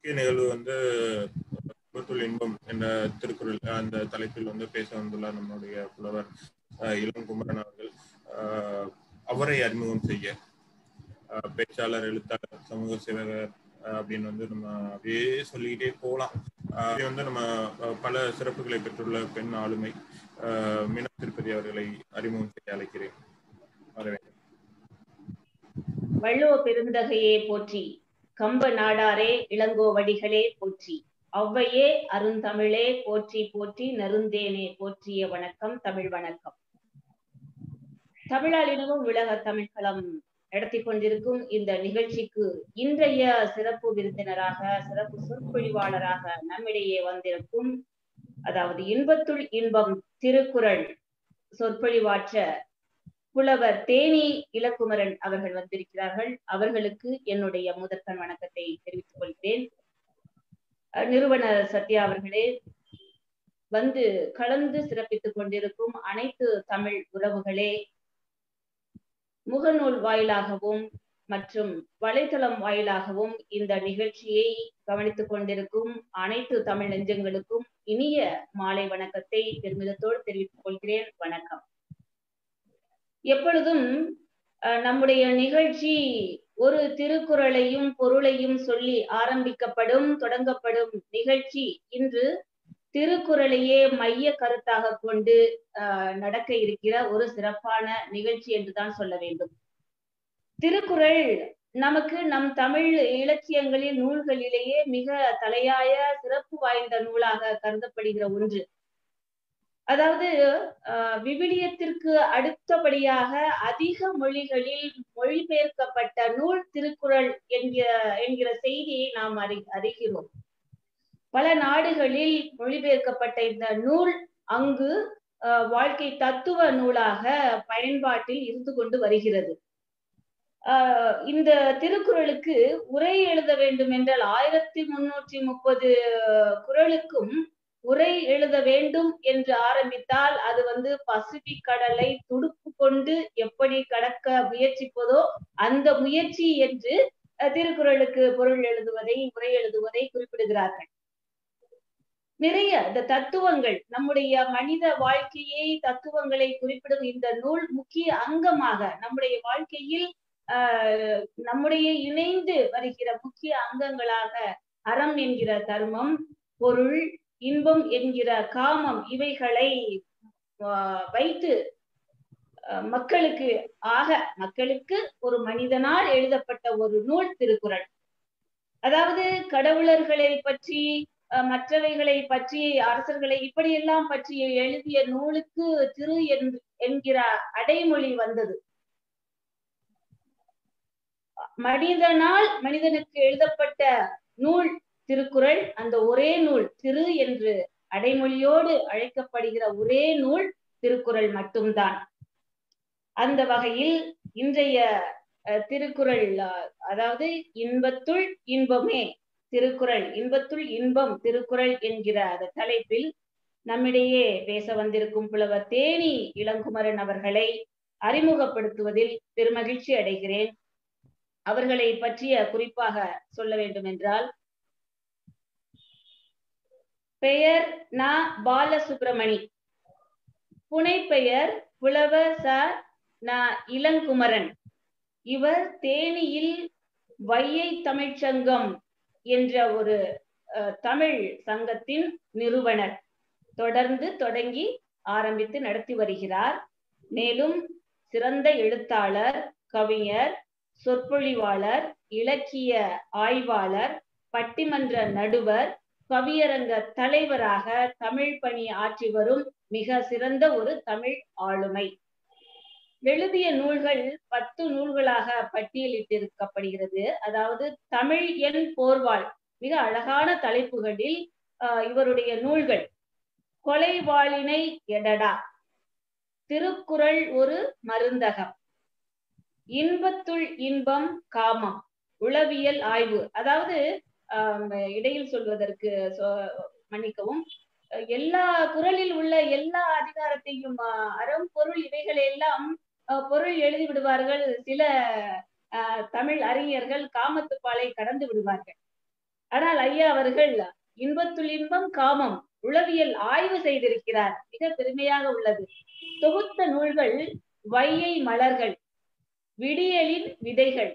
முக்கிய நிகழ்வு வந்து இன்பத்துள் இன்பம் என்ற திருக்குறள் அந்த தலைப்பில் வந்து பேச வந்துள்ளார் நம்முடைய புலவர் அஹ், இளங்குமரன் அவர்கள் அஹ், அவரை அறிமுகம் செய்ய அஹ், பேச்சாளர் எழுத்தாளர் சமூக சேவகர் அஹ், அப்படின்னு வந்து நம்ம அப்படியே சொல்லிக்கிட்டே போகலாம் அஹ், இது வந்து நம்ம அஹ், பல சிறப்புகளை பெற்றுள்ள பெண் ஆளுமை அஹ், மீனா திருப்பதி அவர்களை அறிமுகம் செய்ய அழைக்கிறேன் வரவேன் வள்ளுவ பெருந்தகையே போற்றி கம்ப நாடாரே இளங்கோவடிகளே போற்றி ஔவையே அருந்தமிழே போற்றி போற்றி நருந்தேனே போற்றிய வணக்கம் தமிழ் வணக்கம் தமிழால் இனமும் உலக தமிழ்களம் நடத்தி கொண்டிருக்கும் இந்த நிகழ்ச்சிக்கு இன்றைய சிறப்பு விருந்தினராக சிறப்பு சொற்பொழிவாளராக நம்மிடையே வந்திருக்கும் அதாவது இன்பத்துள் இன்பம் திருக்குறள் சொற்பொழிவாற்ற புலவர் தேனி இலக்குமரன் அவர்கள் வந்திருக்கிறார்கள் அவர்களுக்கு என்னுடைய முதற்கண் வணக்கத்தை தெரிவித்துக் கொள்கிறேன் அஹ் நிறுவனர் சத்யா அவர்களே வந்து கலந்து சிறப்பித்துக் கொண்டிருக்கும் அனைத்து தமிழ் உறவுகளே முகநூல் வாயிலாகவும் மற்றும் வலைத்தளம் வாயிலாகவும் இந்த நிகழ்ச்சியை கவனித்துக் கொண்டிருக்கும் அனைத்து தமிழ் நெஞ்சங்களுக்கும் இனிய மாலை வணக்கத்தை பெருமிதத்தோடு தெரிவித்துக் கொள்கிறேன் வணக்கம் எப்பொழுதும் அஹ், நம்முடைய நிகழ்ச்சி ஒரு திருக்குறளையும் பொருளையும் சொல்லி ஆரம்பிக்கப்படும் தொடங்கப்படும் நிகழ்ச்சி இன்று திருக்குறளையே மைய கருத்தாக கொண்டு அஹ், நடக்க இருக்கிற ஒரு சிறப்பான நிகழ்ச்சி என்றுதான் சொல்ல வேண்டும் திருக்குறள் நமக்கு நம் தமிழ் இலக்கியங்களில் நூல்களிலேயே மிக தலையாய சிறப்பு வாய்ந்த நூலாக கருதப்படுகிற ஒன்று அதாவது அஹ், விவிலியத்திற்கு அடுத்தபடியாக அதிக மொழிகளில் மொழிபெயர்க்கப்பட்ட நூல் திருக்குறள் என்கிற என்கிற செய்தியை நாம் அறி அறிகிறோம் பல நாடுகளில் மொழிபெயர்க்கப்பட்ட இந்த நூல் அங்கு அஹ், வாழ்க்கை தத்துவ நூலாக பயன்பாட்டில் இருந்து கொண்டு வருகிறது ஆஹ் இந்த திருக்குறளுக்கு உரை எழுத வேண்டும் என்றால் ஆயிரத்தி முன்னூற்றி முப்பது குறளுக்கும் உரை எழுத வேண்டும் என்று ஆரம்பித்தால் அது வந்து பசிபிக் கடலை துடுப்பு கொண்டு எப்படி கடக்க முயற்சிப்பதோ அந்த முயற்சி என்று அஹ், திருக்குறளுக்கு பொருள் எழுதுவதை உரை எழுதுவதை குறிப்பிடுகிறார்கள் நிறைய இந்த தத்துவங்கள் நம்முடைய மனித வாழ்க்கையை தத்துவங்களை குறிப்பிடும் இந்த நூல் முக்கிய அங்கமாக நம்முடைய வாழ்க்கையில் ஆஹ் நம்முடைய இணைந்து வருகிற முக்கிய அங்கங்களாக அறம் என்கிற தர்மம் பொருள் இன்பம் என்கிற காமம் இவைகளை ஆஹ் வைத்து ஆஹ் மக்களுக்கு ஆக மக்களுக்கு ஒரு மனிதனால் எழுதப்பட்ட ஒரு நூல் திருக்குறள் அதாவது கடவுளர்களை பற்றி அஹ் மற்றவைகளை பற்றி அரசர்களை இப்படியெல்லாம் பற்றி எழுதிய நூலுக்கு திரு என்று- என்கிற அடைமொழி வந்தது மனிதனால் மனிதனுக்கு எழுதப்பட்ட நூல் திருக்குறள் அந்த ஒரே நூல் திரு என்று அடைமொழியோடு அழைக்கப்படுகிற ஒரே நூல் திருக்குறள் மட்டும்தான் அந்த வகையில் இன்றைய அஹ், திருக்குறள் அஹ், அதாவது இன்பத்துள் இன்பமே திருக்குறள் இன்பத்துள் இன்பம் திருக்குறள் என்கிற அந்த தலைப்பில் நம்மிடையே பேச வந்திருக்கும் புலவர் தேனி இளங்குமரன் அவர்களை அறிமுகப்படுத்துவதில் பெருமகிழ்ச்சி அடைகிறேன் அவர்களை பற்றிய குறிப்பாக சொல்ல வேண்டும் என்றால் பெயர் ந பாலசுப்ரமணி புனைப்பெயர் புலவர் ச ந இளங்குமரன் இவர் தேனியில் வையை தமிழ்ச்சங்கம் என்ற ஒரு அஹ், தமிழ் சங்கத்தின் நிறுவனர் தொடர்ந்து தொடங்கி ஆரம்பித்து நடத்தி வருகிறார் மேலும் சிறந்த எழுத்தாளர் கவிஞர் சொற்பொழிவாளர் இலக்கிய ஆய்வாளர் பட்டிமன்ற நடுவர் கவியரங்க தலைவராக தமிழ் பணி ஆற்றி வரும் மிக சிறந்த ஒரு தமிழ் ஆளுமை எழுதிய நூல்கள் பத்து நூல்களாக பட்டியலிட்டிருக்கப்படுகிறது அதாவது தமிழ் எண் போர்வாள் மிக அழகான தலைப்புகளில் ஆஹ், இவருடைய நூல்கள் கொலைவாளினை எடடா திருக்குறள் ஒரு மருந்தகம் இன்பத்துள் இன்பம் காமம் உளவியல் ஆய்வு அதாவது ஆஹ், இடையில் சொல்வதற்கு சொ- மன்னிக்கவும் அஹ் எல்லா குறளில் உள்ள எல்லா அதிகாரத்தையும் ஆஹ், அறம் பொருள் இவைகளை எல்லாம் ஆஹ், பொருள் எழுதி விடுவார்கள் சில ஆஹ், தமிழ் அறிஞர்கள் காமத்துப்பாலை கடந்து விடுவார்கள் ஆனால் ஐயா அவர்கள் இன்பத்துள் இன்பம் காமம் உளவியல் ஆய்வு செய்திருக்கிறார் மிக பெருமையாக உள்ளது தொகுத்த நூல்கள் வையை மலர்கள் விடியலின் விதைகள்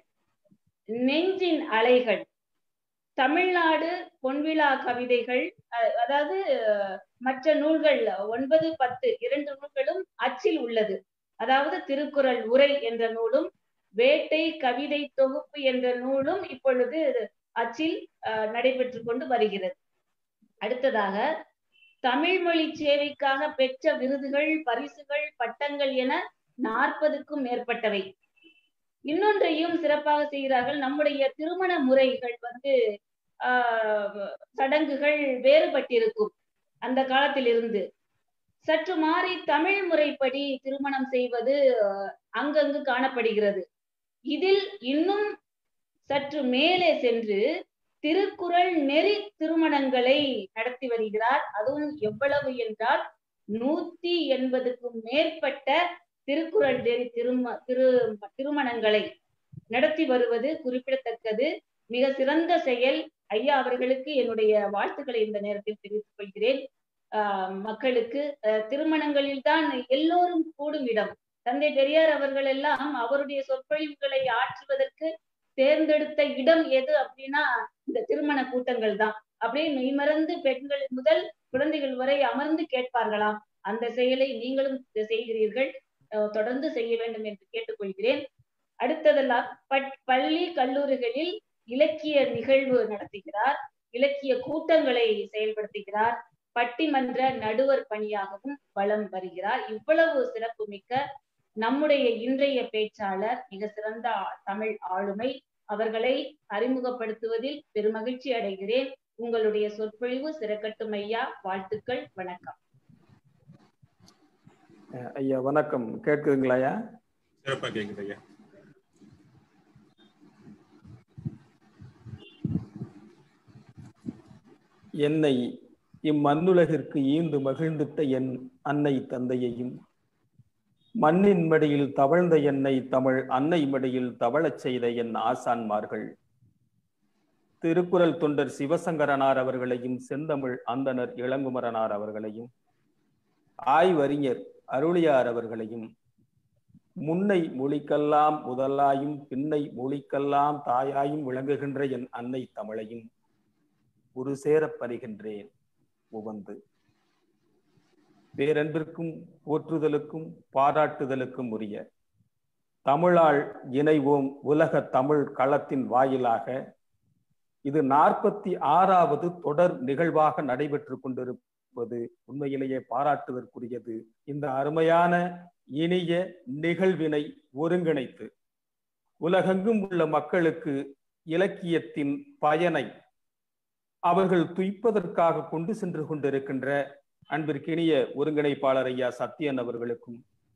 நெஞ்சின் அலைகள் தமிழ்நாடு பொன்விழா கவிதைகள் அதாவது மற்ற நூல்கள் ஒன்பது பத்து இரண்டு நூல்களும் அச்சில் உள்ளது அதாவது திருக்குறள் உரை என்ற நூலும் வேட்டை கவிதை தொகுப்பு என்ற நூலும் இப்பொழுது அச்சில் நடைபெற்று கொண்டு வருகிறது அடுத்ததாக தமிழ் மொழி சேவைக்காக பெற்ற விருதுகள் பரிசுகள் பட்டங்கள் என நாற்பதுக்கும் மேற்பட்டவை இன்னொன்றையும் சிறப்பாக செய்கிறார்கள் நம்முடைய திருமண முறைகள் வந்து ஆஹ் சடங்குகள் வேறுபட்டிருக்கும் அந்த காலத்திலிருந்து சற்று மாறி தமிழ் முறைப்படி திருமணம் செய்வது அங்கங்கு காணப்படுகிறது இதில் இன்னும் சற்று மேலே சென்று திருக்குறள் நெறி திருமணங்களை நடத்தி வருகிறார் அதுவும் எவ்வளவு என்றால் நூத்தி எண்பதுக்கும் மேற்பட்ட திருக்குறள் நெறி திரும திரு திருமணங்களை நடத்தி வருவது குறிப்பிடத்தக்கது மிக சிறந்த செயல் ஐயா அவர்களுக்கு என்னுடைய வாழ்த்துக்களை இந்த நேரத்தில் தெரிவித்துக் கொள்கிறேன் ஆஹ் மக்களுக்கு திருமணங்களில் தான் எல்லோரும் கூடும் இடம் தந்தை பெரியார் அவர்கள் எல்லாம் அவருடைய சொற்பொழிவுகளை ஆற்றுவதற்கு தேர்ந்தெடுத்த இடம் எது அப்படின்னா இந்த திருமண கூட்டங்கள் தான் அப்படியே மெய்மறந்து பெண்கள் முதல் குழந்தைகள் வரை அமர்ந்து கேட்பார்களாம் அந்த செயலை நீங்களும் செய்கிறீர்கள் தொடர்ந்து செய்ய வேண்டும் என்று கேட்டுக்கொள்கிறேன் அடுத்ததெல்லாம் பள்ளி கல்லூரிகளில் இலக்கிய நிகழ்வு நடத்துகிறார் இலக்கிய கூட்டங்களை செயல்படுத்துகிறார் பட்டிமன்ற நடுவர் பணியாகவும் வளம் வருகிறார் இவ்வளவு சிறப்பு மிக்க நம்முடைய இன்றைய பேச்சாளர் மிக சிறந்த தமிழ் ஆளுமை அவர்களை அறிமுகப்படுத்துவதில் பெருமகிழ்ச்சி அடைகிறேன் உங்களுடைய சொற்பொழிவு சிறக்கட்டும் ஐயா வாழ்த்துக்கள் வணக்கம் ஐயா வணக்கம் கேட்குதுங்களா ஐயா சிறப்பா கேக்குது ஐயா என்னை இம்மண்ணுலகிற்கு ஈந்து மகிழ்ந்திட்ட என் அன்னை தந்தையையும் மண்ணின் மடியில் தவழ்ந்த என்னை தமிழ் அன்னை மடியில் தவழச் செய்த என் ஆசான்மார்கள் திருக்குறள் தொண்டர் சிவசங்கரனார் அவர்களையும் செந்தமிழ் அந்தனர் இளங்குமரனார் அவர்களையும் ஆய்வறிஞர் அருளியார் அவர்களையும் முன்னை மொழிக்கெல்லாம் முதலாயும் பின்னை மொழிக்கெல்லாம் தாயாயும் விளங்குகின்ற என் அன்னை தமிழையும் ஒரு சேரப் பணிகின்றேன் உவந்து பேரன்பிற்கும் போற்றுதலுக்கும் பாராட்டுதலுக்கும் உரிய தமிழால் இணைவோம் உலக தமிழ் களத்தின் வாயிலாக இது நாற்பத்தி ஆறாவது தொடர் நிகழ்வாக நடைபெற்று கொண்டிருப்பது உண்மையிலேயே பாராட்டுதற்குரியது இந்த அருமையான இனிய நிகழ்வினை ஒருங்கிணைத்து உலகெங்கும் உள்ள மக்களுக்கு இலக்கியத்தின் பயனை அவர்கள் துய்ப்பதற்காக கொண்டு சென்று கொண்டிருக்கின்ற அன்பிற்கினிய ஒருங்கிணைப்பாளர் ஐயா சத்யன் அவர்களுக்கும்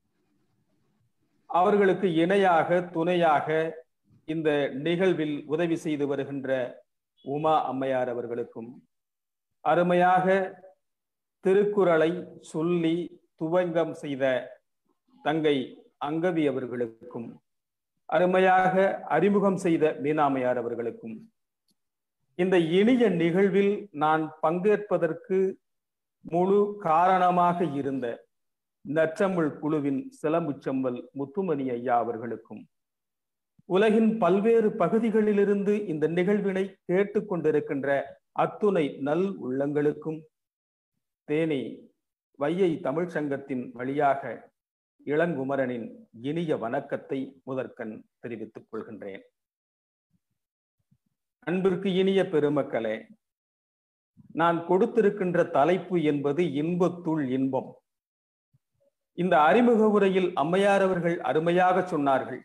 அவர்களுக்கு இணையாக துணையாக இந்த நிகழ்வில் உதவி செய்து வருகின்ற உமா அம்மையார் அவர்களுக்கும் அருமையாக திருக்குறளை சொல்லி துவங்கம் செய்த தங்கை அங்கவி அவர்களுக்கும் அருமையாக அறிமுகம் செய்த மீனாமையார் அவர்களுக்கும் இந்த இனிய நிகழ்வில் நான் பங்கேற்பதற்கு முழு காரணமாக இருந்த நற்றமிழ் குழுவின் சிலம்புச்செம்பல் முத்துமணி ஐயா அவர்களுக்கும் உலகின் பல்வேறு பகுதிகளிலிருந்து இந்த நிகழ்வினை கேட்டுக்கொண்டிருக்கின்ற அத்துணை நல் உள்ளங்களுக்கும் தேனி வையை தமிழ் சங்கத்தின் வழியாக இளங்குமரனின் இனிய வணக்கத்தை முதற்கண் தெரிவித்துக் கொள்கின்றேன் அன்பிற்கு இனிய பெருமக்களே நான் கொடுத்திருக்கின்ற தலைப்பு என்பது இன்பத்துள் இன்பம் இந்த அறிமுக உரையில் அம்மையார் அவர்கள் அருமையாக சொன்னார்கள்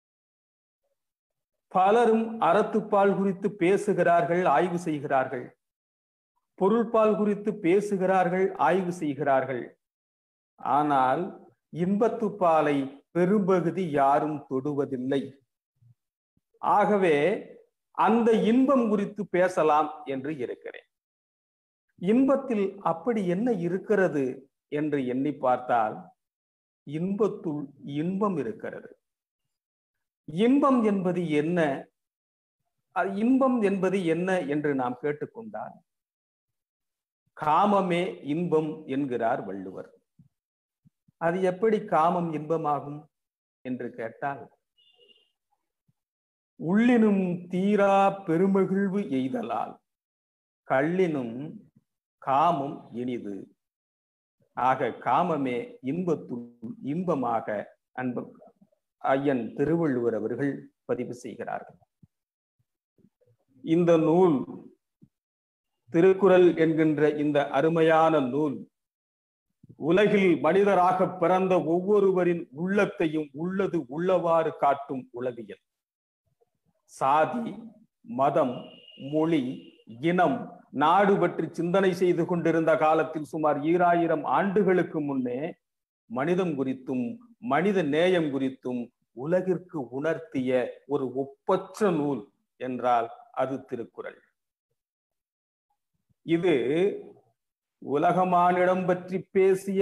பலரும் அறத்துப்பால் குறித்து பேசுகிறார்கள் ஆய்வு செய்கிறார்கள் பொருள்பால் குறித்து பேசுகிறார்கள் ஆய்வு செய்கிறார்கள் ஆனால் இன்பத்துப்பாலை பெரும்பகுதி யாரும் தொடுவதில்லை ஆகவே அந்த இன்பம் குறித்து பேசலாம் என்று இருக்கிறேன் இன்பத்தில் அப்படி என்ன இருக்கிறது என்று எண்ணி பார்த்தால் இன்பத்துள் இன்பம் இருக்கிறது இன்பம் என்பது என்ன அது இன்பம் என்பது என்ன என்று நாம் கேட்டுக்கொண்டால் காமமே இன்பம் என்கிறார் வள்ளுவர் அது எப்படி காமம் இன்பமாகும் என்று கேட்டால் உள்ளினும் தீரா பெருமகிழ்வு எய்தலால் கள்ளினும் காமம் இனிது ஆக காமமே இன்பத்துள் இன்பமாக அன்பு ஐயன் திருவள்ளுவர் அவர்கள் பதிவு செய்கிறார்கள் இந்த நூல் திருக்குறள் என்கின்ற இந்த அருமையான நூல் உலகில் மனிதராக பிறந்த ஒவ்வொருவரின் உள்ளத்தையும் உள்ளது உள்ளவாறு காட்டும் உளவியல் சாதி மதம் மொழி இனம் நாடு பற்றி சிந்தனை செய்து கொண்டிருந்த காலத்தில் சுமார் ஈராயிரம் ஆண்டுகளுக்கு முன்னே மனிதம் குறித்தும் மனித நேயம் குறித்தும் உலகிற்கு உணர்த்திய ஒரு ஒப்பற்ற நூல் என்றால் அது திருக்குறள் இது உலகமானிடம் பற்றி பேசிய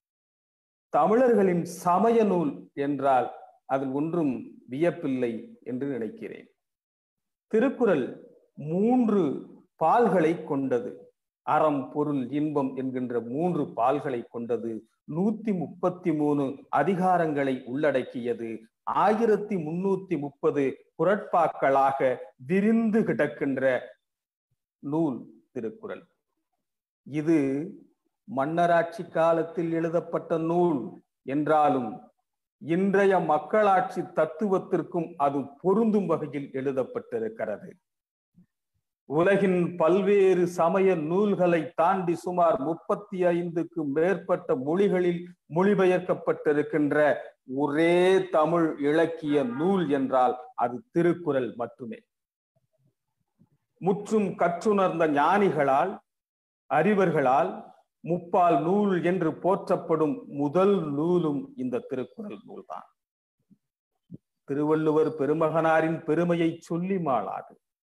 தமிழர்களின் சமய நூல் என்றால் அதில் ஒன்றும் வியப்பில்லை என்று நினைக்கிறேன் திருக்குறள் மூன்று பால்களை கொண்டது அறம் பொருள் இன்பம் என்கின்ற மூன்று பால்களை கொண்டது நூத்தி முப்பத்தி மூணு அதிகாரங்களை உள்ளடக்கியது ஆயிரத்தி முன்னூத்தி முப்பது குரட்பாக்களாக விரிந்து கிடக்கின்ற நூல் திருக்குறள் இது மன்னராட்சி காலத்தில் எழுதப்பட்ட நூல் என்றாலும் இன்றைய மக்களாட்சி தத்துவத்திற்கும் அது பொருந்தும் வகையில் எழுதப்பட்டிருக்கிறது உலகின் பல்வேறு சமய நூல்களை தாண்டி சுமார் முப்பத்தி ஐந்துக்கு மேற்பட்ட மொழிகளில் மொழிபெயர்க்கப்பட்டிருக்கின்ற ஒரே தமிழ் இலக்கிய நூல் என்றால் அது திருக்குறள் மட்டுமே முற்றும் கற்றுணர்ந்த ஞானிகளால் அறிவர்களால் முப்பால் நூல் என்று போற்றப்படும் முதல் நூலும் இந்த திருக்குறள் நூல்தான் திருவள்ளுவர் பெருமகனாரின் பெருமையை சொல்லி மாளாது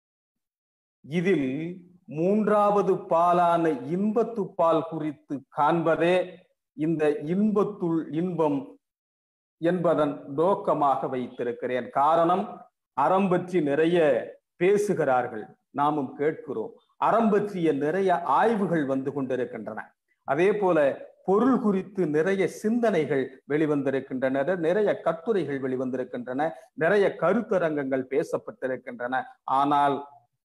இதில் மூன்றாவது பாலான இன்பத்து பால் குறித்து காண்பதே இந்த இன்பத்துள் இன்பம் என்பதன் நோக்கமாக வைத்திருக்கிறேன் காரணம் அறம் பற்றி நிறைய பேசுகிறார்கள் நாமும் கேட்கிறோம் அறம் பற்றிய நிறைய ஆய்வுகள் வந்து கொண்டிருக்கின்றன அதே போல பொருள் குறித்து நிறைய சிந்தனைகள் வெளிவந்திருக்கின்றன நிறைய கட்டுரைகள் வெளிவந்திருக்கின்றன நிறைய கருத்தரங்கங்கள் பேசப்பட்டிருக்கின்றன ஆனால்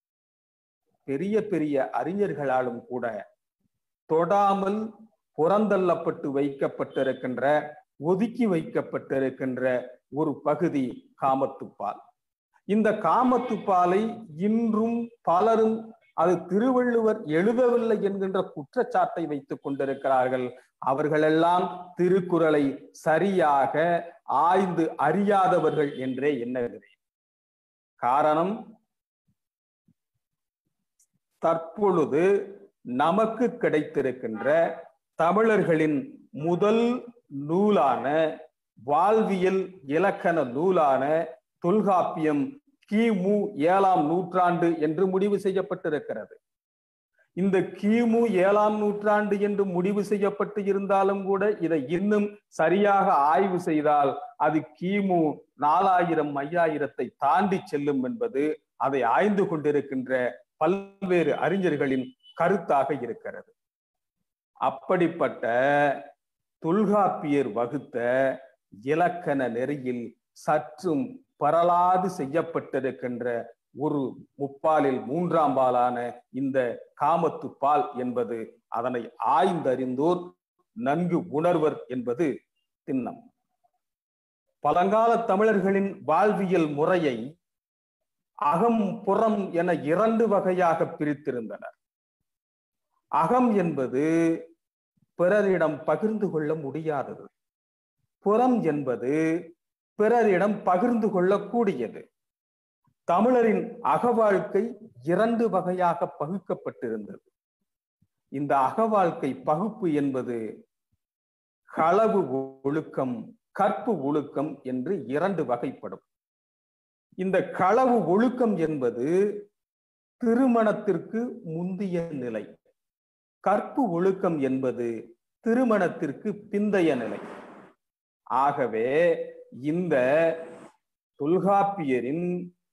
பெரிய பெரிய அறிஞர்களாலும் கூட தொடாமல் புறந்தள்ளப்பட்டு வைக்கப்பட்டிருக்கின்ற ஒதுக்கி வைக்கப்பட்டிருக்கின்ற ஒரு பகுதி காமத்துப்பால் இந்த காமத்துப்பாலை இன்றும் பலரும் அது திருவள்ளுவர் எழுதவில்லை என்கின்ற குற்றச்சாட்டை வைத்துக் கொண்டிருக்கிறார்கள் அவர்களெல்லாம் திருக்குறளை சரியாக ஆய்ந்து அறியாதவர்கள் என்றே எண்ணுகிறேன் காரணம் தற்பொழுது நமக்கு கிடைத்திருக்கின்ற தமிழர்களின் முதல் நூலான வாழ்வியல் இலக்கண நூலான தொல்காப்பியம் கிமு ஏழாம் நூற்றாண்டு என்று முடிவு செய்யப்பட்டிருக்கிறது இந்த கிமு ஏழாம் நூற்றாண்டு என்று முடிவு செய்யப்பட்டு இருந்தாலும் கூட இதை இன்னும் சரியாக ஆய்வு செய்தால் அது கிமு நாலாயிரம் ஐயாயிரத்தை தாண்டி செல்லும் என்பது அதை ஆய்ந்து கொண்டிருக்கின்ற பல்வேறு அறிஞர்களின் கருத்தாக இருக்கிறது அப்படிப்பட்ட தொல்காப்பியர் வகுத்த இலக்கண நெறியில் சற்றும் பரலாது செய்யப்பட்டிருக்கின்ற ஒரு முப்பாலில் மூன்றாம் பாலான இந்த காமத்து பால் என்பது அதனை ஆய்ந்தறிந்தோர் நன்கு உணர்வர் என்பது திண்ணம் பழங்கால தமிழர்களின் வாழ்வியல் முறையை அகம் புறம் என இரண்டு வகையாக பிரித்திருந்தனர் அகம் என்பது பிறரிடம் பகிர்ந்து கொள்ள முடியாதது புறம் என்பது பிறரிடம் பகிர்ந்து கொள்ளக்கூடியது தமிழரின் அகவாழ்க்கை இரண்டு வகையாக பகுக்கப்பட்டிருந்தது இந்த அகவாழ்க்கை பகுப்பு என்பது களவு ஒழுக்கம் கற்பு ஒழுக்கம் என்று இரண்டு வகைப்படும் இந்த களவு ஒழுக்கம் என்பது திருமணத்திற்கு முந்திய நிலை கற்பு ஒழுக்கம் என்பது திருமணத்திற்கு பிந்தைய நிலை ஆகவே இந்த தொல்காப்பியரின்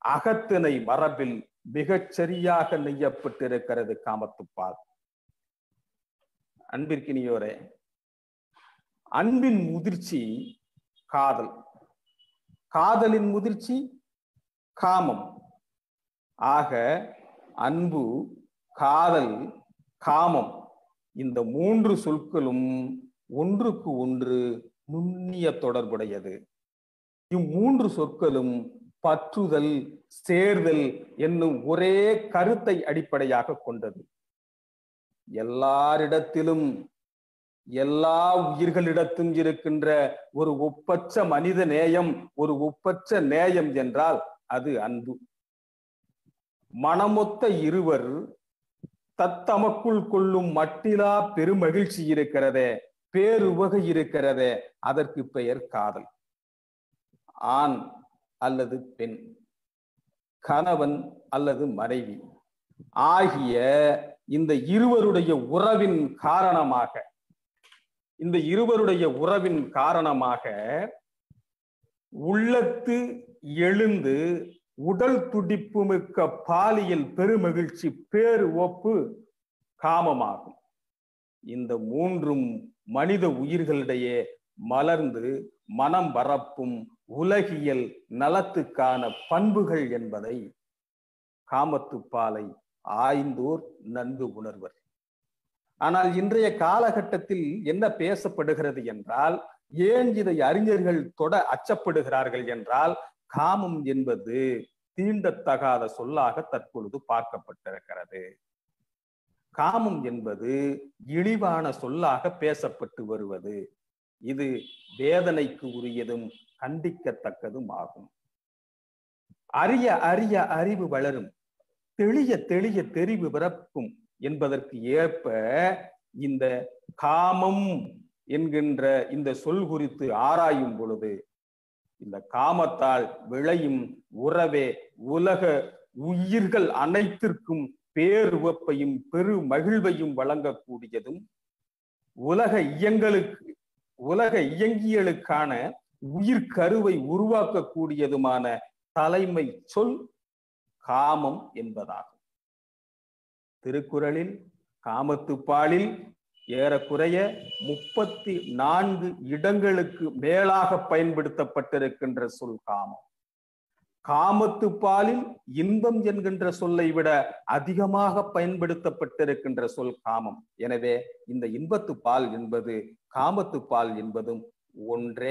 அகத்திணை மரபில் மிகச் சரியாக நெய்யப்பட்டிருக்கிறது காமத்துப்பால் அன்பிற்கினியோரே அன்பின் முதிர்ச்சி காதல் காதலின் முதிர்ச்சி காமம் ஆக அன்பு காதல் காமம் இந்த மூன்று சொற்களும் ஒன்றுக்கு ஒன்று நுண்ணிய தொடர்புடையது இம்மூன்று சொற்களும் பற்றுதல் சேர்தல் என்னும் ஒரே கருத்தை அடிப்படையாக கொண்டது எல்லாரிடத்திலும் எல்லா உயிர்களிடத்தும் இருக்கின்ற ஒரு ஒப்பற்ற மனித நேயம் ஒரு ஒப்பற்ற நேயம் என்றால் அது அன்பு மனமொத்த இருவர் தத்தமக்குள் கொள்ளும் மட்டிலா பெருமகிழ்ச்சி இருக்கிறதே பேருவகை இருக்கிறதே அதற்கு பெயர் காதல் ஆண் அல்லது பெண் கணவன் அல்லது மனைவி ஆகிய இந்த இருவருடைய உறவின் காரணமாக இந்த இருவருடைய உறவின் காரணமாக உள்ளத்து எழுந்து உடல் துடிப்பு மிக்க பாலியல் பெருமகிழ்ச்சி பேரு ஒப்பு காமமாகும் இந்த மூன்றும் மனித உயிர்களிடையே மலர்ந்து மனம் பரப்பும் உலகியல் நலத்துக்கான பண்புகள் என்பதை காமத்துப்பாலை ஆய்ந்தோர் நன்கு உணர்வர் ஆனால் இன்றைய காலகட்டத்தில் என்ன பேசப்படுகிறது என்றால் ஏன் இதை அறிஞர்கள் தொட அச்சப்படுகிறார்கள் என்றால் காமம் என்பது தீண்டத்தகாத சொல்லாக தற்பொழுது பார்க்கப்பட்டிருக்கிறது காமம் என்பது இழிவான சொல்லாக பேசப்பட்டு வருவது இது வேதனைக்கு உரியதும் கண்டிக்கத்தக்கதும் ஆகும் அரிய அரிய அறிவு வளரும் தெளிய தெளிய தெரிவு பிறக்கும் என்பதற்கு ஏற்ப இந்த காமம் என்கின்ற இந்த சொல் குறித்து ஆராயும் பொழுது இந்த காமத்தால் விளையும் உறவே உலக உயிர்கள் அனைத்திற்கும் பேருவப்பையும் பெரு மகிழ்வையும் வழங்கக்கூடியதும் உலக இயங்களுக்கு உலக இயங்கியலுக்கான உயிர் கருவை உருவாக்கக்கூடியதுமான தலைமை சொல் காமம் என்பதாகும் திருக்குறளில் காமத்துப்பாலில் ஏறக்குறைய முப்பத்தி நான்கு இடங்களுக்கு மேலாக பயன்படுத்தப்பட்டிருக்கின்ற சொல் காமம் காமத்து பாலில் இன்பம் என்கின்ற சொல்லை விட அதிகமாக பயன்படுத்தப்பட்டிருக்கின்ற சொல் காமம் எனவே இந்த இன்பத்து பால் என்பது காமத்து பால் என்பதும் ஒன்றே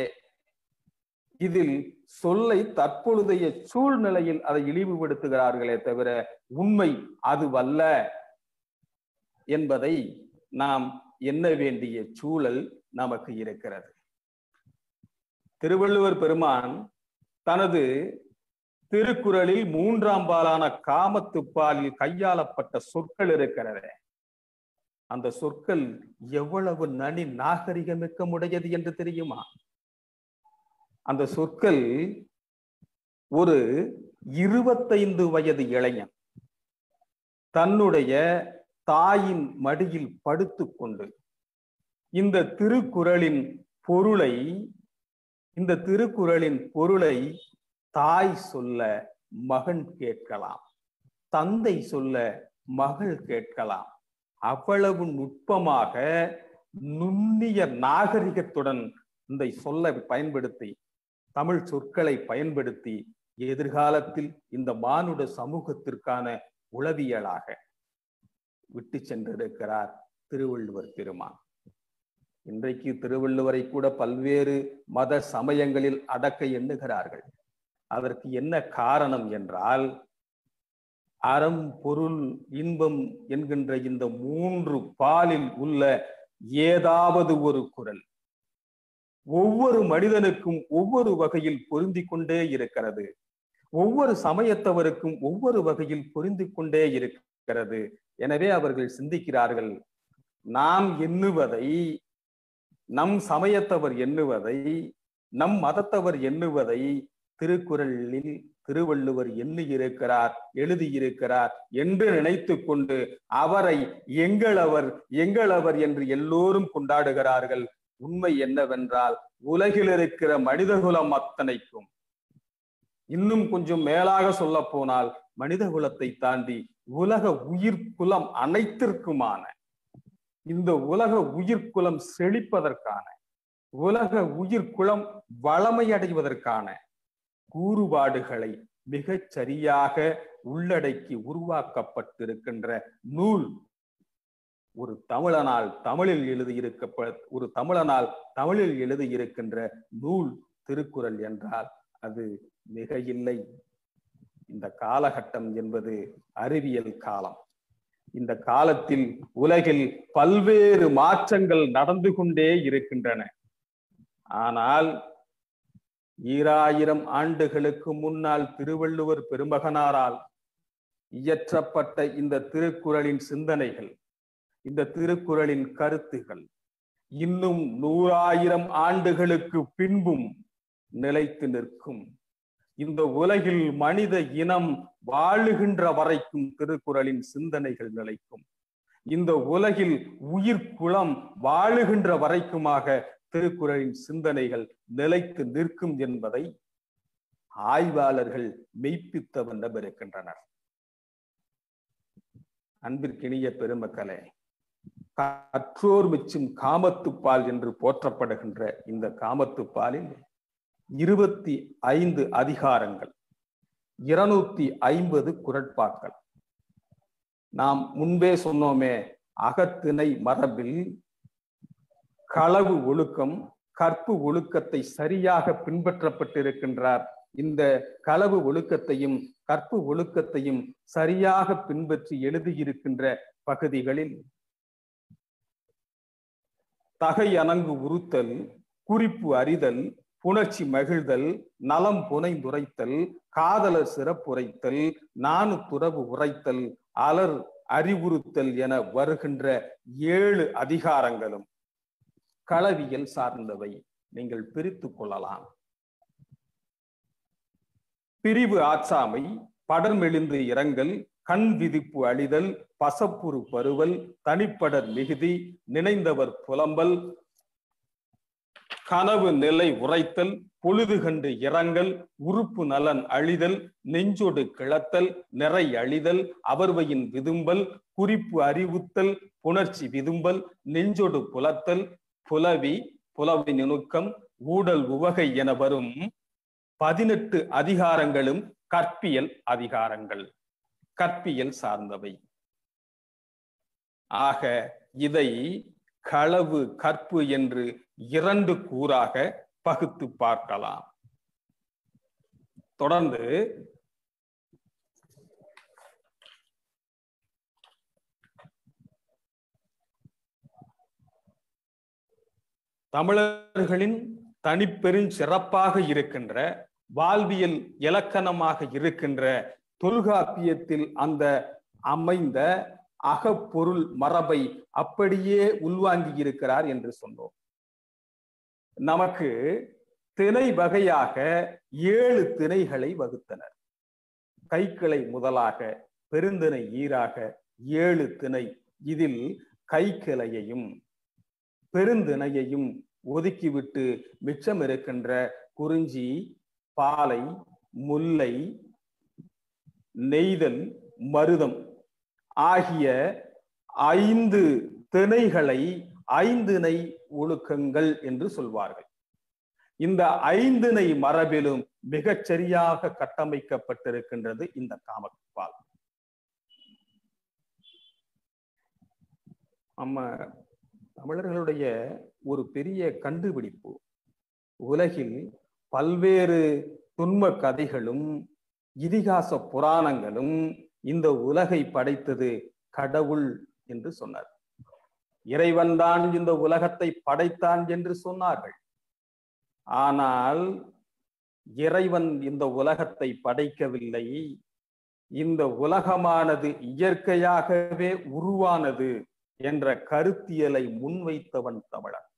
இதில் சொல்லை தற்பொழுதைய சூழ்நிலையில் அதை இழிவுபடுத்துகிறார்களே தவிர உண்மை அதுவல்ல என்பதை நாம் எண்ண வேண்டிய சூழல் நமக்கு இருக்கிறது திருவள்ளுவர் பெருமான் தனது திருக்குறளில் மூன்றாம் பாலான காமத்துப்பாலில் கையாளப்பட்ட சொற்கள் இருக்கிறதே அந்த சொற்கள் எவ்வளவு நனி நாகரிகமிக்கமுடையது என்று தெரியுமா அந்த சொற்கள் ஒரு இருபத்தைந்து வயது இளைஞன் தன்னுடைய தாயின் மடியில் படுத்துக்கொண்டு இந்த திருக்குறளின் பொருளை இந்த திருக்குறளின் பொருளை தாய் சொல்ல மகன் கேட்கலாம் தந்தை சொல்ல மகள் கேட்கலாம் அவ்வளவு நுட்பமாக நுண்ணிய நாகரிகத்துடன் இந்த சொல்லை பயன்படுத்தி தமிழ் சொற்களை பயன்படுத்தி எதிர்காலத்தில் இந்த மானுட சமூகத்திற்கான உளவியலாக விட்டு சென்றிருக்கிறார் திருவள்ளுவர் பெருமான் இன்றைக்கு திருவள்ளுவரை கூட பல்வேறு மத சமயங்களில் அடக்க எண்ணுகிறார்கள் அதற்கு என்ன காரணம் என்றால் அறம் பொருள் இன்பம் என்கின்ற இந்த மூன்று பாலில் உள்ள ஏதாவது ஒரு குரல் ஒவ்வொரு மனிதனுக்கும் ஒவ்வொரு வகையில் பொருந்தி கொண்டே இருக்கிறது ஒவ்வொரு சமயத்தவருக்கும் ஒவ்வொரு வகையில் பொருந்தி கொண்டே இருக்கிறது எனவே அவர்கள் சிந்திக்கிறார்கள் நாம் எண்ணுவதை நம் சமயத்தவர் எண்ணுவதை நம் மதத்தவர் எண்ணுவதை திருக்குறளில் திருவள்ளுவர் எண்ணியிருக்கிறார் எழுதியிருக்கிறார் என்று நினைத்து கொண்டு அவரை எங்களவர் எங்களவர் என்று எல்லோரும் கொண்டாடுகிறார்கள் உண்மை என்னவென்றால் உலகில் இருக்கிற மனிதகுலம் அத்தனைக்கும் இன்னும் கொஞ்சம் மேலாக சொல்ல போனால் மனித குலத்தை தாண்டி உலக உயிர் குலம் அனைத்திற்குமான இந்த உலக உயிர் குலம் செழிப்பதற்கான உலக உயிர் குலம் வளமையடைவதற்கான கூறுபாடுகளை மிகச் சரியாக உள்ளடக்கி உருவாக்கப்பட்டிருக்கின்ற நூல் ஒரு தமிழனால் தமிழில் எழுதியிருக்க ஒரு தமிழனால் தமிழில் எழுதியிருக்கின்ற நூல் திருக்குறள் என்றால் அது மிக இல்லை இந்த காலகட்டம் என்பது அறிவியல் காலம் இந்த காலத்தில் உலகில் பல்வேறு மாற்றங்கள் நடந்து கொண்டே இருக்கின்றன ஆனால் ஈராயிரம் ஆண்டுகளுக்கு முன்னால் திருவள்ளுவர் பெருமகனாரால் இயற்றப்பட்ட இந்த திருக்குறளின் சிந்தனைகள் இந்த திருக்குறளின் கருத்துகள் இன்னும் நூறாயிரம் ஆண்டுகளுக்கு பின்பும் நிலைத்து நிற்கும் இந்த உலகில் மனித இனம் வாழுகின்ற வரைக்கும் திருக்குறளின் சிந்தனைகள் நிலைக்கும் இந்த உலகில் உயிர் குளம் வாழுகின்ற வரைக்குமாக திருக்குறளின் சிந்தனைகள் நிலைத்து நிற்கும் என்பதை ஆய்வாளர்கள் மெய்ப்பித்த வண்ணம் இருக்கின்றனர் அன்பிற்கினிய பெருமக்களே கற்றோர் மிச்சும் காமத்துப்பால் என்று போற்றப்படுகின்ற இந்த காமத்துப்பாலில் இருபத்தி ஐந்து அதிகாரங்கள் இருநூத்தி ஐம்பது குரட்பாக்கள் நாம் முன்பே சொன்னோமே அகத்திணை மரபில் களவு ஒழுக்கம் கற்பு ஒழுக்கத்தை சரியாக பின்பற்றப்பட்டிருக்கின்றார் இந்த களவு ஒழுக்கத்தையும் கற்பு ஒழுக்கத்தையும் சரியாக பின்பற்றி எழுதியிருக்கின்ற பகுதிகளில் தகை அணங்கு உறுத்தல் குறிப்பு அறிதல் புணர்ச்சி மகிழ்தல் நலம் புனைந்துரைத்தல் காதலர் சிறப்புரைத்தல் நானு துறவு உரைத்தல் அலர் அறிவுறுத்தல் என வருகின்ற ஏழு அதிகாரங்களும் களவியல் சார்ந்தவை நீங்கள் பிரித்து கொள்ளலாம் பிரிவு ஆற்றாமை படர்மெளிந்து இரங்கல் கண் விதிப்பு அழிதல் பசப்புரு பருவல் தனிப்படர் மிகுதி நினைந்தவர் புலம்பல் கனவு நிலை உரைத்தல் பொழுது கண்டு இறங்கல் உறுப்பு நலன் அழிதல் நெஞ்சொடு கிளத்தல் நிறை அழிதல் அவர்வையின் விதும்பல் குறிப்பு அறிவுத்தல் புணர்ச்சி விதும்பல் நெஞ்சொடு புலத்தல் புலவி புலவி நுணுக்கம் ஊடல் உவகை என வரும் பதினெட்டு அதிகாரங்களும் கற்பியல் அதிகாரங்கள் கற்பியல் சார்ந்தவை ஆக இதை களவு கற்பு என்று இரண்டு கூறாக பகுத்து பார்க்கலாம் தொடர்ந்து தமிழர்களின் தனிப்பெரும் சிறப்பாக இருக்கின்ற வாழ்வியல் இலக்கணமாக இருக்கின்ற தொல்காப்பியத்தில் அந்த அமைந்த அகப்பொருள் மரபை அப்படியே உள்வாங்கி இருக்கிறார் என்று சொன்னோம் நமக்கு திணை வகையாக ஏழு திணைகளை வகுத்தனர் கைக்கிளை முதலாக பெருந்திணை ஈராக ஏழு திணை இதில் கைக்கிளையையும் பெருந்திணையையும் ஒதுக்கிவிட்டு மிச்சம் இருக்கின்ற குறிஞ்சி பாலை முல்லை நெய்தல் மருதம் ஆகிய ஐந்து திணைகளை ஐந்திணை ஒழுக்கங்கள் என்று சொல்வார்கள் இந்த ஐந்திணை மரபிலும் மிகச் சரியாக கட்டமைக்கப்பட்டிருக்கின்றது இந்த காமப்பால் நம்ம தமிழர்களுடைய ஒரு பெரிய கண்டுபிடிப்பு உலகில் பல்வேறு துன்ப கதைகளும் இதிகாச புராணங்களும் இந்த உலகை படைத்தது கடவுள் என்று சொன்னார் இறைவன்தான் இந்த உலகத்தை படைத்தான் என்று சொன்னார்கள் ஆனால் இறைவன் இந்த உலகத்தை படைக்கவில்லை இந்த உலகமானது இயற்கையாகவே உருவானது என்ற கருத்தியலை முன்வைத்தவன் தமிழன்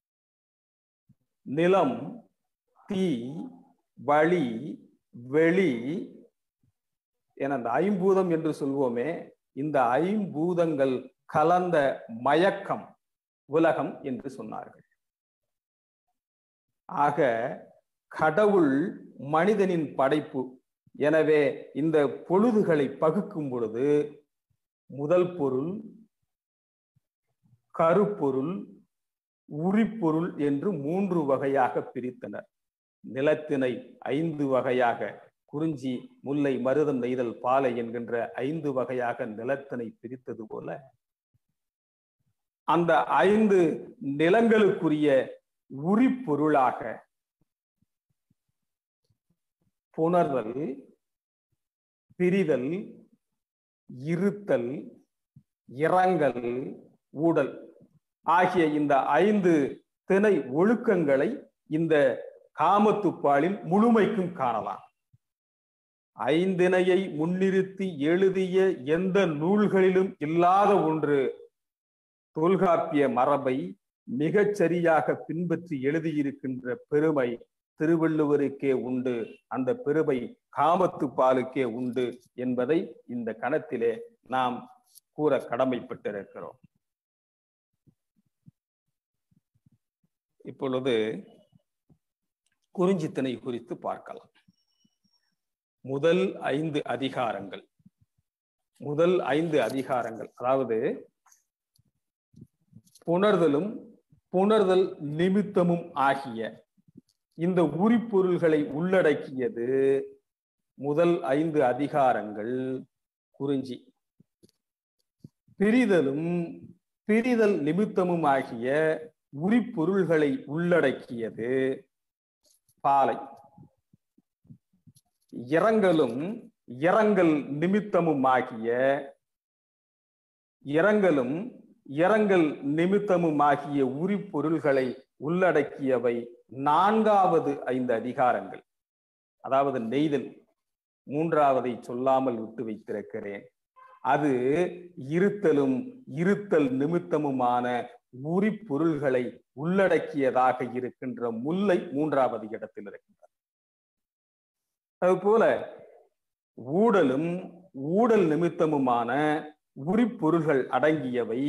நிலம் தீ வழி வெளி என அந்த ஐம்பூதம் என்று சொல்வோமே இந்த ஐம்பூதங்கள் கலந்த மயக்கம் உலகம் என்று சொன்னார்கள் ஆக கடவுள் மனிதனின் படைப்பு எனவே இந்த பொழுதுகளை பகுக்கும் பொழுது முதல் பொருள் கருப்பொருள் உரிப்பொருள் என்று மூன்று வகையாக பிரித்தனர் நிலத்தினை ஐந்து வகையாக குறிஞ்சி முல்லை மருதம் நெய்தல் பாலை என்கின்ற ஐந்து வகையாக நிலத்தினை பிரித்தது போல அந்த ஐந்து நிலங்களுக்குரிய உரிப்பொருளாக புணர்தல் பிரிதல் இருத்தல் இறங்கல் ஊடல் ஆகிய இந்த ஐந்து திணை ஒழுக்கங்களை இந்த காமத்துப்பாலில் முழுமைக்கும் காணலாம் ஐந்தினையை முன்னிறுத்தி எழுதிய எந்த நூல்களிலும் இல்லாத ஒன்று தொல்காப்பிய மரபை மிகச் சரியாக பின்பற்றி எழுதியிருக்கின்ற பெருமை திருவள்ளுவருக்கே உண்டு அந்த பெருமை காமத்து பாலுக்கே உண்டு என்பதை இந்த கணத்திலே நாம் கூற கடமைப்பட்டிருக்கிறோம் இப்பொழுது குறிஞ்சித்திணை குறித்து பார்க்கலாம் முதல் ஐந்து அதிகாரங்கள் முதல் ஐந்து அதிகாரங்கள் அதாவது புணர்தலும் புணர்தல் நிமித்தமும் ஆகிய இந்த உரிப்பொருள்களை உள்ளடக்கியது முதல் ஐந்து அதிகாரங்கள் குறிஞ்சி பிரிதலும் பிரிதல் நிமித்தமும் ஆகிய உரிப்பொருள்களை உள்ளடக்கியது பாலை இரங்கலும் இரங்கல் நிமித்தமும் ஆகிய இரங்கலும் இரங்கல் நிமித்தமும் ஆகிய உரிப்பொருள்களை உள்ளடக்கியவை நான்காவது ஐந்து அதிகாரங்கள் அதாவது நெய்தல் மூன்றாவதை சொல்லாமல் விட்டு வைத்திருக்கிறேன் அது இருத்தலும் இருத்தல் நிமித்தமுமான உரிப்பொருள்களை உள்ளடக்கியதாக இருக்கின்ற முல்லை மூன்றாவது இடத்தில் இருக்கின்றது அதுபோல ஊடலும் ஊடல் நிமித்தமுமான உரிப்பொருள்கள் அடங்கியவை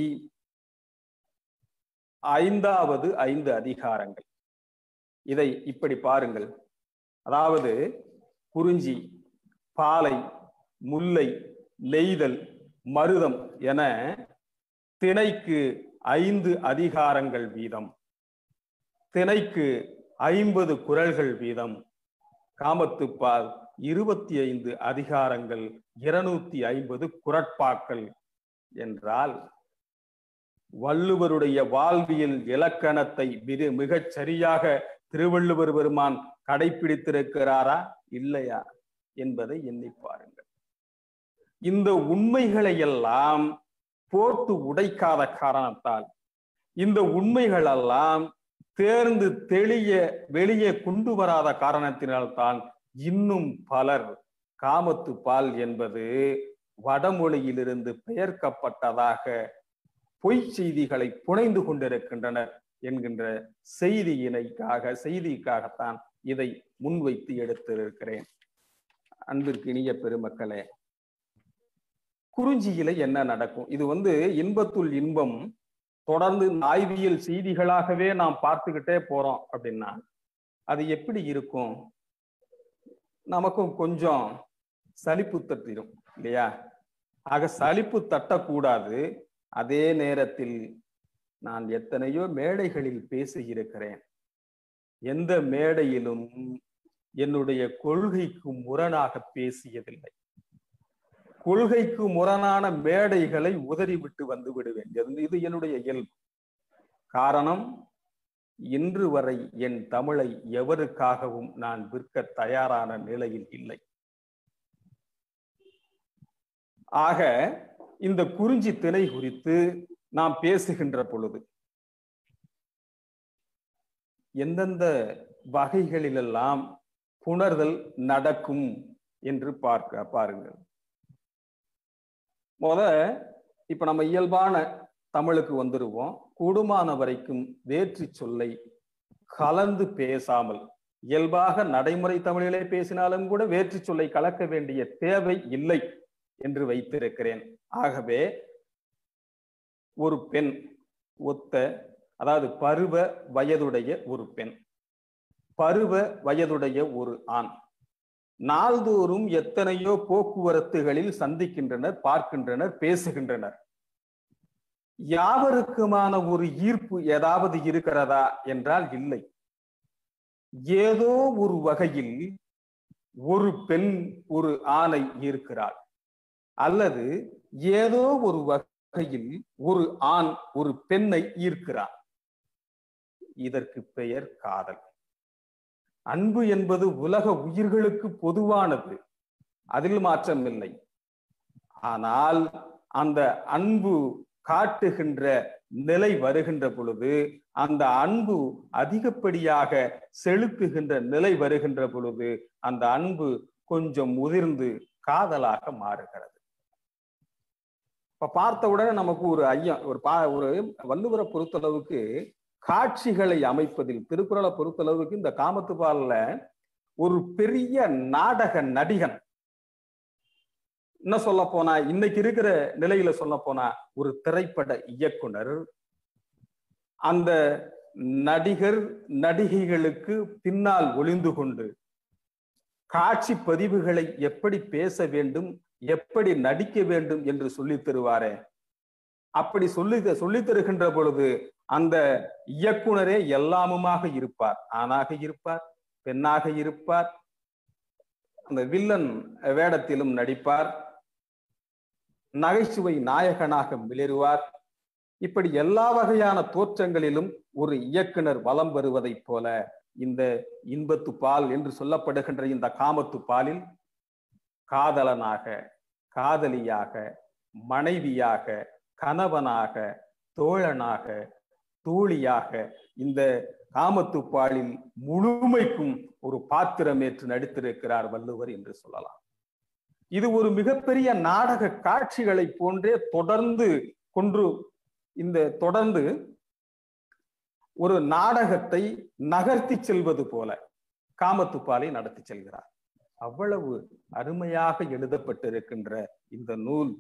ஐந்தாவது ஐந்து அதிகாரங்கள் இதை இப்படி பாருங்கள் அதாவது குறிஞ்சி பாலை முல்லை நெய்தல் மருதம் என திணைக்கு ஐந்து அதிகாரங்கள் வீதம் திணைக்கு ஐம்பது குரல்கள் வீதம் காமத்துப்பால் இருபத்தி ஐந்து அதிகாரங்கள் இருநூத்தி ஐம்பது குரட்பாக்கள் என்றால் வள்ளுவருடைய வாழ்வியல் இலக்கணத்தை மிக மிகச் சரியாக திருவள்ளுவர் பெருமான் கடைபிடித்திருக்கிறாரா இல்லையா என்பதை எண்ணி பாருங்கள் இந்த உண்மைகளை எல்லாம் போட்டு உடைக்காத காரணத்தால் இந்த உண்மைகளெல்லாம் தேர்ந்து தெளிய வெளியே கொண்டு வராத காரணத்தினால்தான் இன்னும் பலர் காமத்து பால் என்பது வடமொழியிலிருந்து பெயர்க்கப்பட்டதாக பொய் செய்திகளை புனைந்து கொண்டிருக்கின்றனர் என்கின்ற செய்தியினைக்காக செய்திக்காகத்தான் இதை முன்வைத்து எடுத்திருக்கிறேன் அன்பிற்கு இனிய பெருமக்களே குறிஞ்சியில என்ன நடக்கும் இது வந்து இன்பத்துள் இன்பம் தொடர்ந்து ஆய்வியல் செய்திகளாகவே நாம் பார்த்துக்கிட்டே போறோம் அப்படின்னா அது எப்படி இருக்கும் நமக்கும் கொஞ்சம் சலிப்பு தட்டிடும் இல்லையா ஆக சலிப்பு தட்டக்கூடாது அதே நேரத்தில் நான் எத்தனையோ மேடைகளில் பேசியிருக்கிறேன் எந்த மேடையிலும் என்னுடைய கொள்கைக்கு முரணாக பேசியதில்லை கொள்கைக்கு முரணான மேடைகளை உதறிவிட்டு வந்து விடுவேன் இது என்னுடைய இயல்பு காரணம் இன்று வரை என் தமிழை எவருக்காகவும் நான் விற்க தயாரான நிலையில் இல்லை ஆக இந்த குறிஞ்சி திணை குறித்து நாம் பேசுகின்ற பொழுது எந்தெந்த வகைகளிலெல்லாம் புணர்தல் நடக்கும் என்று பார்க்க பாருங்கள் முத இப்ப நம்ம இயல்பான தமிழுக்கு வந்துருவோம் கூடுமான வரைக்கும் வேற்றி சொல்லை கலந்து பேசாமல் இயல்பாக நடைமுறை தமிழிலே பேசினாலும் கூட வேற்றி சொல்லை கலக்க வேண்டிய தேவை இல்லை என்று வைத்திருக்கிறேன் ஆகவே ஒரு பெண் ஒத்த அதாவது பருவ வயதுடைய ஒரு பெண் பருவ வயதுடைய ஒரு ஆண் நாள்தோறும் எத்தனையோ போக்குவரத்துகளில் சந்திக்கின்றனர் பார்க்கின்றனர் பேசுகின்றனர் யாவருக்குமான ஒரு ஈர்ப்பு ஏதாவது இருக்கிறதா என்றால் இல்லை ஏதோ ஒரு வகையில் ஒரு பெண் ஒரு ஆணை ஈர்க்கிறாள் அல்லது ஏதோ ஒரு வகையில் ஒரு ஆண் ஒரு பெண்ணை ஈர்க்கிறான் இதற்கு பெயர் காதல் அன்பு என்பது உலக உயிர்களுக்கு பொதுவானது அதில் மாற்றம் இல்லை ஆனால் அந்த அன்பு காட்டுகின்ற நிலை வருகின்ற பொழுது அந்த அன்பு அதிகப்படியாக செலுத்துகின்ற நிலை வருகின்ற பொழுது அந்த அன்பு கொஞ்சம் முதிர்ந்து காதலாக மாறுகிறது இப்ப பார்த்த உடனே நமக்கு ஒரு ஐயம் ஒரு பா ஒரு வள்ளுவரை பொறுத்தளவுக்கு காட்சிகளை அமைப்பதில் திருக்குறளை பொறுத்தளவுக்கு இந்த காமத்துபால்ல ஒரு பெரிய நாடக நடிகன் என்ன சொல்ல போனா இன்னைக்கு இருக்கிற நிலையில சொல்ல போனா ஒரு திரைப்பட இயக்குனர் அந்த நடிகர் நடிகைகளுக்கு பின்னால் ஒளிந்து கொண்டு காட்சி பதிவுகளை எப்படி பேச வேண்டும் எப்படி நடிக்க வேண்டும் என்று சொல்லித் தருவாரே அப்படி சொல்லி சொல்லித் தருகின்ற பொழுது அந்த இயக்குனரே எல்லாமுமாக இருப்பார் ஆணாக இருப்பார் பெண்ணாக இருப்பார் அந்த வில்லன் வேடத்திலும் நடிப்பார் நகைச்சுவை நாயகனாக மிளருவார் இப்படி எல்லா வகையான தோற்றங்களிலும் ஒரு இயக்குனர் வலம் வருவதைப் போல இந்த இன்பத்து பால் என்று சொல்லப்படுகின்ற இந்த காமத்து பாலில் காதலனாக காதலியாக மனைவியாக கணவனாக தோழனாக தோழியாக இந்த காமத்து பாலில் முழுமைக்கும் ஒரு பாத்திரமேற்று நடித்திருக்கிறார் வள்ளுவர் என்று சொல்லலாம் இது ஒரு மிகப்பெரிய நாடக காட்சிகளை போன்றே தொடர்ந்து கொன்று இந்த தொடர்ந்து ஒரு நாடகத்தை நகர்த்தி செல்வது போல காமத்துப்பாலை நடத்தி செல்கிறார் அவ்வளவு அருமையாக எழுதப்பட்டிருக்கின்ற இந்த நூல்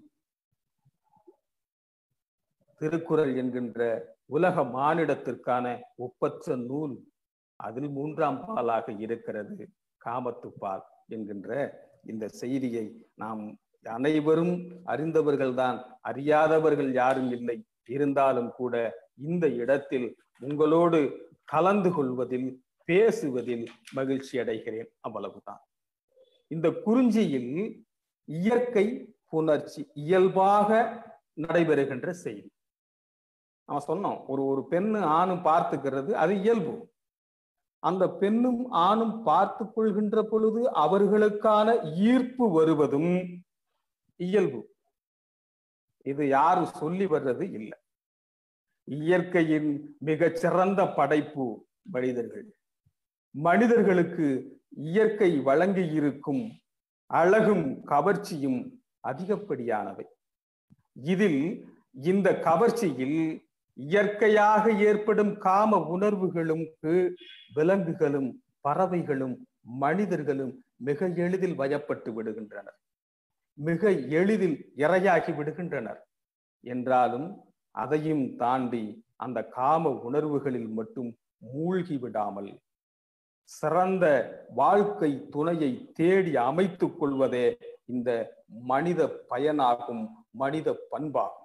திருக்குறள் என்கின்ற உலக மானிடத்திற்கான ஒப்பற்ற நூல் அதில் மூன்றாம் பாலாக இருக்கிறது காமத்துப்பால் என்கின்ற இந்த செய்தியை நாம் அனைவரும் அறிந்தவர்கள்தான் அறியாதவர்கள் யாரும் இல்லை இருந்தாலும் கூட இந்த இடத்தில் உங்களோடு கலந்து கொள்வதில் பேசுவதில் மகிழ்ச்சி அடைகிறேன் அவ்வளவுதான் இந்த குறிஞ்சியில் இயற்கை புணர்ச்சி இயல்பாக நடைபெறுகின்ற செய்தி நம்ம சொன்னோம் ஒரு ஒரு பெண்ணு ஆணும் பார்த்துக்கிறது அது இயல்பு அந்த பெண்ணும் ஆணும் பார்த்து கொள்கின்ற பொழுது அவர்களுக்கான ஈர்ப்பு வருவதும் இயல்பு இது யாரும் சொல்லி வர்றது இல்லை இயற்கையின் மிகச் சிறந்த படைப்பு மனிதர்கள் மனிதர்களுக்கு இயற்கை வழங்கி இருக்கும் அழகும் கவர்ச்சியும் அதிகப்படியானவை இதில் இந்த கவர்ச்சியில் இயற்கையாக ஏற்படும் காம உணர்வுகளுக்கு விலங்குகளும் பறவைகளும் மனிதர்களும் மிக எளிதில் வயப்பட்டு விடுகின்றனர் மிக எளிதில் இரையாகி விடுகின்றனர் என்றாலும் அதையும் தாண்டி அந்த காம உணர்வுகளில் மட்டும் மூழ்கி விடாமல் சிறந்த வாழ்க்கை துணையை தேடி அமைத்துக் கொள்வதே இந்த மனித பயனாகும் மனித பண்பாகும்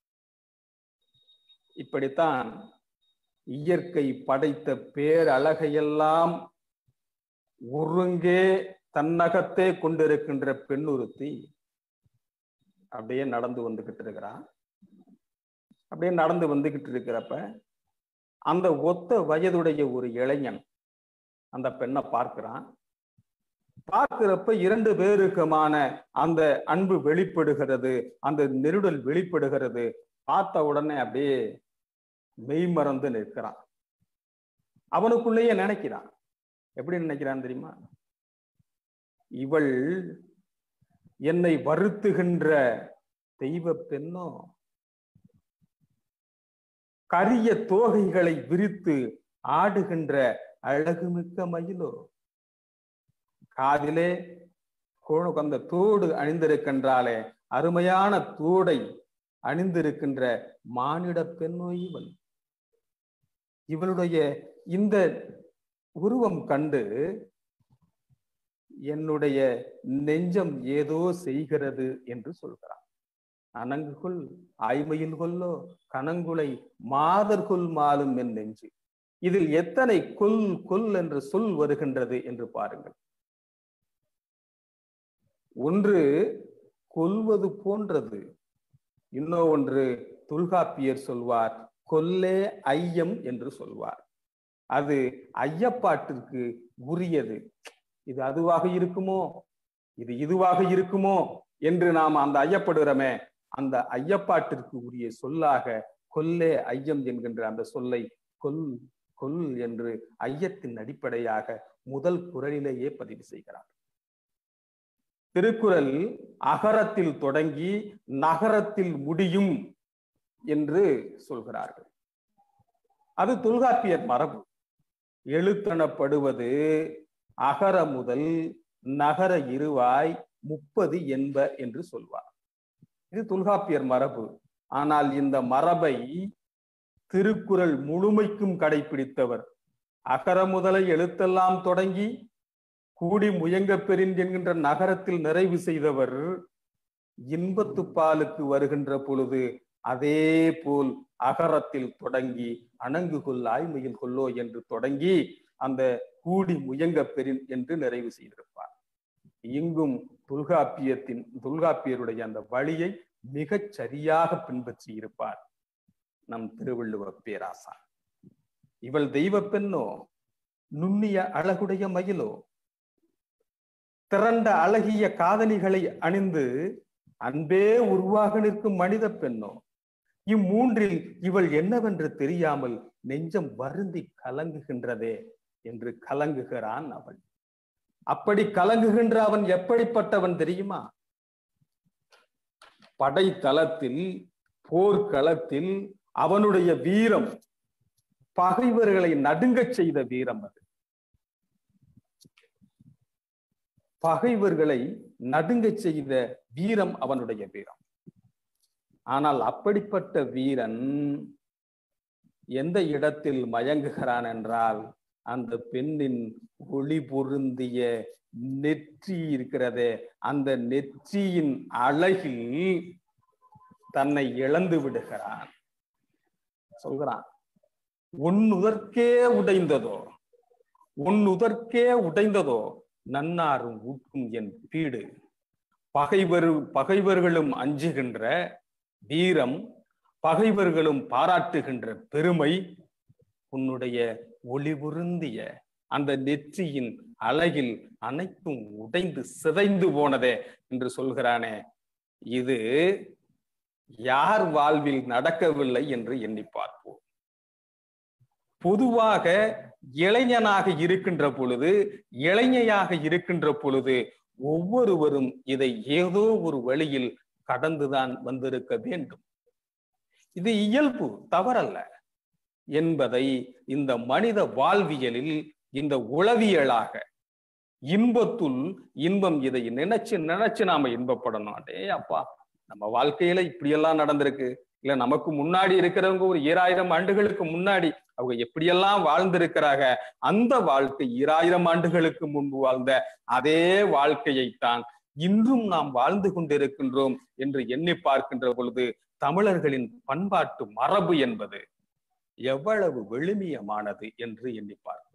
இப்படித்தான் இயற்கை படைத்த பேரழகையெல்லாம் ஒருங்கே தன்னகத்தே கொண்டிருக்கின்ற பெண்ணுறுத்தி அப்படியே நடந்து வந்துகிட்டு இருக்கிறான் அப்படியே நடந்து வந்துகிட்டு இருக்கிறப்ப அந்த ஒத்த வயதுடைய ஒரு இளைஞன் அந்த பெண்ணை பார்க்கிறான் பார்க்கிறப்ப இரண்டு பேருக்குமான அந்த அன்பு வெளிப்படுகிறது அந்த நெருடல் வெளிப்படுகிறது பார்த்த உடனே அப்படியே மெய்மறந்து நிற்கிறான் அவனுக்குள்ளேயே நினைக்கிறான் எப்படி நினைக்கிறான் தெரியுமா இவள் என்னை வருத்துகின்ற தெய்வ பெண்ணோ கரிய தோகைகளை விரித்து ஆடுகின்ற அழகுமிக்க மயிலோ காதிலே அந்த தோடு அணிந்திருக்கின்றாலே அருமையான தோடை அணிந்திருக்கின்ற மானிட பெண்ணோ இவள் இவளுடைய இந்த உருவம் கண்டு என்னுடைய நெஞ்சம் ஏதோ செய்கிறது என்று சொல்கிறான் அணங்குகொள் ஆய்மையில் கொல்லோ கணங்குலை மாதர்கொல் மாலும் என் நெஞ்சு இதில் எத்தனை கொல் கொல் என்று சொல் வருகின்றது என்று பாருங்கள் ஒன்று கொல்வது போன்றது இன்னும் ஒன்று தொல்காப்பியர் சொல்வார் கொல்லே ஐயம் என்று சொல்வார் அது ஐயப்பாட்டிற்கு உரியது இது அதுவாக இருக்குமோ இது இதுவாக இருக்குமோ என்று நாம் அந்த ஐயப்படுகிறோமே அந்த ஐயப்பாட்டிற்கு உரிய சொல்லாக கொல்லே ஐயம் என்கின்ற அந்த சொல்லை கொல் கொல் என்று ஐயத்தின் அடிப்படையாக முதல் குரலிலேயே பதிவு செய்கிறார் திருக்குறள் அகரத்தில் தொடங்கி நகரத்தில் முடியும் என்று சொல்கிறார்கள் அது தொல்காப்பியர் மரபு எழுத்தனப்படுவது அகர முதல் நகர இருவாய் முப்பது என்ப என்று சொல்வார் இது தொல்காப்பியர் மரபு ஆனால் இந்த மரபை திருக்குறள் முழுமைக்கும் கடைபிடித்தவர் அகர முதலை எழுத்தெல்லாம் தொடங்கி கூடி முயங்க பெறின் என்கின்ற நகரத்தில் நிறைவு செய்தவர் இன்பத்து பாலுக்கு வருகின்ற பொழுது அதே போல் அகரத்தில் தொடங்கி அணங்கு கொள் ஆய்மையில் கொல்லோ என்று தொடங்கி அந்த கூடி முயங்க பெறின் என்று நிறைவு செய்திருப்பார் இங்கும் தொல்காப்பியத்தின் தொல்காப்பியருடைய அந்த வழியை மிகச் சரியாக பின்பற்றி இருப்பார் நம் திருவள்ளுவ பேராசா இவள் தெய்வ பெண்ணோ நுண்ணிய அழகுடைய மயிலோ திரண்ட அழகிய காதலிகளை அணிந்து அன்பே உருவாக நிற்கும் மனித பெண்ணோ இம்மூன்றில் இவள் என்னவென்று தெரியாமல் நெஞ்சம் வருந்தி கலங்குகின்றதே என்று கலங்குகிறான் அவன் அப்படி கலங்குகின்ற அவன் எப்படிப்பட்டவன் தெரியுமா படைத்தளத்தில் போர்க்களத்தில் அவனுடைய வீரம் பகைவர்களை நடுங்கச் செய்த வீரம் அது பகைவர்களை நடுங்கச் செய்த வீரம் அவனுடைய வீரம் ஆனால் அப்படிப்பட்ட வீரன் எந்த இடத்தில் மயங்குகிறான் என்றால் அந்த பெண்ணின் ஒளி பொருந்திய நெற்றி இருக்கிறதே அந்த நெற்றியின் அழகில் தன்னை இழந்து விடுகிறான் சொல்கிறான் உன்னுதற்கே உடைந்ததோ உன்னுதற்கே உடைந்ததோ நன்னாரும் ஊட்டும் என் பீடு பகைவர் பகைவர்களும் அஞ்சுகின்ற வீரம் பகைவர்களும் பாராட்டுகின்ற பெருமை உன்னுடைய ஒளிபுருந்திய அந்த நெற்றியின் அழகில் அனைத்தும் உடைந்து சிதைந்து போனதே என்று சொல்கிறானே இது யார் வாழ்வில் நடக்கவில்லை என்று எண்ணி பார்ப்போம் பொதுவாக இளைஞனாக இருக்கின்ற பொழுது இளைஞையாக இருக்கின்ற பொழுது ஒவ்வொருவரும் இதை ஏதோ ஒரு வழியில் கடந்துதான் வந்திருக்க வேண்டும் இது இயல்பு தவறல்ல என்பதை இந்த மனித வாழ்வியலில் இந்த உளவியலாக இன்பத்துள் இன்பம் இதை நினைச்சு நினைச்சு நாம இன்பப்படணும் அடே அப்பா நம்ம வாழ்க்கையில இப்படியெல்லாம் நடந்திருக்கு இல்ல நமக்கு முன்னாடி இருக்கிறவங்க ஒரு ஈராயிரம் ஆண்டுகளுக்கு முன்னாடி அவங்க எப்படியெல்லாம் வாழ்ந்திருக்கிறாங்க அந்த வாழ்க்கை ஈராயிரம் ஆண்டுகளுக்கு முன்பு வாழ்ந்த அதே வாழ்க்கையைத்தான் இன்றும் நாம் வாழ்ந்து கொண்டிருக்கின்றோம் என்று எண்ணி பார்க்கின்ற பொழுது தமிழர்களின் பண்பாட்டு மரபு என்பது எவ்வளவு எளிமையமானது என்று எண்ணி பார்க்கிறோம்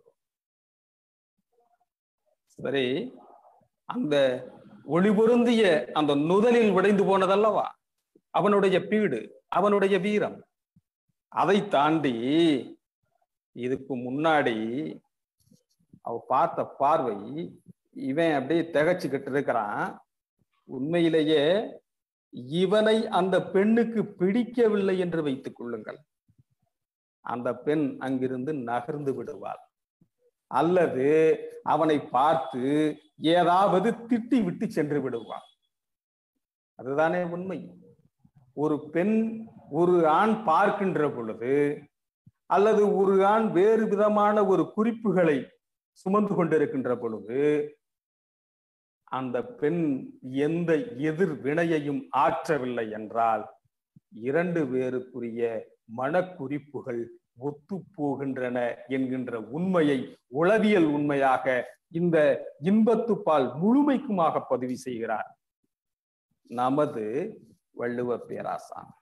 சரி அந்த ஒளி பொருந்திய அந்த நுதலில் உடைந்து போனதல்லவா அவனுடைய பீடு அவனுடைய வீரம் அதை தாண்டி இதுக்கு முன்னாடி அவ பார்த்த பார்வை இவன் அப்படியே திகச்சுக்கிட்டு இருக்கிறான் உண்மையிலேயே இவனை அந்த பெண்ணுக்கு பிடிக்கவில்லை என்று வைத்துக் கொள்ளுங்கள் அந்த பெண் அங்கிருந்து நகர்ந்து விடுவாள் அல்லது அவனை பார்த்து ஏதாவது திட்டி விட்டு சென்று விடுவாள் அதுதானே உண்மை ஒரு பெண் ஒரு ஆண் பார்க்கின்ற பொழுது அல்லது ஒரு ஆண் வேறு விதமான ஒரு குறிப்புகளை சுமந்து கொண்டிருக்கின்ற பொழுது அந்த பெண் எந்த எதிர் வினையையும் ஆற்றவில்லை என்றால் இரண்டு பேருக்குரிய மனக்குறிப்புகள் ஒத்து போகின்றன என்கின்ற உண்மையை உளவியல் உண்மையாக இந்த இன்பத்துப்பால் முழுமைக்குமாக பதிவு செய்கிறார் நமது வள்ளுவ பேராசான்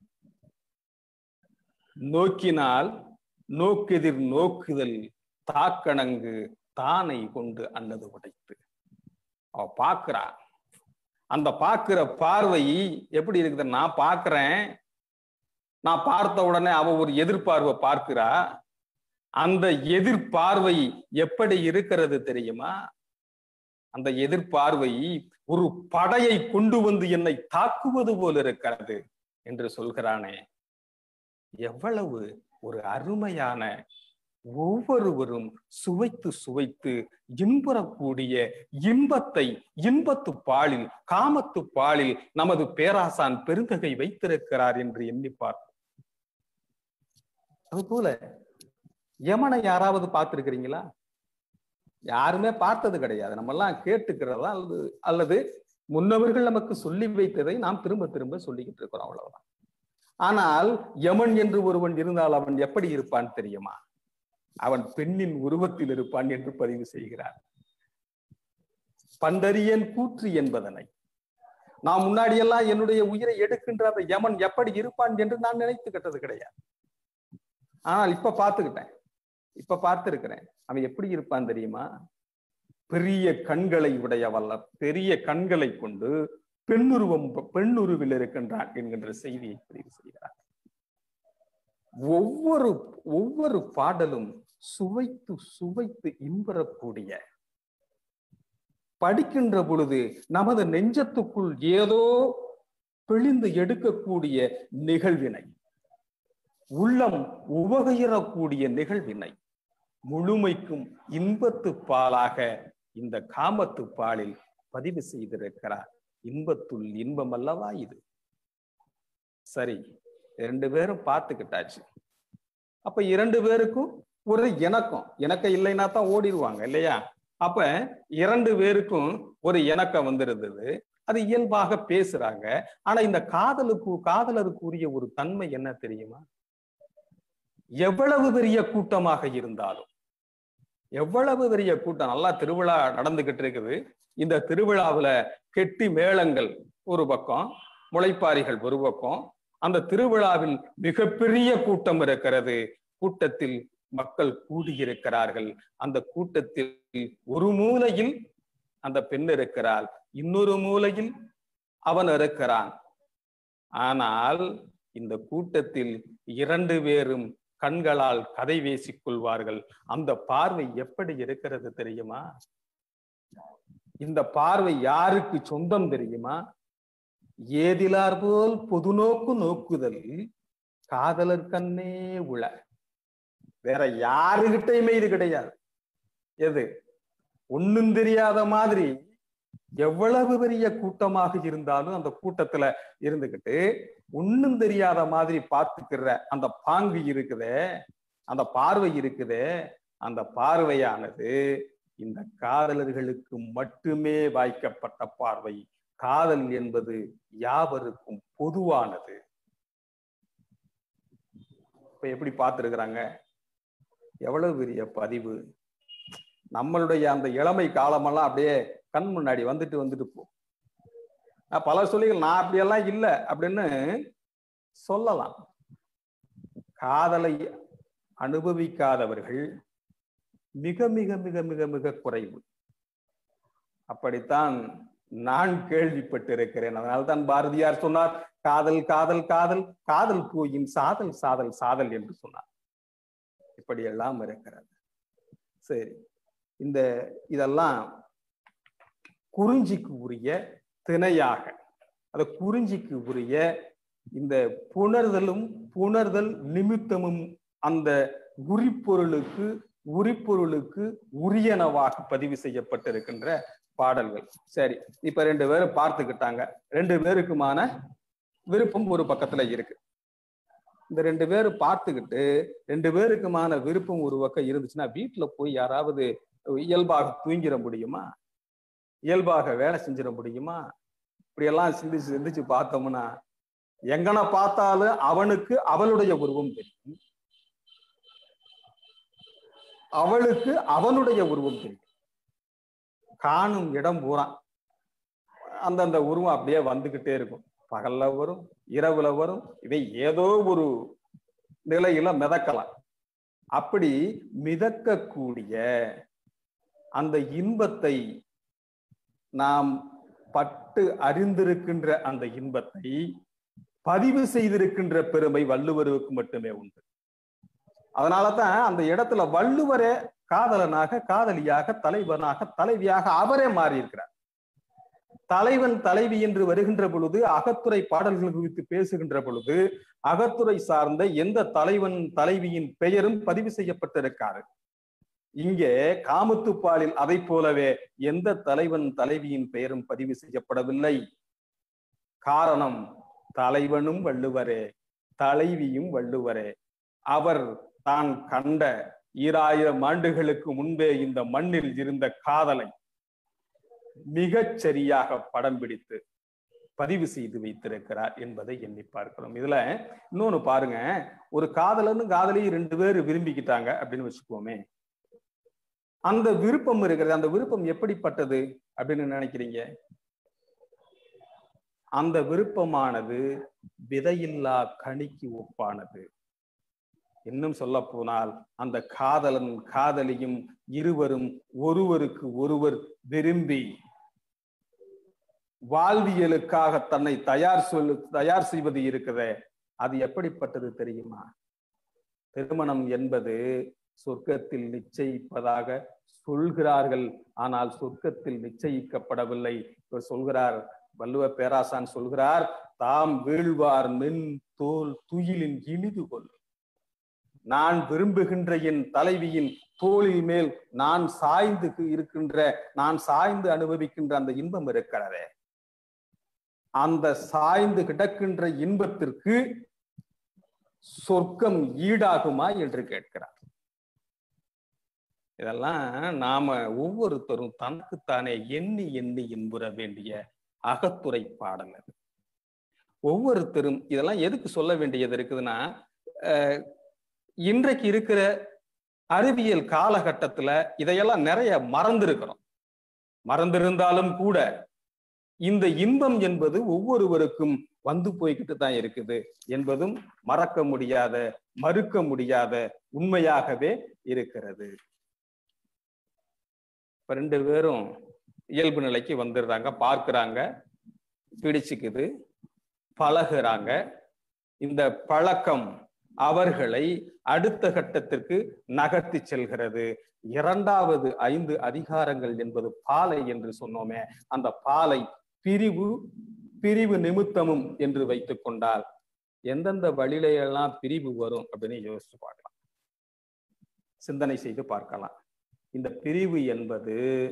நோக்கினால் நோக்கெதிர் நோக்குதல் தாக்கணங்கு தானை கொண்டு அன்னது உடைத்து அவ பாக்குறா அந்த பாக்குற பார்வை எப்படி இருக்குது நான் பாக்குறேன் நான் பார்த்த உடனே அவ ஒரு எதிர்பார்வை பார்க்கிறா அந்த எதிர்பார்வை எப்படி இருக்கிறது தெரியுமா அந்த எதிர்பார்வை ஒரு படையை கொண்டு வந்து என்னை தாக்குவது போல் இருக்கிறது என்று சொல்கிறானே எவ்வளவு ஒரு அருமையான ஒவ்வொருவரும் சுவைத்து சுவைத்து இன்புறக்கூடிய இன்பத்தை இன்பத்து பாலில் காமத்து பாலில் நமது பேராசான் பெருந்தகை வைத்திருக்கிறார் என்று எண்ணி பார்ப்போம் அதுபோல யமனை யாராவது பார்த்திருக்கிறீங்களா யாருமே பார்த்தது கிடையாது நம்ம எல்லாம் கேட்டுக்கிறதா அல்லது அல்லது முன்னவர்கள் நமக்கு சொல்லி வைத்ததை நாம் திரும்ப திரும்ப சொல்லிக்கிட்டு இருக்கிறோம் அவ்வளவுதான் ஆனால் யமன் என்று ஒருவன் இருந்தால் அவன் எப்படி இருப்பான் தெரியுமா அவன் பெண்ணின் உருவத்தில் இருப்பான் என்று பதிவு செய்கிறார் பண்டரியன் கூற்று என்பதனை நான் முன்னாடியெல்லாம் என்னுடைய உயிரை எடுக்கின்ற அந்த யமன் எப்படி இருப்பான் என்று நான் நினைத்துக்கிட்டது கிடையாது ஆனால் இப்ப பார்த்துக்கிட்டேன் இப்ப பார்த்திருக்கிறேன் அவன் எப்படி இருப்பான் தெரியுமா பெரிய கண்களை உடையவல்ல பெரிய கண்களை கொண்டு பெண்ணுருவம் பெண்ணுருவில் இருக்கின்றான் என்கின்ற செய்தியை பதிவு செய்கிறார் ஒவ்வொரு ஒவ்வொரு பாடலும் சுவைத்து சுவைத்து இன்பரக்கூடிய படிக்கின்ற பொழுது நமது நெஞ்சத்துக்குள் ஏதோ பிழிந்து எடுக்கக்கூடிய நிகழ்வினை உள்ளம் உவகையிறக்கூடிய நிகழ்வினை முழுமைக்கும் இன்பத்து பாலாக இந்த காமத்து பாலில் பதிவு செய்திருக்கிறார் இன்பத்துள் இன்பம் அல்லவா இது சரி ரெண்டு பேரும் பார்த்துக்கிட்டாச்சு அப்ப இரண்டு பேருக்கும் ஒரு இணக்கம் இணக்கம் இல்லைன்னா தான் ஓடிடுவாங்க இல்லையா அப்ப இரண்டு பேருக்கும் ஒரு இணக்கம் வந்திருந்தது அது இயல்பாக பேசுறாங்க ஆனா இந்த காதலுக்கு காதலருக்குரிய ஒரு தன்மை என்ன தெரியுமா எவ்வளவு பெரிய கூட்டமாக இருந்தாலும் எவ்வளவு பெரிய கூட்டம் நல்லா திருவிழா நடந்துகிட்டு இருக்குது இந்த திருவிழாவுல கெட்டி மேளங்கள் ஒரு பக்கம் முளைப்பாரிகள் ஒரு பக்கம் அந்த திருவிழாவில் மிகப்பெரிய கூட்டம் இருக்கிறது கூட்டத்தில் மக்கள் கூடியிருக்கிறார்கள் அந்த கூட்டத்தில் ஒரு மூலையில் அந்த பெண் இருக்கிறாள் இன்னொரு மூலையில் அவன் இருக்கிறான் ஆனால் இந்த கூட்டத்தில் இரண்டு பேரும் கண்களால் கதை பேசிக் கொள்வார்கள் அந்த பார்வை எப்படி இருக்கிறது தெரியுமா இந்த பார்வை யாருக்கு சொந்தம் தெரியுமா ஏதிலார் போல் பொது நோக்கு நோக்குதல் காதலர் கண்ணே உள வேற யாருகிட்டையுமே இது கிடையாது எது ஒண்ணும் தெரியாத மாதிரி எவ்வளவு பெரிய கூட்டமாக இருந்தாலும் அந்த கூட்டத்துல இருந்துகிட்டு ஒண்ணும் தெரியாத மாதிரி பார்த்துக்கிற அந்த பாங்கு இருக்குதே அந்த பார்வை இருக்குதே அந்த பார்வையானது இந்த காதலர்களுக்கு மட்டுமே வாய்க்கப்பட்ட பார்வை காதல் என்பது யாவருக்கும் பொதுவானது இப்ப எப்படி பார்த்திருக்கிறாங்க எவ்வளவு பெரிய பதிவு நம்மளுடைய அந்த இளமை காலமெல்லாம் அப்படியே கண் முன்னாடி வந்துட்டு வந்துட்டு போ நான் பல சொல்லிகள் நான் அப்படியெல்லாம் இல்லை அப்படின்னு சொல்லலாம் காதலை அனுபவிக்காதவர்கள் மிக மிக மிக மிக மிக குறைவு அப்படித்தான் நான் கேள்விப்பட்டிருக்கிறேன் அதனால்தான் பாரதியார் சொன்னார் காதல் காதல் காதல் காதல் பூயின் சாதல் சாதல் சாதல் என்று சொன்னார் இப்படியெல்லாம் இருக்கிறது சரி இந்த இதெல்லாம் குறிஞ்சிக்கு உரிய திணையாக அந்த குறிஞ்சிக்கு உரிய இந்த புணர்தலும் புணர்தல் நிமித்தமும் அந்த உரிப்பொருளுக்கு உரிப்பொருளுக்கு உரியனவாக பதிவு செய்யப்பட்டிருக்கின்ற பாடல்கள் சரி இப்ப ரெண்டு பேரும் பார்த்துக்கிட்டாங்க ரெண்டு பேருக்குமான விருப்பம் ஒரு பக்கத்துல இருக்கு இந்த ரெண்டு பேரும் பார்த்துக்கிட்டு ரெண்டு பேருக்குமான விருப்பம் ஒரு பக்கம் இருந்துச்சுன்னா வீட்டுல போய் யாராவது இயல்பாக தூங்கிட முடியுமா இயல்பாக வேலை செஞ்சிட முடியுமா இப்படியெல்லாம் சிந்திச்சு சிந்திச்சு பார்த்தோம்னா எங்கன பார்த்தாலும் அவனுக்கு அவளுடைய உருவம் தெரியும் அவளுக்கு அவனுடைய உருவம் தெரியும் காணும் இடம் பூரா அந்தந்த உருவம் அப்படியே வந்துகிட்டே இருக்கும் பகல்ல வரும் இரவுல வரும் இவை ஏதோ ஒரு நிலையில மிதக்கலாம் அப்படி மிதக்கக்கூடிய அந்த இன்பத்தை நாம் பட்டு அறிந்திருக்கின்ற அந்த இன்பத்தை பதிவு செய்திருக்கின்ற பெருமை வள்ளுவருக்கு மட்டுமே உண்டு அதனாலதான் அந்த இடத்துல வள்ளுவரே காதலனாக காதலியாக தலைவனாக தலைவியாக அவரே மாறி இருக்கிறார் தலைவன் தலைவி என்று வருகின்ற பொழுது அகத்துறை பாடல்கள் குறித்து பேசுகின்ற பொழுது அகத்துறை சார்ந்த எந்த தலைவன் தலைவியின் பெயரும் பதிவு செய்யப்பட்டிருக்காரு இங்கே காமத்துப்பாலில் அதை போலவே எந்த தலைவன் தலைவியின் பெயரும் பதிவு செய்யப்படவில்லை காரணம் தலைவனும் வள்ளுவரே தலைவியும் வள்ளுவரே அவர் தான் கண்ட ஈராயிரம் ஆண்டுகளுக்கு முன்பே இந்த மண்ணில் இருந்த காதலை மிகச் சரியாக படம் பிடித்து பதிவு செய்து வைத்திருக்கிறார் என்பதை எண்ணி பார்க்கிறோம் இதுல இன்னொன்னு பாருங்க ஒரு காதலன்னு காதலி ரெண்டு பேர் விரும்பிக்கிட்டாங்க அப்படின்னு வச்சுக்கோமே அந்த விருப்பம் இருக்கிறது அந்த விருப்பம் எப்படிப்பட்டது அப்படின்னு நினைக்கிறீங்க அந்த விருப்பமானது விதையில்லா கனிக்கு ஒப்பானது இன்னும் சொல்ல போனால் அந்த காதலன் காதலியும் இருவரும் ஒருவருக்கு ஒருவர் விரும்பி வாழ்வியலுக்காக தன்னை தயார் சொல்லு தயார் செய்வது இருக்குதே அது எப்படிப்பட்டது தெரியுமா திருமணம் என்பது சொர்க்கத்தில் நிச்சயிப்பதாக சொல்கிறார்கள் ஆனால் சொர்க்கத்தில் நிச்சயிக்கப்படவில்லை இவர் சொல்கிறார் வள்ளுவ பேராசான் சொல்கிறார் தாம் வீழ்வார் மென் தோல் துயிலின் இனிது கொள் நான் விரும்புகின்ற என் தலைவியின் தோளில் மேல் நான் சாய்ந்து இருக்கின்ற நான் சாய்ந்து அனுபவிக்கின்ற அந்த இன்பம் இருக்கிறதே அந்த சாய்ந்து கிடக்கின்ற இன்பத்திற்கு சொர்க்கம் ஈடாகுமா என்று கேட்கிறார் இதெல்லாம் நாம ஒவ்வொருத்தரும் தனக்குத்தானே எண்ணி எண்ணி இன்புற வேண்டிய அகத்துறை பாடல் அது ஒவ்வொருத்தரும் இதெல்லாம் எதுக்கு சொல்ல வேண்டியது இருக்குதுன்னா இன்றைக்கு இருக்கிற அறிவியல் காலகட்டத்துல இதையெல்லாம் நிறைய மறந்திருக்கிறோம் மறந்திருந்தாலும் கூட இந்த இன்பம் என்பது ஒவ்வொருவருக்கும் வந்து போய்கிட்டு தான் இருக்குது என்பதும் மறக்க முடியாத மறுக்க முடியாத உண்மையாகவே இருக்கிறது இப்ப ரெண்டு பேரும் இயல்பு நிலைக்கு வந்துடுறாங்க பார்க்கிறாங்க பிடிச்சுக்குது பழகுறாங்க இந்த பழக்கம் அவர்களை அடுத்த கட்டத்திற்கு நகர்த்தி செல்கிறது இரண்டாவது ஐந்து அதிகாரங்கள் என்பது பாலை என்று சொன்னோமே அந்த பாலை பிரிவு பிரிவு நிமித்தமும் என்று வைத்துக் கொண்டால் எந்தெந்த வழியிலையெல்லாம் பிரிவு வரும் அப்படின்னு யோசிச்சு பார்க்கலாம் சிந்தனை செய்து பார்க்கலாம் இந்த பிரிவு என்பது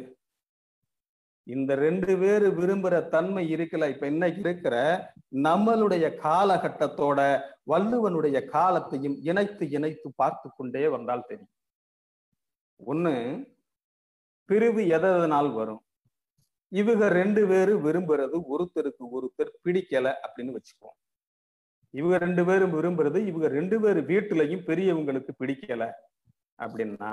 இந்த ரெண்டு பேரு விரும்புற தன்மை இருக்கல இப்ப இன்னைக்கு இருக்கிற நம்மளுடைய காலகட்டத்தோட வள்ளுவனுடைய காலத்தையும் இணைத்து இணைத்து பார்த்து கொண்டே வந்தால் தெரியும் ஒண்ணு பிரிவு எதனால் வரும் இவங்க ரெண்டு பேரு விரும்புறது ஒருத்தருக்கு ஒருத்தர் பிடிக்கல அப்படின்னு வச்சுக்குவோம் இவங்க ரெண்டு பேரும் விரும்புறது இவங்க ரெண்டு பேரு வீட்டுலயும் பெரியவங்களுக்கு பிடிக்கல அப்படின்னா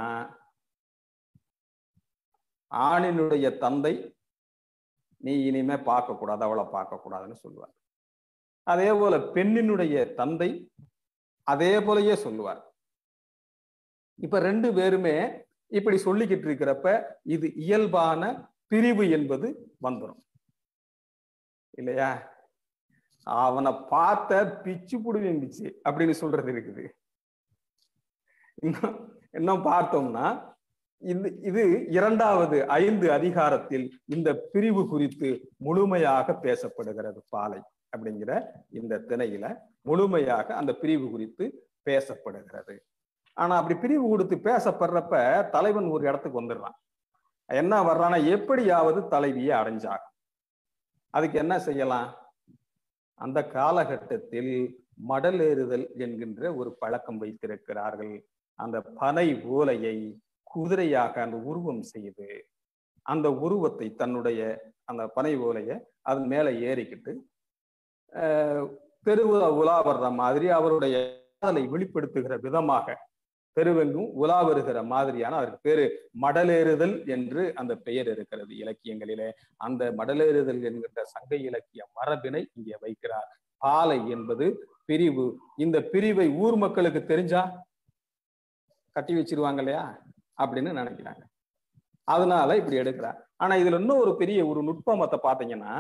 ஆணினுடைய தந்தை நீ இனிமே பார்க்க கூடாது அவளை பார்க்க கூடாதுன்னு சொல்லுவார் அதே போல பெண்ணினுடைய தந்தை அதே போலயே சொல்லுவார் இப்ப ரெண்டு பேருமே இப்படி சொல்லிக்கிட்டு இருக்கிறப்ப இது இயல்பான பிரிவு என்பது வந்துடும் இல்லையா அவனை பார்த்த பிச்சு புடுவேன் பிச்சு அப்படின்னு சொல்றது இருக்குது இன்னும் இன்னும் பார்த்தோம்னா இந்த இது இரண்டாவது ஐந்து அதிகாரத்தில் இந்த பிரிவு குறித்து முழுமையாக பேசப்படுகிறது பாலை அப்படிங்கிற இந்த திணையில முழுமையாக அந்த பிரிவு குறித்து பேசப்படுகிறது ஆனா அப்படி பிரிவு கொடுத்து பேசப்படுறப்ப தலைவன் ஒரு இடத்துக்கு வந்துடுறான் என்ன வர்றானா எப்படியாவது தலைவியை அடைஞ்சாகும் அதுக்கு என்ன செய்யலாம் அந்த காலகட்டத்தில் மடலேறுதல் என்கின்ற ஒரு பழக்கம் வைத்திருக்கிறார்கள் அந்த பனை ஓலையை குதிரையாக அந்த உருவம் செய்து அந்த உருவத்தை தன்னுடைய அந்த பனை ஓலைய அதன் மேல ஏறிக்கிட்டு தெருவுல உலா வர்ற மாதிரி அவருடைய காதலை வெளிப்படுத்துகிற விதமாக தெருவெங்கும் உலா வருகிற மாதிரியான அதற்கு பேரு மடலேறுதல் என்று அந்த பெயர் இருக்கிறது இலக்கியங்களிலே அந்த மடலேறுதல் என்கின்ற சங்க இலக்கிய மரபினை இங்கே வைக்கிறார் பாலை என்பது பிரிவு இந்த பிரிவை ஊர் மக்களுக்கு தெரிஞ்சா கட்டி வச்சிருவாங்க இல்லையா அப்படின்னு நினைக்கிறாங்க அதனால இப்படி எடுக்கிறார் ஆனா இதுல இன்னும் ஒரு பெரிய ஒரு நுட்பமத்தை பாத்தீங்கன்னா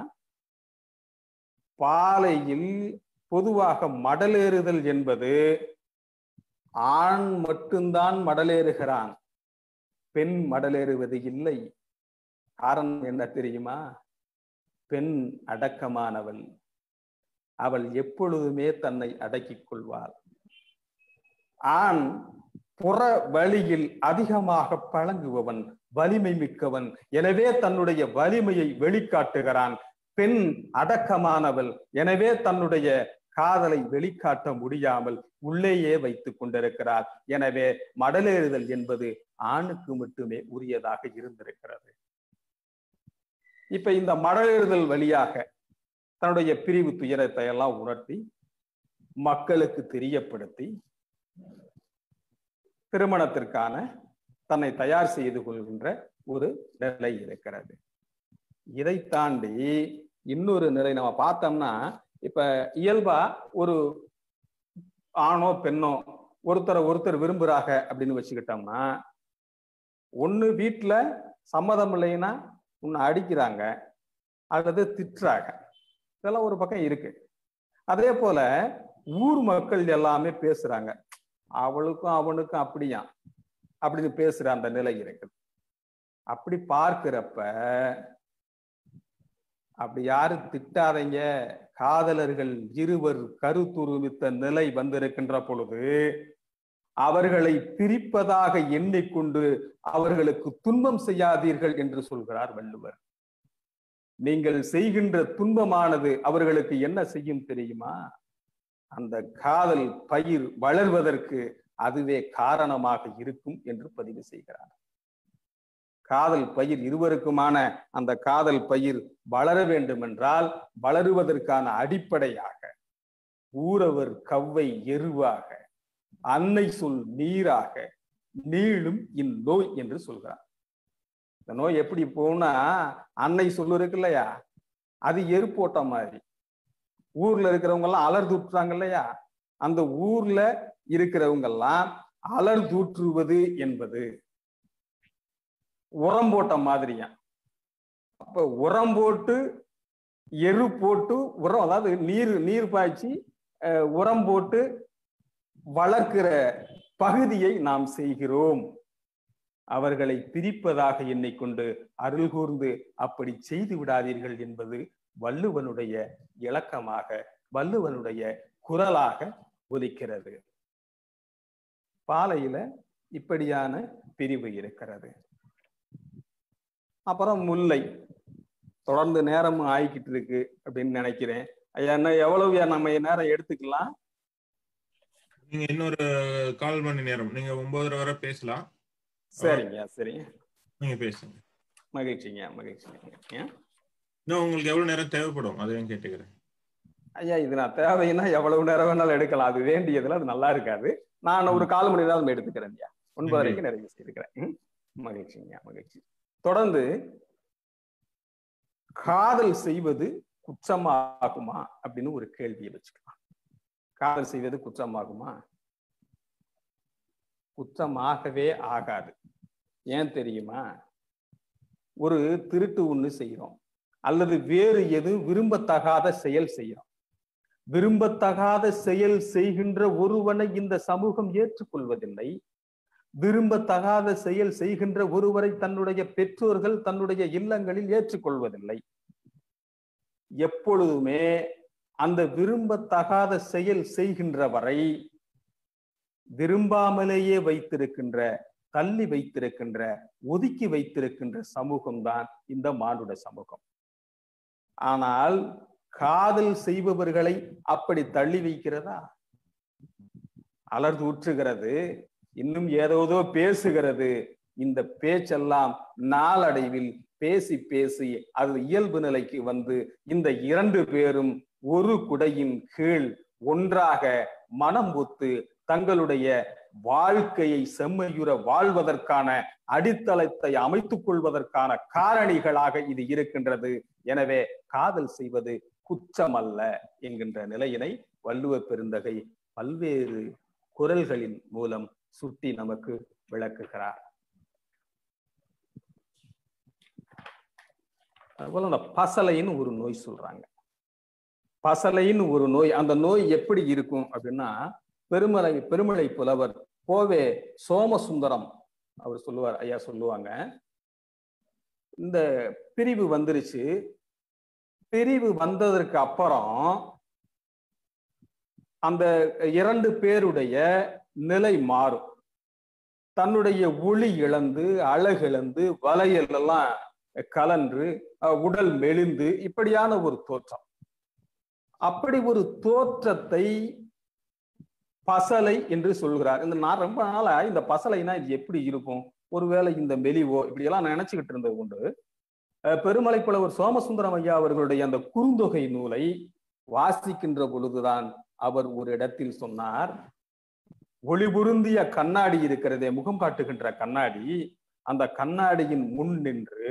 பாலையில் பொதுவாக மடலேறுதல் என்பது ஆண் மட்டும்தான் மடலேறுகிறான் பெண் மடலேறுவது இல்லை காரணம் என்ன தெரியுமா பெண் அடக்கமானவள் அவள் எப்பொழுதுமே தன்னை அடக்கிக் கொள்வாள் ஆண் புற வழியில் அதிகமாக பழங்குபவன் வலிமை மிக்கவன் எனவே தன்னுடைய வலிமையை வெளிக்காட்டுகிறான் பெண் அடக்கமானவள் எனவே தன்னுடைய காதலை வெளிக்காட்ட முடியாமல் உள்ளேயே வைத்துக் கொண்டிருக்கிறார் எனவே மடலேறுதல் என்பது ஆணுக்கு மட்டுமே உரியதாக இருந்திருக்கிறது இப்ப இந்த மடலேறுதல் வழியாக தன்னுடைய பிரிவு துயரத்தை எல்லாம் உணர்த்தி மக்களுக்கு தெரியப்படுத்தி திருமணத்திற்கான தன்னை தயார் செய்து கொள்கின்ற ஒரு நிலை இருக்கிறது இதை தாண்டி இன்னொரு நிலை நம்ம பார்த்தோம்னா இப்ப இயல்பா ஒரு ஆணோ பெண்ணோ ஒருத்தரை ஒருத்தர் விரும்புறாங்க அப்படின்னு வச்சுக்கிட்டோம்னா ஒண்ணு வீட்டுல சம்மதம் இல்லைன்னா உன்னை அடிக்கிறாங்க அல்லது திட்டுறாங்க இதெல்லாம் ஒரு பக்கம் இருக்கு அதே போல ஊர் மக்கள் எல்லாமே பேசுறாங்க அவளுக்கும் அவனுக்கும் அப்படியா அப்படின்னு பேசுற அந்த நிலை இருக்குது அப்படி பார்க்கிறப்ப அப்படி யாரும் திட்டாதீங்க காதலர்கள் இருவர் கருத்துருவித்த நிலை வந்திருக்கின்ற பொழுது அவர்களை பிரிப்பதாக எண்ணிக்கொண்டு அவர்களுக்கு துன்பம் செய்யாதீர்கள் என்று சொல்கிறார் வள்ளுவர் நீங்கள் செய்கின்ற துன்பமானது அவர்களுக்கு என்ன செய்யும் தெரியுமா அந்த காதல் பயிர் வளர்வதற்கு அதுவே காரணமாக இருக்கும் என்று பதிவு செய்கிறார் காதல் பயிர் இருவருக்குமான அந்த காதல் பயிர் வளர வேண்டும் என்றால் வளருவதற்கான அடிப்படையாக ஊரவர் கவ்வை எருவாக அன்னை சொல் நீராக நீளும் இந்நோய் என்று சொல்கிறார் இந்த நோய் எப்படி போனா அன்னை சொல்லு இருக்கு இல்லையா அது எருப்போட்ட மாதிரி ஊர்ல இருக்கிறவங்க எல்லாம் அலர் தூற்றுறாங்க இல்லையா அந்த ஊர்ல இருக்கிறவங்க எல்லாம் அலர் தூற்றுவது என்பது உரம் போட்ட மாதிரியா அப்ப உரம் போட்டு எரு போட்டு உரம் அதாவது நீர் நீர் பாய்ச்சி உரம் போட்டு வளர்க்கிற பகுதியை நாம் செய்கிறோம் அவர்களை பிரிப்பதாக எண்ணிக்கொண்டு அருள் கூர்ந்து அப்படி செய்து விடாதீர்கள் என்பது வள்ளுவனுடைய இலக்கமாக வள்ளுவனுடைய குரலாக ஒலிக்கிறது பாலையில இப்படியான பிரிவு இருக்கிறது அப்புறம் முல்லை தொடர்ந்து நேரமும் ஆயிக்கிட்டு இருக்கு அப்படின்னு நினைக்கிறேன் ஐயா என்ன எவ்வளவு நம்ம நேரம் எடுத்துக்கலாம் நீங்க இன்னொரு கால் மணி நேரம் நீங்க ஒன்பதரை வரை பேசலாம் சரிங்க சரிங்க நீங்க பேசுங்க மகிழ்ச்சிங்க மகிழ்ச்சிங்க இன்னும் உங்களுக்கு எவ்வளவு நேரம் தேவைப்படும் அதையும் கேட்டுக்கிறேன் ஐயா இது நான் தேவைன்னா எவ்வளவு நேரம் வேணாலும் எடுக்கலாம் அது வேண்டியதுல அது நல்லா இருக்காது நான் ஒரு கால் மணி நேரம் எடுத்துக்கிறேன் ஐயா ஒன்பதரைக்கு நிறைவு செய்திருக்கிறேன் மகிழ்ச்சிங்க மகிழ்ச்சி தொடர்ந்து காதல் செய்வது குற்றமாகுமா அப்படின்னு ஒரு கேள்வியை வச்சுக்கலாம் காதல் செய்வது குற்றமாகுமா குற்றமாகவே ஆகாது ஏன் தெரியுமா ஒரு திருட்டு ஒண்ணு செய்யறோம் அல்லது வேறு எதுவும் விரும்பத்தகாத செயல் செய்யறோம் விரும்பத்தகாத செயல் செய்கின்ற ஒருவனை இந்த சமூகம் ஏற்றுக்கொள்வதில்லை விரும்பத்தகாத செயல் செய்கின்ற ஒருவரை தன்னுடைய பெற்றோர்கள் தன்னுடைய இல்லங்களில் ஏற்றுக்கொள்வதில்லை எப்பொழுதுமே அந்த விரும்பத்தகாத செயல் செய்கின்றவரை விரும்பாமலேயே வைத்திருக்கின்ற தள்ளி வைத்திருக்கின்ற ஒதுக்கி வைத்திருக்கின்ற சமூகம்தான் இந்த மானுட சமூகம் ஆனால் காதல் செய்பவர்களை அப்படி தள்ளி வைக்கிறதா அலர்ந்து ஊற்றுகிறது இன்னும் ஏதோதோ பேசுகிறது இந்த பேச்செல்லாம் நாளடைவில் பேசி பேசி அது இயல்பு நிலைக்கு வந்து இந்த இரண்டு பேரும் ஒரு குடையின் கீழ் ஒன்றாக மனம் ஒத்து தங்களுடைய வாழ்க்கையை செம்மையுற வாழ்வதற்கான அடித்தளத்தை அமைத்துக் கொள்வதற்கான காரணிகளாக இது இருக்கின்றது எனவே காதல் செய்வது குற்றமல்ல என்கின்ற நிலையினை வள்ளுவ பெருந்தகை பல்வேறு குரல்களின் மூலம் சுட்டி நமக்கு விளக்குகிறார் அதுபோல அந்த பசலைன்னு ஒரு நோய் சொல்றாங்க பசலைன்னு ஒரு நோய் அந்த நோய் எப்படி இருக்கும் அப்படின்னா பெருமலை பெருமலை புலவர் போவே சோமசுந்தரம் அவர் சொல்லுவார் ஐயா சொல்லுவாங்க இந்த பிரிவு வந்துருச்சு பிரிவு வந்ததற்கு அப்புறம் அந்த இரண்டு பேருடைய நிலை மாறும் தன்னுடைய ஒளி இழந்து அழகிழந்து வளையல் எல்லாம் கலன்று உடல் மெலிந்து இப்படியான ஒரு தோற்றம் அப்படி ஒரு தோற்றத்தை பசலை என்று சொல்கிறார் இந்த நான் ரொம்ப நாளா இந்த பசலைனா இது எப்படி இருக்கும் ஒருவேளை இந்த மெலிவோ இப்படி எல்லாம் நினைச்சுக்கிட்டு இருந்தது உண்டு பெருமலை புலவர் சோமசுந்தரம் ஐயா அவர்களுடைய அந்த குறுந்தொகை நூலை வாசிக்கின்ற பொழுதுதான் அவர் ஒரு இடத்தில் சொன்னார் ஒளிபுருந்திய கண்ணாடி இருக்கிறதே முகம் காட்டுகின்ற கண்ணாடி அந்த கண்ணாடியின் முன் நின்று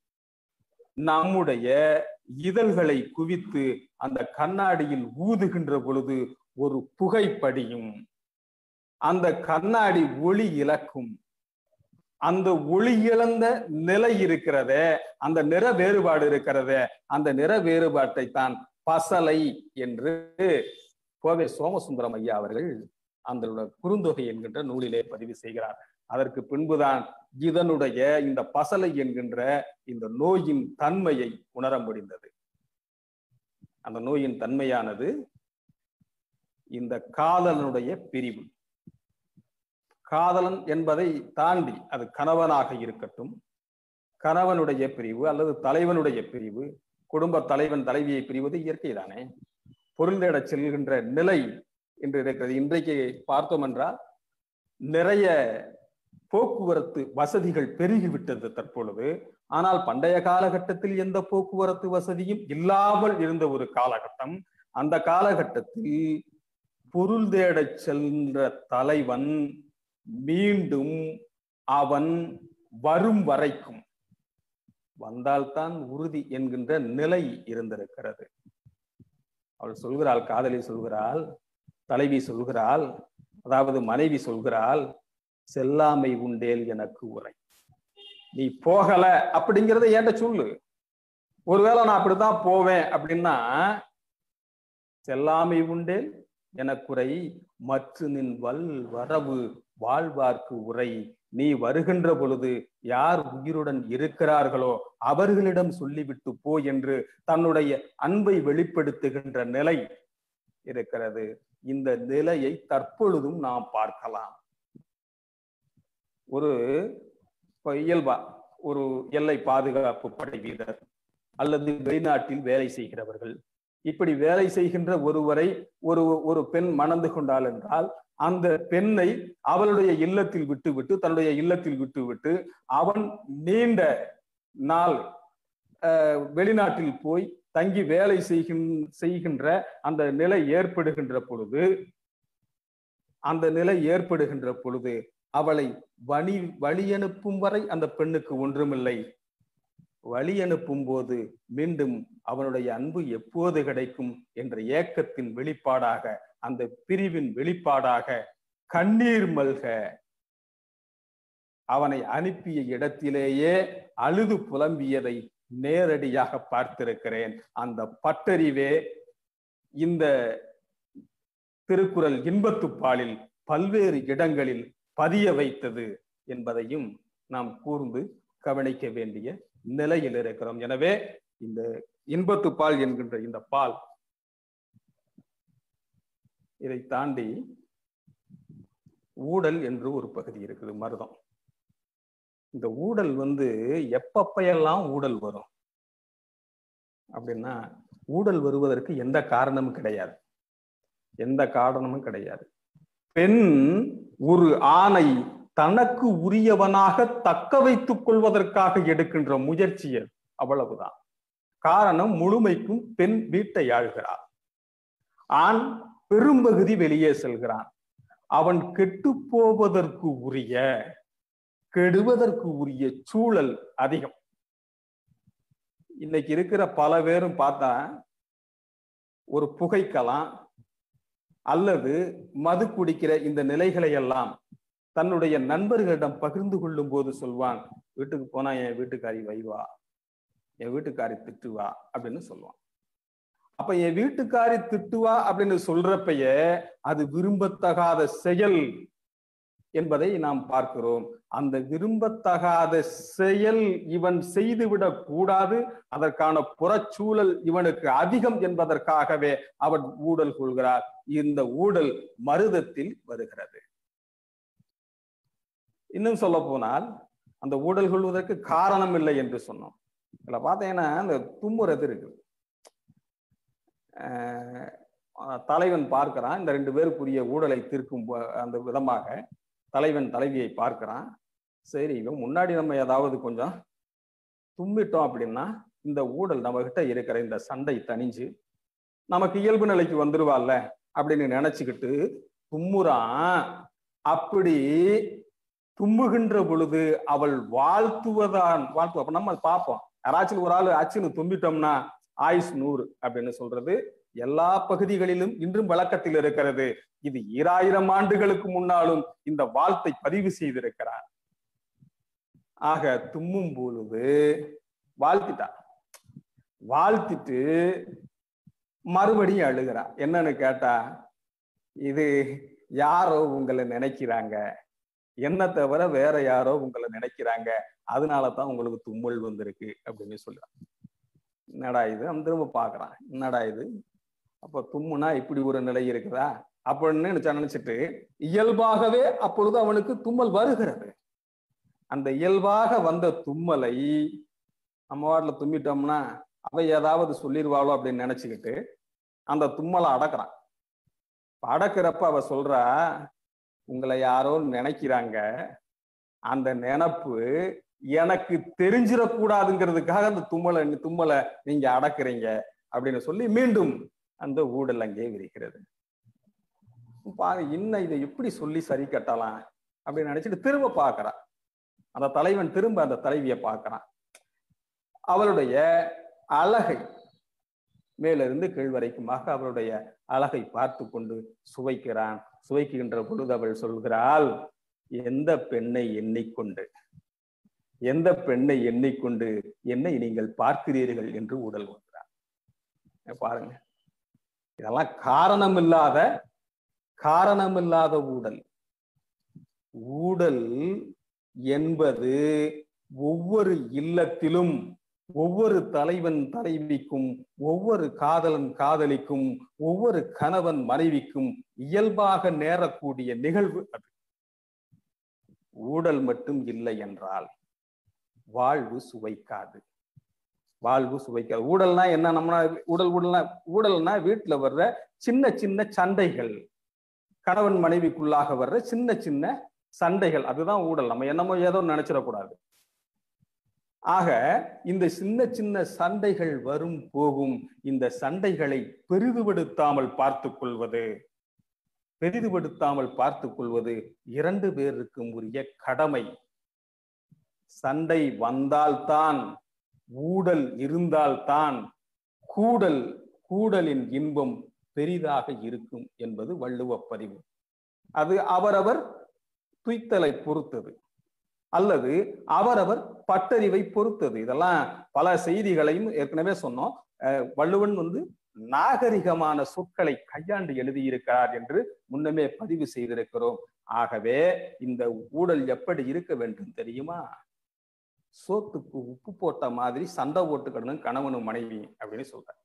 நம்முடைய இதழ்களை குவித்து அந்த கண்ணாடியில் ஊதுகின்ற பொழுது ஒரு புகைப்படியும் அந்த கண்ணாடி ஒளி இழக்கும் அந்த ஒளி இழந்த நிலை இருக்கிறதே அந்த நிற வேறுபாடு இருக்கிறதே அந்த நிற வேறுபாட்டை தான் பசலை என்று கோவை சோமசுந்தரம் ஐயா அவர்கள் அந்த குறுந்தொகை என்கின்ற நூலிலே பதிவு செய்கிறார் அதற்கு பின்புதான் இதனுடைய இந்த பசலை என்கின்ற இந்த நோயின் தன்மையை உணர முடிந்தது அந்த நோயின் தன்மையானது இந்த காதலனுடைய பிரிவு காதலன் என்பதை தாண்டி அது கணவனாக இருக்கட்டும் கணவனுடைய பிரிவு அல்லது தலைவனுடைய பிரிவு குடும்ப தலைவன் தலைவியை பிரிவது இயற்கை தானே பொருள் தேட செல்கின்ற நிலை என்று இருக்கிறது இன்றைக்கு பார்த்தோம் என்றால் நிறைய போக்குவரத்து வசதிகள் பெருகிவிட்டது தற்பொழுது ஆனால் பண்டைய காலகட்டத்தில் எந்த போக்குவரத்து வசதியும் இல்லாமல் இருந்த ஒரு காலகட்டம் அந்த காலகட்டத்தில் பொருள் தேடச் சென்ற தலைவன் மீண்டும் அவன் வரும் வரைக்கும் வந்தால்தான் உறுதி என்கின்ற நிலை இருந்திருக்கிறது அவள் சொல்கிறாள் காதலி சொல்கிறாள் தலைவி சொல்கிறாள் அதாவது மனைவி சொல்கிறாள் செல்லாமை உண்டேல் எனக்கு உரை நீ போகல அப்படிங்கிறத ஏன்ட்ட சொல்லு ஒருவேளை நான் அப்படித்தான் போவேன் அப்படின்னா செல்லாமை உண்டேல் எனக்குறை மற்ற நின் வல் வரவு வாழ்வார்க்கு உரை நீ வருகின்ற பொழுது யார் உயிருடன் இருக்கிறார்களோ அவர்களிடம் சொல்லிவிட்டு போ என்று தன்னுடைய அன்பை வெளிப்படுத்துகின்ற நிலை இருக்கிறது இந்த நிலையை தற்பொழுதும் நாம் பார்க்கலாம் ஒரு இயல்பா ஒரு எல்லை பாதுகாப்பு படை வீரர் அல்லது வெளிநாட்டில் வேலை செய்கிறவர்கள் இப்படி வேலை செய்கின்ற ஒருவரை ஒரு ஒரு பெண் மணந்து கொண்டாள் என்றால் அந்த பெண்ணை அவளுடைய இல்லத்தில் விட்டுவிட்டு தன்னுடைய இல்லத்தில் விட்டுவிட்டு அவன் நீண்ட நாள் வெளிநாட்டில் போய் தங்கி வேலை செய்கின் செய்கின்ற அந்த நிலை ஏற்படுகின்ற பொழுது அந்த நிலை ஏற்படுகின்ற பொழுது அவளை வழி வழி அனுப்பும் வரை அந்த பெண்ணுக்கு ஒன்றுமில்லை வழி அனுப்பும் போது மீண்டும் அவனுடைய அன்பு எப்போது கிடைக்கும் என்ற ஏக்கத்தின் வெளிப்பாடாக அந்த பிரிவின் வெளிப்பாடாக கண்ணீர் மல்க அவனை அனுப்பிய இடத்திலேயே அழுது புலம்பியதை நேரடியாக பார்த்திருக்கிறேன் அந்த பட்டறிவே இந்த திருக்குறள் இன்பத்துப்பாலில் பல்வேறு இடங்களில் பதிய வைத்தது என்பதையும் நாம் கூர்ந்து கவனிக்க வேண்டிய நிலையில் இருக்கிறோம் எனவே இந்த இன்பத்து பால் என்கின்ற இந்த பால் இதை தாண்டி ஊடல் என்று ஒரு பகுதி இருக்குது மருதம் இந்த ஊடல் வந்து எப்பப்பையெல்லாம் ஊடல் வரும் அப்படின்னா ஊடல் வருவதற்கு எந்த காரணமும் கிடையாது எந்த காரணமும் கிடையாது பெண் ஒரு ஆணை தனக்கு உரியவனாக தக்க வைத்துக் கொள்வதற்காக எடுக்கின்ற முயற்சி அவ்வளவுதான் காரணம் முழுமைக்கும் பெண் வீட்டை ஆழ்கிறார் ஆண் பெரும்பகுதி வெளியே செல்கிறான் அவன் கெட்டு போவதற்கு உரிய கெடுவதற்கு உரிய சூழல் அதிகம் இன்னைக்கு இருக்கிற பல பேரும் பார்த்தா ஒரு புகைக்கலாம் அல்லது மது குடிக்கிற இந்த நிலைகளை எல்லாம் தன்னுடைய நண்பர்களிடம் பகிர்ந்து கொள்ளும் போது சொல்வான் வீட்டுக்கு போனா என் வீட்டுக்காரி வைவா என் வீட்டுக்காரி திட்டுவா அப்படின்னு சொல்லுவான் அப்ப என் வீட்டுக்காரி திட்டுவா அப்படின்னு சொல்றப்பய அது விரும்பத்தகாத செயல் என்பதை நாம் பார்க்கிறோம் அந்த விரும்பத்தகாத செயல் இவன் செய்துவிடக் கூடாது அதற்கான புறச்சூழல் இவனுக்கு அதிகம் என்பதற்காகவே அவன் ஊழல் கொள்கிறார் இந்த ஊழல் மருதத்தில் வருகிறது இன்னும் சொல்ல போனால் அந்த ஊழல் கொள்வதற்கு காரணம் இல்லை என்று சொன்னோம் இதுல பார்த்தீங்கன்னா அந்த தும்முறது இருக்குது தலைவன் பார்க்கிறான் இந்த ரெண்டு பேருக்குரிய ஊழலை தீர்க்கும் அந்த விதமாக தலைவன் தலைவியை பார்க்கிறான் சரி இவன் முன்னாடி நம்ம ஏதாவது கொஞ்சம் தும்பிட்டோம் அப்படின்னா இந்த ஊழல் நம்ம கிட்ட இருக்கிற இந்த சண்டை தணிஞ்சு நமக்கு இயல்பு நிலைக்கு வந்துருவாள்ல அப்படின்னு நினைச்சுக்கிட்டு தும்முறான் அப்படி தும்புகின்ற பொழுது அவள் வாழ்த்துவதான் வாழ்த்து அப்ப நம்ம பார்ப்போம் யாராச்சும் ஒரு ஆள் அச்சுன்னு தும்பிட்டோம்னா ஆயுஷ் நூறு அப்படின்னு சொல்றது எல்லா பகுதிகளிலும் இன்றும் வழக்கத்தில் இருக்கிறது இது ஈராயிரம் ஆண்டுகளுக்கு முன்னாலும் இந்த வாழ்த்தை பதிவு செய்திருக்கிறார் ஆக தும்மும் பொழுது வாழ்த்திட்டா வாழ்த்திட்டு மறுபடியும் அழுகிறா என்னன்னு கேட்டா இது யாரோ உங்களை நினைக்கிறாங்க என்ன தவிர வேற யாரோ உங்களை நினைக்கிறாங்க அதனால தான் உங்களுக்கு தும்மல் வந்திருக்கு அப்படின்னு சொல்றான் என்னடா இது அவன் திரும்ப பாக்குறான் என்னடா இது அப்ப தும்முனா இப்படி ஒரு நிலை இருக்குதா அப்படின்னு நினைச்சா நினைச்சிட்டு இயல்பாகவே அப்பொழுது அவனுக்கு தும்மல் வருகிறது அந்த இயல்பாக வந்த தும்மலை நம்ம வாட்டில் தும்மிட்டோம்னா அவ ஏதாவது சொல்லிடுவாளோ அப்படின்னு நினைச்சுக்கிட்டு அந்த தும்மலை அடக்குறான் அடக்கிறப்ப அவ சொல்றா உங்களை யாரோ நினைக்கிறாங்க அந்த நினப்பு எனக்கு தெரிஞ்சிடக்கூடாதுங்கிறதுக்காக அந்த தும்மலை தும்மலை நீங்க அடக்குறீங்க அப்படின்னு சொல்லி மீண்டும் அந்த ஊடல் அங்கே விரிக்கிறது பாருங்க இன்னும் இதை எப்படி சொல்லி சரி கட்டலாம் அப்படின்னு நினைச்சிட்டு திரும்ப பார்க்கறான் அந்த தலைவன் திரும்ப அந்த தலைவியை பார்க்கறான் அவளுடைய அழகை மேலிருந்து கீழ் வரைக்குமாக அவளுடைய அழகை பார்த்து கொண்டு சுவைக்கிறான் சுவைக்கின்ற பொழுது அவள் சொல்கிறாள் எந்த பெண்ணை எண்ணிக்கொண்டு எந்த பெண்ணை எண்ணிக்கொண்டு என்னை நீங்கள் பார்க்கிறீர்கள் என்று உடல் வந்தார் பாருங்க இதெல்லாம் காரணமில்லாத காரணமில்லாத ஊடல் ஊடல் என்பது ஒவ்வொரு இல்லத்திலும் ஒவ்வொரு தலைவன் தலைவிக்கும் ஒவ்வொரு காதலன் காதலிக்கும் ஒவ்வொரு கணவன் மனைவிக்கும் இயல்பாக நேரக்கூடிய நிகழ்வு அது ஊடல் மட்டும் இல்லை என்றால் வாழ்வு சுவைக்காது வாழ்வு சுவைக்காது ஊடல்னா என்ன நம்ம ஊடல் ஊடல்னா ஊடல்னா வீட்டுல வர்ற சின்ன சின்ன சண்டைகள் கணவன் மனைவிக்குள்ளாக வர்ற சின்ன சின்ன சண்டைகள் அதுதான் ஊடல் நம்ம என்னமோ ஏதோ நினைச்சிடக்கூடாது ஆக இந்த சின்ன சின்ன சண்டைகள் வரும் போகும் இந்த சண்டைகளை பெரிதுபடுத்தாமல் பார்த்து கொள்வது பெரிதுபடுத்தாமல் பார்த்து கொள்வது இரண்டு பேருக்கும் உரிய கடமை சண்டை வந்தால்தான் ஊடல் இருந்தால்தான் கூடல் கூடலின் இன்பம் பெரிதாக இருக்கும் என்பது வள்ளுவ பதிவு அது அவரவர் துய்த்தலை பொறுத்தது அல்லது அவரவர் பட்டறிவை பொறுத்தது இதெல்லாம் பல செய்திகளையும் ஏற்கனவே சொன்னோம் வள்ளுவன் வந்து நாகரிகமான சொற்களை கையாண்டு எழுதியிருக்கிறார் என்று முன்னமே பதிவு செய்திருக்கிறோம் ஆகவே இந்த ஊழல் எப்படி இருக்க வேண்டும் தெரியுமா சோத்துக்கு உப்பு போட்ட மாதிரி சண்டை போட்டுக்கணும் கணவனும் மனைவி அப்படின்னு சொல்றாரு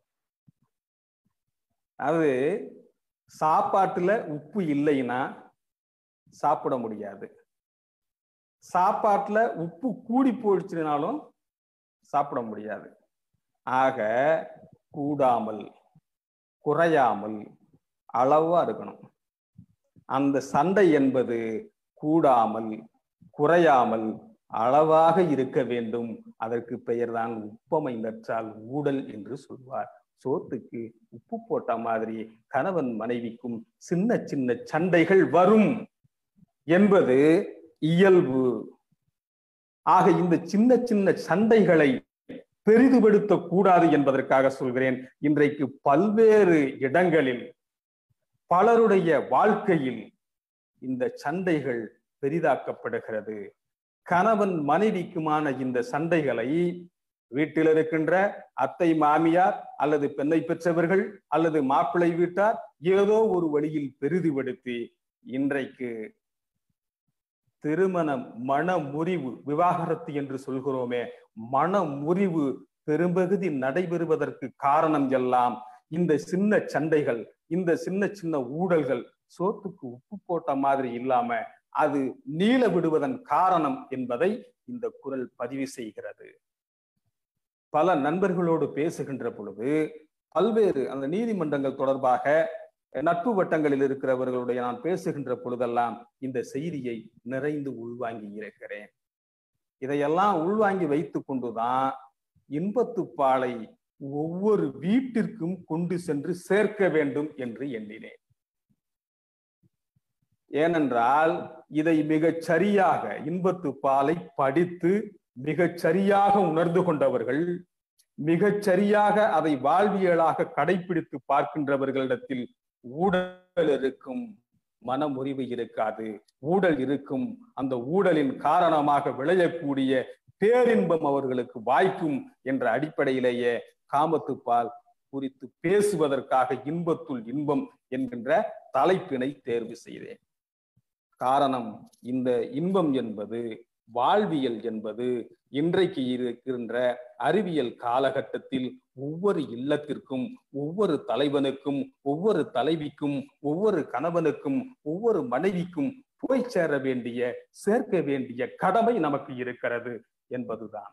அது சாப்பாட்டுல உப்பு இல்லைன்னா சாப்பிட முடியாது சாப்பாட்டுல உப்பு கூடி போயிடுச்சுனாலும் சாப்பிட முடியாது ஆக கூடாமல் குறையாமல் அளவா இருக்கணும் அந்த சண்டை என்பது கூடாமல் குறையாமல் அளவாக இருக்க வேண்டும் அதற்கு பெயர்தான் உப்பமை நற்றால் ஊடல் என்று சொல்வார் சோத்துக்கு உப்பு போட்ட மாதிரி கணவன் மனைவிக்கும் சின்ன சின்ன சண்டைகள் வரும் என்பது இயல்பு ஆக இந்த சின்ன சின்ன சண்டைகளை பெரிதுபடுத்த கூடாது என்பதற்காக சொல்கிறேன் இன்றைக்கு பல்வேறு இடங்களில் பலருடைய வாழ்க்கையில் இந்த சண்டைகள் பெரிதாக்கப்படுகிறது கணவன் மனைவிக்குமான இந்த சண்டைகளை வீட்டில் இருக்கின்ற அத்தை மாமியார் அல்லது பெண்ணை பெற்றவர்கள் அல்லது மாப்பிள்ளை வீட்டார் ஏதோ ஒரு வழியில் பெரிதுபடுத்தி இன்றைக்கு திருமண மன முறிவு விவாகரத்து என்று சொல்கிறோமே மன முறிவு பெரும்பகுதி நடைபெறுவதற்கு காரணம் எல்லாம் இந்த சின்ன சண்டைகள் இந்த சின்ன சின்ன ஊழல்கள் சோத்துக்கு உப்பு போட்ட மாதிரி இல்லாம அது நீள விடுவதன் காரணம் என்பதை இந்த குரல் பதிவு செய்கிறது பல நண்பர்களோடு பேசுகின்ற பொழுது பல்வேறு அந்த நீதிமன்றங்கள் தொடர்பாக நட்பு வட்டங்களில் இருக்கிறவர்களுடைய நான் பேசுகின்ற பொழுதெல்லாம் இந்த செய்தியை நிறைந்து உள்வாங்கி இருக்கிறேன் இதையெல்லாம் உள்வாங்கி வைத்து கொண்டுதான் இன்பத்துப்பாலை ஒவ்வொரு வீட்டிற்கும் கொண்டு சென்று சேர்க்க வேண்டும் என்று எண்ணினேன் ஏனென்றால் இதை மிகச் சரியாக இன்பத்து பாலை படித்து மிகச் சரியாக உணர்ந்து கொண்டவர்கள் மிகச் சரியாக அதை வாழ்வியலாக கடைபிடித்து பார்க்கின்றவர்களிடத்தில் ஊழல் இருக்கும் மனமுறிவு இருக்காது ஊழல் இருக்கும் அந்த ஊழலின் காரணமாக விளையக்கூடிய பேரின்பம் அவர்களுக்கு வாய்க்கும் என்ற அடிப்படையிலேயே காமத்துப்பால் குறித்து பேசுவதற்காக இன்பத்துள் இன்பம் என்கின்ற தலைப்பினை தேர்வு செய்தேன் காரணம் இந்த இன்பம் என்பது வாழ்வியல் என்பது இன்றைக்கு இருக்கின்ற அறிவியல் காலகட்டத்தில் ஒவ்வொரு இல்லத்திற்கும் ஒவ்வொரு தலைவனுக்கும் ஒவ்வொரு தலைவிக்கும் ஒவ்வொரு கணவனுக்கும் ஒவ்வொரு மனைவிக்கும் போய் சேர வேண்டிய சேர்க்க வேண்டிய கடமை நமக்கு இருக்கிறது என்பதுதான்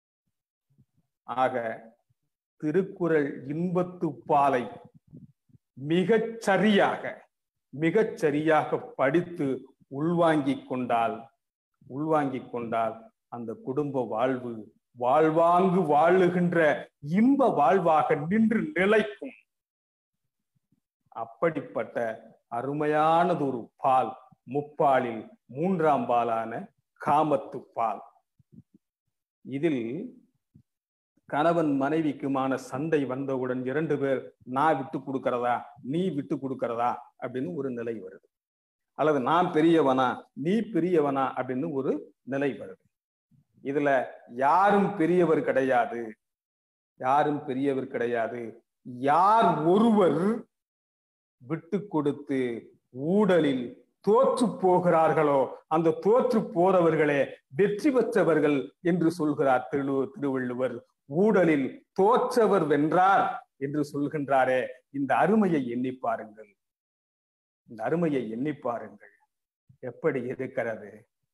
ஆக திருக்குறள் இன்பத்து பாலை மிகச் சரியாக மிகச் சரியாக படித்து உள்வாங்கிக் கொண்டால் உள்வாங்கிக் கொண்டால் அந்த குடும்ப வாழ்வு வாழ்வாங்கு வாழுகின்ற இன்ப வாழ்வாக நின்று நிலைக்கும் அப்படிப்பட்ட அருமையானதொரு பால் முப்பாலில் மூன்றாம் பாலான காமத்து பால் இதில் கணவன் மனைவிக்குமான சண்டை வந்தவுடன் இரண்டு பேர் நான் விட்டு கொடுக்கறதா நீ விட்டு கொடுக்கறதா அப்படின்னு ஒரு நிலை வருது அல்லது நான் பெரியவனா நீ பெரியவனா அப்படின்னு ஒரு நிலை வருது இதுல யாரும் பெரியவர் கிடையாது யாரும் பெரியவர் கிடையாது யார் ஒருவர் விட்டு கொடுத்து ஊடலில் தோற்று போகிறார்களோ அந்த தோற்று போறவர்களே வெற்றி பெற்றவர்கள் என்று சொல்கிறார் திரு திருவள்ளுவர் ஊடலில் தோற்றவர் வென்றார் என்று சொல்கின்றாரே இந்த அருமையை எண்ணி பாருங்கள் இந்த அருமையை எண்ணி பாருங்கள் எப்படி இருக்கிறது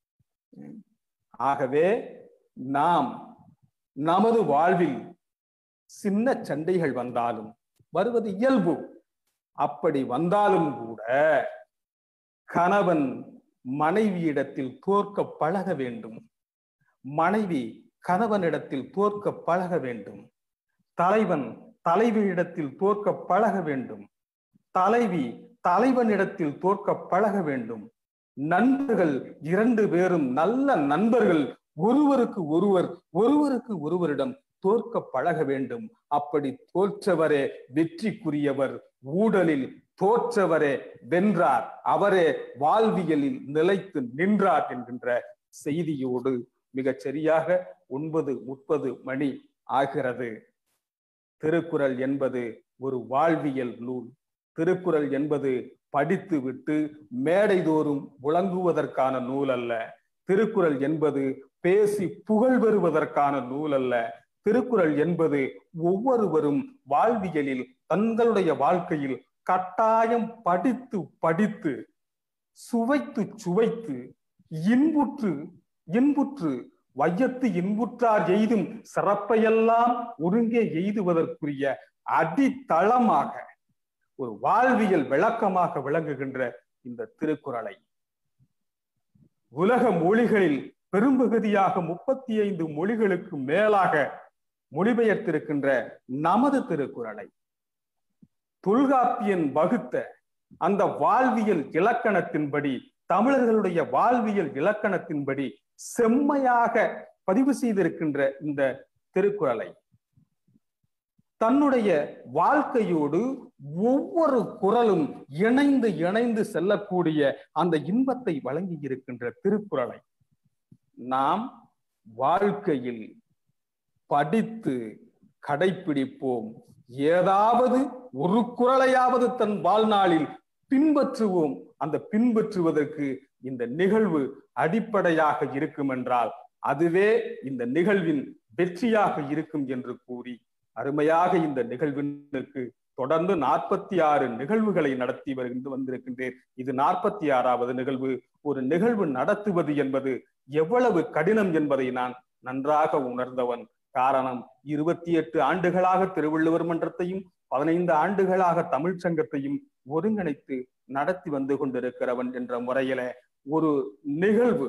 ஆகவே நாம் நமது வாழ்வில் சின்ன சண்டைகள் வந்தாலும் வருவது இயல்பு அப்படி வந்தாலும் கூட கணவன் மனைவியிடத்தில் தோற்க பழக வேண்டும் மனைவி கணவனிடத்தில் தோற்க பழக வேண்டும் தலைவன் தலைவியிடத்தில் தோற்க பழக வேண்டும் தலைவி தலைவனிடத்தில் தோற்க பழக வேண்டும் நண்பர்கள் இரண்டு பேரும் நல்ல நண்பர்கள் ஒருவருக்கு ஒருவர் ஒருவருக்கு ஒருவரிடம் தோற்க பழக வேண்டும் அப்படி தோற்றவரே வெற்றிக்குரியவர் ஊடலில் தோற்றவரே வென்றார் அவரே வாழ்வியலில் நிலைத்து நின்றார் என்கின்ற செய்தியோடு மிகச் சரியாக ஒன்பது முப்பது மணி ஆகிறது திருக்குறள் என்பது ஒரு வாழ்வியல் நூல் திருக்குறள் என்பது படித்து விட்டு மேடைதோறும் முழங்குவதற்கான நூல் அல்ல திருக்குறள் என்பது பேசி புகழ் பெறுவதற்கான நூல் அல்ல திருக்குறள் என்பது ஒவ்வொருவரும் வாழ்வியலில் தங்களுடைய வாழ்க்கையில் கட்டாயம் படித்து படித்து சுவைத்து சுவைத்து இன்புற்று இன்புற்று வையத்து இன்புற்றார் எய்தும் சிறப்பையெல்லாம் ஒருங்கே எய்துவதற்குரிய அடித்தளமாக ஒரு வாழ்வியல் விளக்கமாக விளங்குகின்ற இந்த திருக்குறளை உலக மொழிகளில் பெரும்பகுதியாக முப்பத்தி ஐந்து மொழிகளுக்கு மேலாக மொழிபெயர்த்திருக்கின்ற நமது திருக்குறளை தொல்காப்பியன் வகுத்த அந்த வாழ்வியல் இலக்கணத்தின்படி தமிழர்களுடைய வாழ்வியல் இலக்கணத்தின்படி செம்மையாக பதிவு செய்திருக்கின்ற இந்த திருக்குறளை தன்னுடைய வாழ்க்கையோடு ஒவ்வொரு குரலும் இணைந்து இணைந்து செல்லக்கூடிய அந்த இன்பத்தை வழங்கி இருக்கின்ற திருக்குறளை நாம் வாழ்க்கையில் படித்து கடைபிடிப்போம் ஏதாவது ஒரு குரலையாவது தன் வாழ்நாளில் பின்பற்றுவோம் அந்த பின்பற்றுவதற்கு இந்த நிகழ்வு அடிப்படையாக இருக்கும் என்றால் அதுவே இந்த நிகழ்வின் வெற்றியாக இருக்கும் என்று கூறி அருமையாக இந்த நிகழ்விற்கு தொடர்ந்து நாற்பத்தி ஆறு நிகழ்வுகளை நடத்தி வருகின்ற வந்திருக்கின்றேன் இது நாற்பத்தி ஆறாவது நிகழ்வு ஒரு நிகழ்வு நடத்துவது என்பது எவ்வளவு கடினம் என்பதை நான் நன்றாக உணர்ந்தவன் காரணம் இருபத்தி எட்டு ஆண்டுகளாக திருவள்ளுவர் மன்றத்தையும் பதினைந்து ஆண்டுகளாக தமிழ் சங்கத்தையும் ஒருங்கிணைத்து நடத்தி வந்து கொண்டிருக்கிறவன் என்ற முறையில ஒரு நிகழ்வு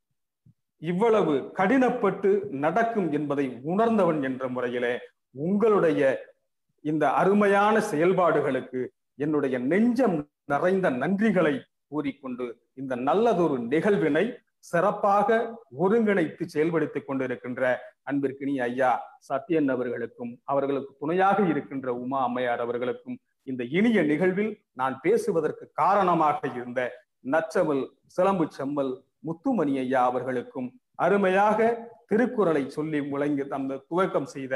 இவ்வளவு கடினப்பட்டு நடக்கும் என்பதை உணர்ந்தவன் என்ற முறையிலே உங்களுடைய இந்த அருமையான செயல்பாடுகளுக்கு என்னுடைய நெஞ்சம் நிறைந்த நன்றிகளை கூறிக்கொண்டு இந்த நல்லதொரு நிகழ்வினை சிறப்பாக ஒருங்கிணைத்து செயல்படுத்திக் கொண்டிருக்கின்ற அன்பிற்கினி ஐயா சத்யன் அவர்களுக்கும் அவர்களுக்கு துணையாக இருக்கின்ற உமா அம்மையார் அவர்களுக்கும் இந்த இனிய நிகழ்வில் நான் பேசுவதற்கு காரணமாக இருந்த நச்சமல் சிலம்பு செம்மல் முத்துமணி ஐயா அவர்களுக்கும் அருமையாக திருக்குறளை சொல்லி முழங்கி அந்த துவக்கம் செய்த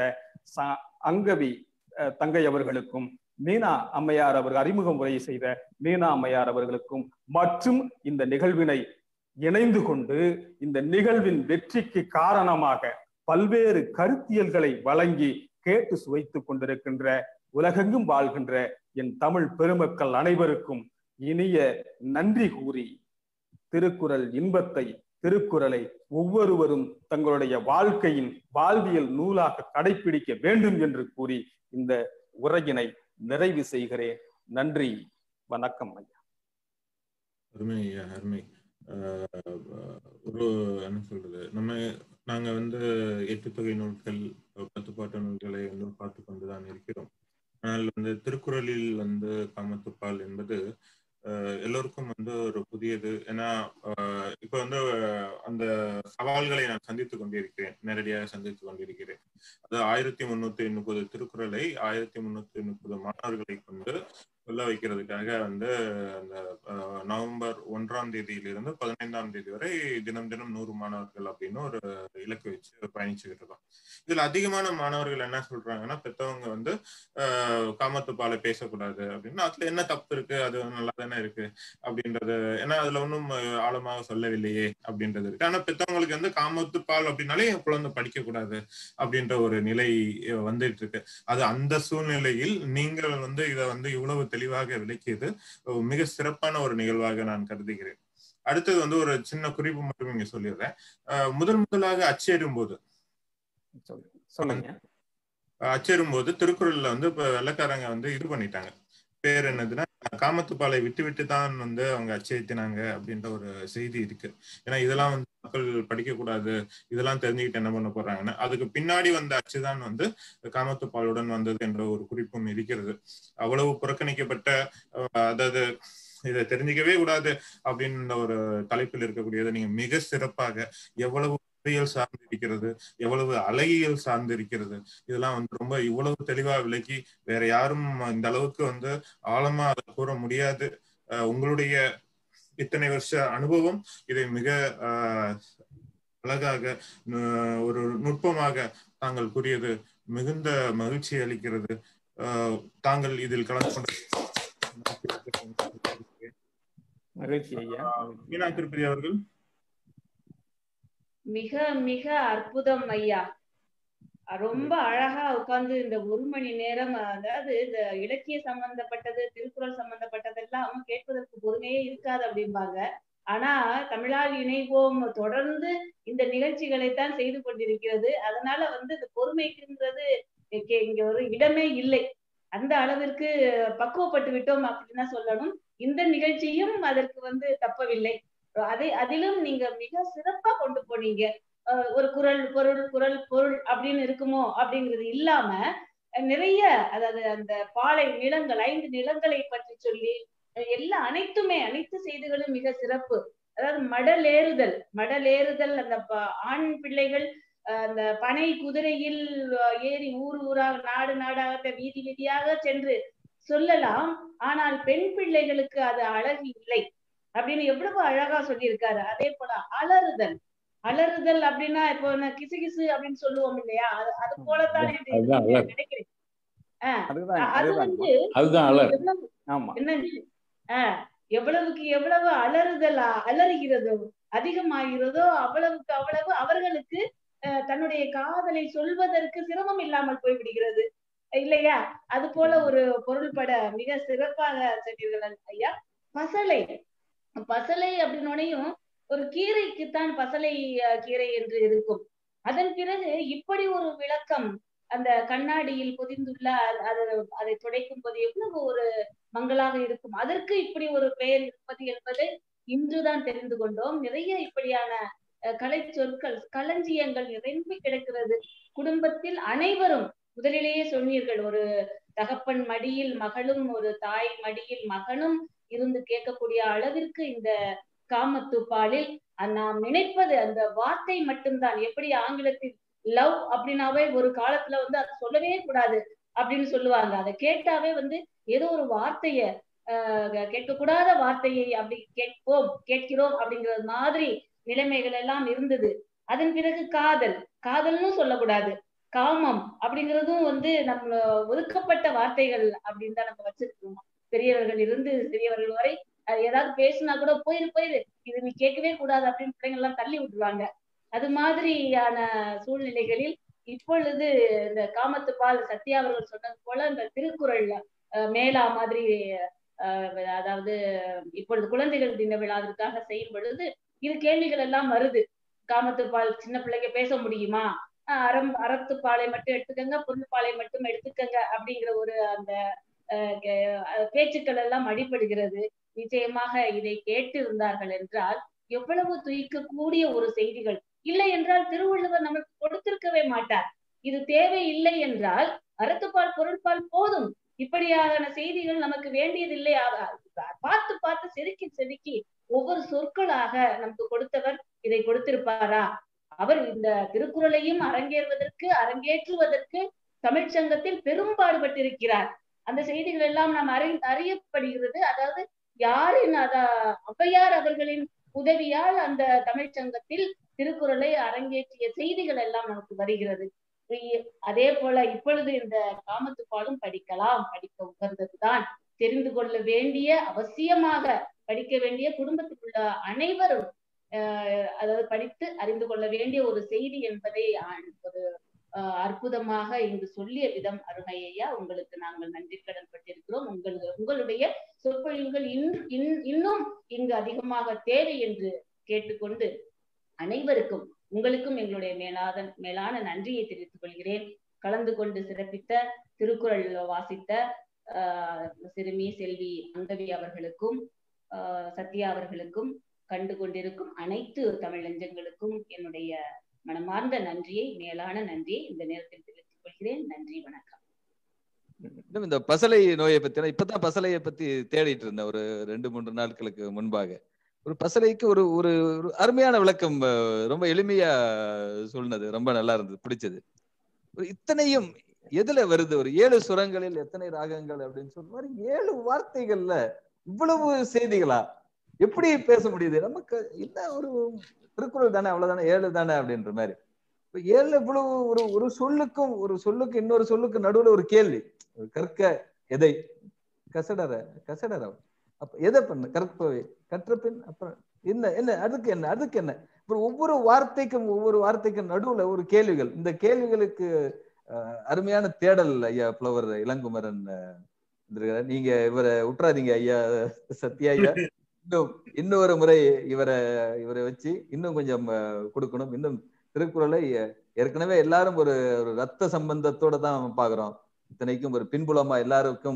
அங்கவி தங்கை அவர்களுக்கும் மீனா அம்மையார் அவர்கள் அறிமுக முறை செய்த மீனா அம்மையார் அவர்களுக்கும் மற்றும் இந்த நிகழ்வினை இணைந்து கொண்டு இந்த நிகழ்வின் வெற்றிக்கு காரணமாக பல்வேறு கருத்தியல்களை வழங்கி கேட்டு சுவைத்துக் கொண்டிருக்கின்ற உலகெங்கும் வாழ்கின்ற என் தமிழ் பெருமக்கள் அனைவருக்கும் இனிய நன்றி கூறி திருக்குறள் இன்பத்தை திருக்குறளை ஒவ்வொருவரும் தங்களுடைய வாழ்க்கையின் வாழ்வியல் நூலாக கடைபிடிக்க வேண்டும் என்று கூறி இந்த உரையினை நிறைவு செய்கிறேன் நன்றி வணக்கம் ஐயா அருமை ஐயா அருமை ஒரு என்ன சொல்றது நம்ம நாங்க வந்து எட்டு தொகை நூல்கள் பத்துப்பாட்டு நூல்களை வந்து பார்த்து கொண்டுதான் இருக்கிறோம் ஆனால் வந்து திருக்குறளில் வந்து காமத்துப்பால் என்பது எல்லோருக்கும் வந்து ஒரு புதியது ஏன்னா இப்ப வந்து அந்த சவால்களை நான் சந்தித்துக் கொண்டிருக்கிறேன் நேரடியாக சந்தித்துக் கொண்டிருக்கிறேன் அது ஆயிரத்தி முன்னூத்தி முப்பது திருக்குறளை ஆயிரத்தி முன்னூத்தி முப்பது மாணவர்களை கொண்டு சொல்ல வைக்கிறதுக்காக வந்து அந்த நவம்பர் ஒன்றாம் தேதியிலிருந்து பதினைந்தாம் தேதி வரை தினம் தினம் நூறு மாணவர்கள் அப்படின்னு ஒரு இலக்கு வச்சு பயணிச்சுக்கிட்டு இருக்கோம் இதுல அதிகமான மாணவர்கள் என்ன சொல்றாங்கன்னா பெத்தவங்க வந்து காமத்து பாலை பேசக்கூடாது அப்படின்னு அதுல என்ன தப்பு இருக்கு அது நல்லா தானே இருக்கு அப்படின்றது ஏன்னா அதுல ஒன்றும் ஆழமாக சொல்லவில்லையே அப்படின்றது இருக்கு ஆனா பெத்தவங்களுக்கு வந்து காமத்து பால் அப்படின்னாலே என் குழந்தை படிக்க கூடாது அப்படின்ற ஒரு நிலை வந்துட்டு இருக்கு அது அந்த சூழ்நிலையில் நீங்கள் வந்து இதை வந்து இவ்வளவு தெளிவாக விளக்கியது மிக சிறப்பான ஒரு நிகழ்வாக நான் கருதுகிறேன் அடுத்தது வந்து ஒரு சின்ன குறிப்பு மட்டும் இங்க சொல்லிடுறேன் முதல் முதலாக அச்சேரும் போது சொல்லுங்க அச்சேரும் போது திருக்குறள்ல வந்து இப்ப வெள்ளக்காரங்க வந்து இது பண்ணிட்டாங்க பேர் என்னதுன்னா காமத்துப்பாலை விட்டு விட்டு தான் வந்து அவங்க அச்சேத்தினாங்க அப்படின்ற ஒரு செய்தி இருக்கு ஏன்னா இதெல்லாம் வந்து மக்கள் படிக்க கூடாது இதெல்லாம் தெரிஞ்சுக்கிட்டு என்ன பண்ண போறாங்கன்னா அதுக்கு பின்னாடி வந்த அச்சுதான் வந்து காமத்துப்பாலுடன் வந்தது என்ற ஒரு குறிப்பும் இருக்கிறது அவ்வளவு புறக்கணிக்கப்பட்ட அதாவது இதை தெரிஞ்சுக்கவே கூடாது அப்படின்ற ஒரு தலைப்பில் இருக்கக்கூடியதை நீங்க மிக சிறப்பாக எவ்வளவு அறிவியல் சார்ந்து இருக்கிறது எவ்வளவு அழகியல் சார்ந்து இருக்கிறது இதெல்லாம் வந்து ரொம்ப இவ்வளவு தெளிவா விளக்கி வேற யாரும் இந்த அளவுக்கு வந்து ஆழமா அதை கூற முடியாது உங்களுடைய இத்தனை வருஷ அனுபவம் இதை மிக அழகாக ஒரு நுட்பமாக தாங்கள் கூறியது மிகுந்த மகிழ்ச்சி அளிக்கிறது தாங்கள் இதில் கலந்து கொண்ட மகிழ்ச்சி ஐயா மீனா திருப்பதி அவர்கள் மிக மிக அற்புதம் ஐயா ரொம்ப அழகா உட்கார்ந்து இந்த ஒரு மணி நேரம் அதாவது இந்த இலக்கிய சம்பந்தப்பட்டது திருக்குறள் சம்பந்தப்பட்டதெல்லாம் கேட்பதற்கு பொறுமையே இருக்காது அப்படிம்பாங்க ஆனா தமிழால் இணைவோம் தொடர்ந்து இந்த நிகழ்ச்சிகளைத்தான் செய்து கொண்டிருக்கிறது அதனால வந்து இந்த பொறுமைக்குன்றது இங்க ஒரு இடமே இல்லை அந்த அளவிற்கு பக்குவப்பட்டு விட்டோம் அப்படின்னு சொல்லணும் இந்த நிகழ்ச்சியும் அதற்கு வந்து தப்பவில்லை அதை அதிலும் நீங்க மிக சிறப்பா கொண்டு போனீங்க ஒரு குரல் பொருள் குரல் பொருள் அப்படின்னு இருக்குமோ அப்படிங்கிறது இல்லாம நிறைய அதாவது அந்த பாலை நிலங்கள் ஐந்து நிலங்களை பற்றி சொல்லி எல்லா அனைத்துமே அனைத்து செய்திகளும் மிக சிறப்பு அதாவது மடலேறுதல் மடலேறுதல் அந்த ஆண் பிள்ளைகள் அந்த பனை குதிரையில் ஏறி ஊர் ஊராக நாடு நாடாக வீதி வீதியாக சென்று சொல்லலாம் ஆனால் பெண் பிள்ளைகளுக்கு அது அழகு இல்லை அப்படின்னு எவ்வளவு அழகா சொல்லியிருக்காரு அதே போல அலறுதல் அலறுதல் அப்படின்னா இப்போ கிசு கிசு அப்படின்னு சொல்லுவோம் இல்லையா அது அது போலத்தான் நினைக்கிறேன் அது வந்து என்ன ஆஹ் எவ்வளவுக்கு எவ்வளவு அலறுதல் அலறுகிறதோ அதிகமாகிறதோ அவ்வளவுக்கு அவ்வளவு அவர்களுக்கு தன்னுடைய காதலை சொல்வதற்கு சிரமம் இல்லாமல் போய்விடுகிறது இல்லையா அது போல ஒரு பொருள்பட மிக சிறப்பாக சொன்னீர்கள் ஐயா பசலை பசலை அப்படின்னோடையும் ஒரு கீரைக்குத்தான் பசலை கீரை என்று இருக்கும் அதன் பிறகு இப்படி ஒரு விளக்கம் அந்த கண்ணாடியில் பொதிந்துள்ள அது அதை துடைக்கும் போது எவ்வளவு ஒரு மங்களாக இருக்கும் அதற்கு இப்படி ஒரு பெயர் இருப்பது என்பதை இன்றுதான் தெரிந்து கொண்டோம் நிறைய இப்படியான கலை சொற்கள் களஞ்சியங்கள் நிரம்பி கிடக்கிறது குடும்பத்தில் அனைவரும் முதலிலேயே சொன்னீர்கள் ஒரு தகப்பன் மடியில் மகளும் ஒரு தாய் மடியில் மகனும் இருந்து கேட்கக்கூடிய அளவிற்கு இந்த காமத்துப்பாலில் நாம் நினைப்பது அந்த வார்த்தை மட்டும்தான் எப்படி ஆங்கிலத்தில் லவ் அப்படின்னாவே ஒரு காலத்துல வந்து அதை சொல்லவே கூடாது அப்படின்னு சொல்லுவாங்க அதை கேட்டாவே வந்து ஏதோ ஒரு வார்த்தைய ஆஹ் கேட்கக்கூடாத வார்த்தையை அப்படி கேட்போம் கேட்கிறோம் அப்படிங்கிறது மாதிரி நிலைமைகள் எல்லாம் இருந்தது அதன் பிறகு காதல் காதல்னு சொல்லக்கூடாது காமம் அப்படிங்கிறதும் வந்து நம்ம ஒதுக்கப்பட்ட வார்த்தைகள் அப்படின்னு தான் நம்ம வச்சிருக்கோம் பெரியவர்கள் இருந்து சிறியவர்கள் வரை ஏதாவது பேசினா கூட போயிரு போயிரு இது நீ கேட்கவே கூடாது அப்படின்னு பிள்ளைங்க எல்லாம் தள்ளி விட்டுருவாங்க அது மாதிரியான சூழ்நிலைகளில் இப்பொழுது இந்த காமத்து பால் சத்யா அவர்கள் சொன்னது போல இந்த திருக்குறள்ல மேலா மாதிரி அதாவது இப்பொழுது குழந்தைகள் தின விழாவிற்காக செய்யும் பொழுது இது கேள்விகள் எல்லாம் வருது காமத்து பால் சின்ன பிள்ளைங்க பேச முடியுமா அறம் அறத்து பாலை மட்டும் எடுத்துக்கங்க பொருள் பாலை மட்டும் எடுத்துக்கங்க அப்படிங்கிற ஒரு அந்த பேச்சுக்கள் எல்லாம் அடிபடுகிறது நிச்சயமாக இதை கேட்டு இருந்தார்கள் என்றால் எவ்வளவு துயிக்கக்கூடிய ஒரு செய்திகள் இல்லை என்றால் திருவள்ளுவர் நமக்கு கொடுத்திருக்கவே மாட்டார் இது தேவை இல்லை என்றால் அறத்துப்பால் பொருட்பால் போதும் இப்படியான செய்திகள் நமக்கு வேண்டியதில்லை பார்த்து பார்த்து செதுக்கி செதுக்கி ஒவ்வொரு சொற்களாக நமக்கு கொடுத்தவர் இதை கொடுத்திருப்பாரா அவர் இந்த திருக்குறளையும் அரங்கேறுவதற்கு அரங்கேற்றுவதற்கு தமிழ்ச்சங்கத்தில் பெரும்பாடுபட்டிருக்கிறார் அந்த செய்திகள் எல்லாம் நாம் அறி அறியப்படுகிறது அதாவது யாரின் அத ஔவையார் அவர்களின் உதவியால் அந்த தமிழ்ச்சங்கத்தில் திருக்குறளை அரங்கேற்றிய செய்திகள் எல்லாம் நமக்கு வருகிறது அதே போல இப்பொழுது இந்த காமத்து பாலும் படிக்கலாம் படிக்க உகந்ததுதான் தெரிந்து கொள்ள வேண்டிய அவசியமாக படிக்க வேண்டிய குடும்பத்தில் உள்ள அனைவரும் அதாவது படித்து அறிந்து கொள்ள வேண்டிய ஒரு செய்தி என்பதை ஒரு அற்புதமாக இங்கு சொல்லிய விதம் அருமையா உங்களுக்கு நாங்கள் நன்றி கடன் பட்டிருக்கிறோம் உங்கள் உங்களுடைய சொற்பொழிவுகள் இன்னும் இங்கு அதிகமாக தேவை என்று கேட்டுக்கொண்டு அனைவருக்கும் உங்களுக்கும் எங்களுடைய மேலாத மேலான நன்றியை தெரிவித்துக் கொள்கிறேன் கலந்து கொண்டு சிறப்பித்த திருக்குறள் வாசித்த ஆஹ் சிறுமி செல்வி அங்கவி அவர்களுக்கும் ஆஹ் சத்யா அவர்களுக்கும் கண்டு கொண்டிருக்கும் அனைத்து தமிழ் நெஞ்சங்களுக்கும் என்னுடைய மனமார்ந்த நன்றியை மேலான நன்றியை இந்த நேரத்தில் தெரிவித்துக் கொள்கிறேன் நன்றி வணக்கம் இன்னும் இந்த பசலை நோயை பத்தி இப்பதான் பசலையை பத்தி தேடிட்டு இருந்தேன் ஒரு ரெண்டு மூன்று நாட்களுக்கு முன்பாக ஒரு பசலைக்கு ஒரு ஒரு ஒரு அருமையான விளக்கம் ரொம்ப எளிமையா சொன்னது ரொம்ப நல்லா இருந்தது பிடிச்சது ஒரு இத்தனையும் எதுல வருது ஒரு ஏழு சுரங்களில் எத்தனை ராகங்கள் அப்படின்னு சொல்ற மாதிரி ஏழு வார்த்தைகள்ல இவ்வளவு செய்திகளா எப்படி பேச முடியுது நமக்கு என்ன ஒரு திருக்குறள் தானே அவ்வளவுதானே ஏழு தானே அப்படின்ற மாதிரி இப்ப ஏழு இவ்வளவு ஒரு ஒரு சொல்லுக்கும் ஒரு சொல்லுக்கு இன்னொரு சொல்லுக்கு நடுவுல ஒரு கேள்வி கற்க எதை கசடர கசடர அப்ப எதை பண்ண கற்பவை கற்ற பின் அப்புறம் என்ன என்ன அதுக்கு என்ன அதுக்கு என்ன அப்புறம் ஒவ்வொரு வார்த்தைக்கும் ஒவ்வொரு வார்த்தைக்கும் நடுவுல ஒரு கேள்விகள் இந்த கேள்விகளுக்கு அருமையான தேடல் ஐயா புலவர் இளங்குமரன் நீங்க இவரை விட்டுறாதீங்க ஐயா சத்யா ஐயா இன்னும் இன்னொரு முறை இவரை இவரை வச்சு இன்னும் கொஞ்சம் கொடுக்கணும் இன்னும் திருக்குறளை ஏற்கனவே எல்லாரும் ஒரு ஒரு ரத்த சம்பந்தத்தோட தான் பாக்குறோம் இத்தனைக்கும் ஒரு பின்புலமா எல்லாருக்கும்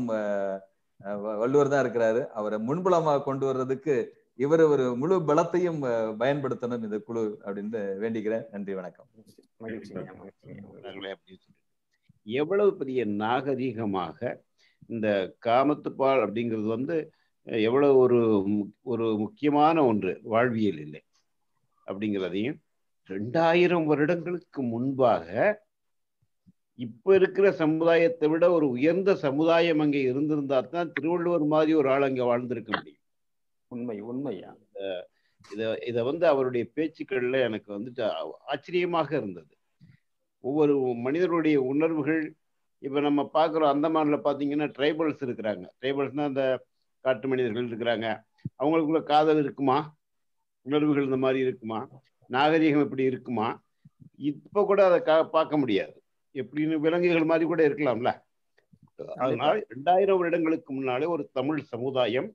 வள்ளுவர் தான் இருக்கிறாரு அவரை முன்புலமா கொண்டு வர்றதுக்கு இவர் ஒரு முழு பலத்தையும் பயன்படுத்தணும் இந்த குழு அப்படின்னு வேண்டிக்கிறேன் நன்றி வணக்கம் எவ்வளவு பெரிய நாகரீகமாக இந்த காமத்துப்பால் அப்படிங்கிறது வந்து எவ்வளவு ஒரு மு- ஒரு முக்கியமான ஒன்று வாழ்வியல் இல்லை அப்படிங்கிறதையும் ரெண்டாயிரம் வருடங்களுக்கு முன்பாக இப்ப இருக்கிற சமுதாயத்தை விட ஒரு உயர்ந்த சமுதாயம் அங்கே இருந்திருந்தா தான் திருவள்ளுவர் மாதிரி ஒரு ஆள் அங்கே வாழ்ந்திருக்க முடியும் உண்மை உண்மையா இத இத வந்து அவருடைய பேச்சுக்கள்ல எனக்கு வந்துட்டு ஆ- ஆச்சரியமாக இருந்தது ஒவ்வொரு மனிதர்களுடைய உணர்வுகள் இப்ப நம்ம பார்க்குறோம் அந்தமான்ல பாத்தீங்கன்னா ட்ரைபல்ஸ் இருக்கிறாங்க ட்ரைபல்ஸ்னா அந்த காட்டு மனிதர்கள் இருக்கிறாங்க அவங்களுக்குள்ள காதல் இருக்குமா உணர்வுகள் இந்த மாதிரி இருக்குமா நாகரிகம் இப்படி இருக்குமா இப்ப கூட அதை கா பார்க்க முடியாது எப்படின்னு விலங்குகள் மாதிரி கூட இருக்கலாம்ல அதனால ரெண்டாயிரம் வருடங்களுக்கு முன்னாலே ஒரு தமிழ் சமுதாயம்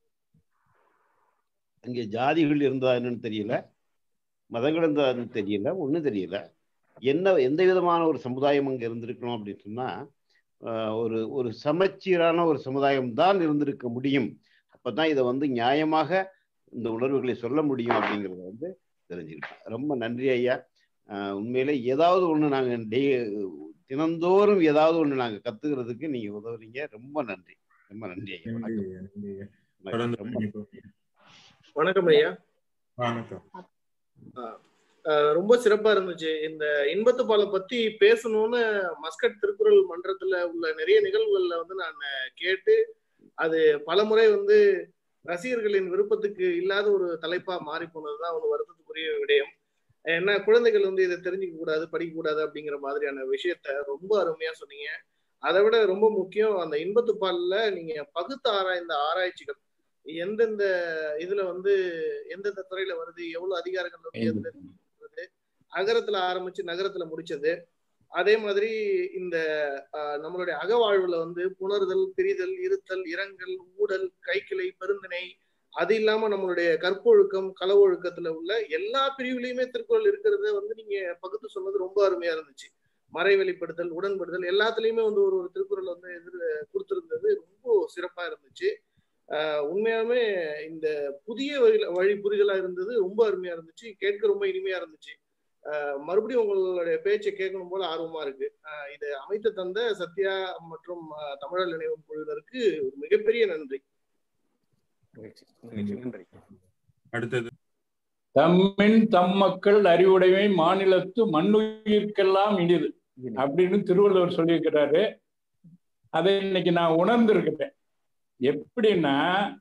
அங்கே ஜாதிகள் இருந்தா என்னன்னு தெரியல மதங்கள் இருந்தான்னு தெரியல ஒன்றும் தெரியல என்ன எந்த விதமான ஒரு சமுதாயம் அங்கே இருந்திருக்கணும் அப்படின்னு சொன்னா ஆஹ் ஒரு ஒரு சமச்சீரான ஒரு சமுதாயம் தான் இருந்திருக்க முடியும் அப்பதான் இதை வந்து நியாயமாக இந்த உணர்வுகளை சொல்ல முடியும் அப்படிங்கிறத வந்து தெரிஞ்சுக்கிட்டேன் ரொம்ப நன்றி ஐயா ஆஹ் உண்மையிலே ஏதாவது ஒன்று நாங்கள் டெய் தினந்தோறும் ஏதாவது ஒன்று நாங்கள் கத்துக்கிறதுக்கு நீங்க உதவுறீங்க ரொம்ப நன்றி ரொம்ப நன்றி ஐயா நன்றி வணக்கம் ஐயா, நன்றி ஐயா. தொடர்ந்து ரொம்ப பயணிப்போம் ஐயா. வணக்கம் ஐயா வணக்கம் அஹ் ரொம்ப சிறப்பா இருந்துச்சு இந்த இன்பத்து பாலை பத்தி பேசணும்னு மஸ்கட் திருக்குறள் மன்றத்துல உள்ள நிறைய நிகழ்வுகள்ல வந்து நான் கேட்டு அது பலமுறை வந்து ரசிகர்களின் விருப்பத்துக்கு இல்லாத ஒரு தலைப்பா மாறி போனதுதான் ஒரு வருத்தத்துக்குரிய விடயம் ஏன்னா குழந்தைகள் வந்து இதை தெரிஞ்சுக்க கூடாது படிக்க கூடாது அப்படிங்கிற மாதிரியான விஷயத்த ரொம்ப அருமையா சொன்னீங்க அதை விட ரொம்ப முக்கியம் அந்த இன்பத்து பால்ல நீங்க பகுத்து ஆராய்ந்த ஆராய்ச்சிகள் எந்தெந்த இதுல வந்து எந்தெந்த துறையில வருது எவ்வளவு அதிகாரங்கள் வந்து எந்த வருது அகரத்துல ஆரம்பிச்சு நகரத்துல முடிச்சது அதே மாதிரி இந்த ஆஹ், நம்மளுடைய அகவாழ்வுல வந்து புணர்தல் பிரிதல் இருத்தல் இரங்கல் ஊடல் கைக்கிளை பெருந்திணை அது இல்லாம நம்மளுடைய கற்பொழுக்கம் களவொழுக்கத்துல உள்ள எல்லா பிரிவுலயுமே திருக்குறள் இருக்கிறத வந்து நீங்க பகுத்து சொன்னது ரொம்ப அருமையா இருந்துச்சு மறை வெளிப்படுத்தல் உடன்படுதல் எல்லாத்துலயுமே வந்து ஒரு ஒரு திருக்குறள் வந்து எதிர் கொடுத்திருந்தது ரொம்ப சிறப்பா இருந்துச்சு ஆஹ் உண்மையாலுமே இந்த புதிய வழி வழி புரிதலா இருந்தது ரொம்ப அருமையா இருந்துச்சு கேட்க ரொம்ப இனிமையா இருந்துச்சு ஆஹ் மறுபடியும் உங்களுடைய பேச்சை கேட்கணும் போல ஆர்வமா இருக்கு ஆஹ் இதை அமைத்து தந்த சத்யா மற்றும் ஆஹ் தமிழர் நினைவு குழுவினருக்கு ஒரு மிகப்பெரிய நன்றி மகிழ்ச்சி மகிழ்ச்சி நன்றி அடுத்தது தம்மின் தம் மக்கள் அறிவுடைமை மாநிலத்து மண்ணுயிர்க்கெல்லாம் இனிது அப்படின்னு திருவள்ளுவர் சொல்லியிருக்கிறாரு அதை இன்னைக்கு நான் உணர்ந்திருக்கிறேன் எப்படின்னா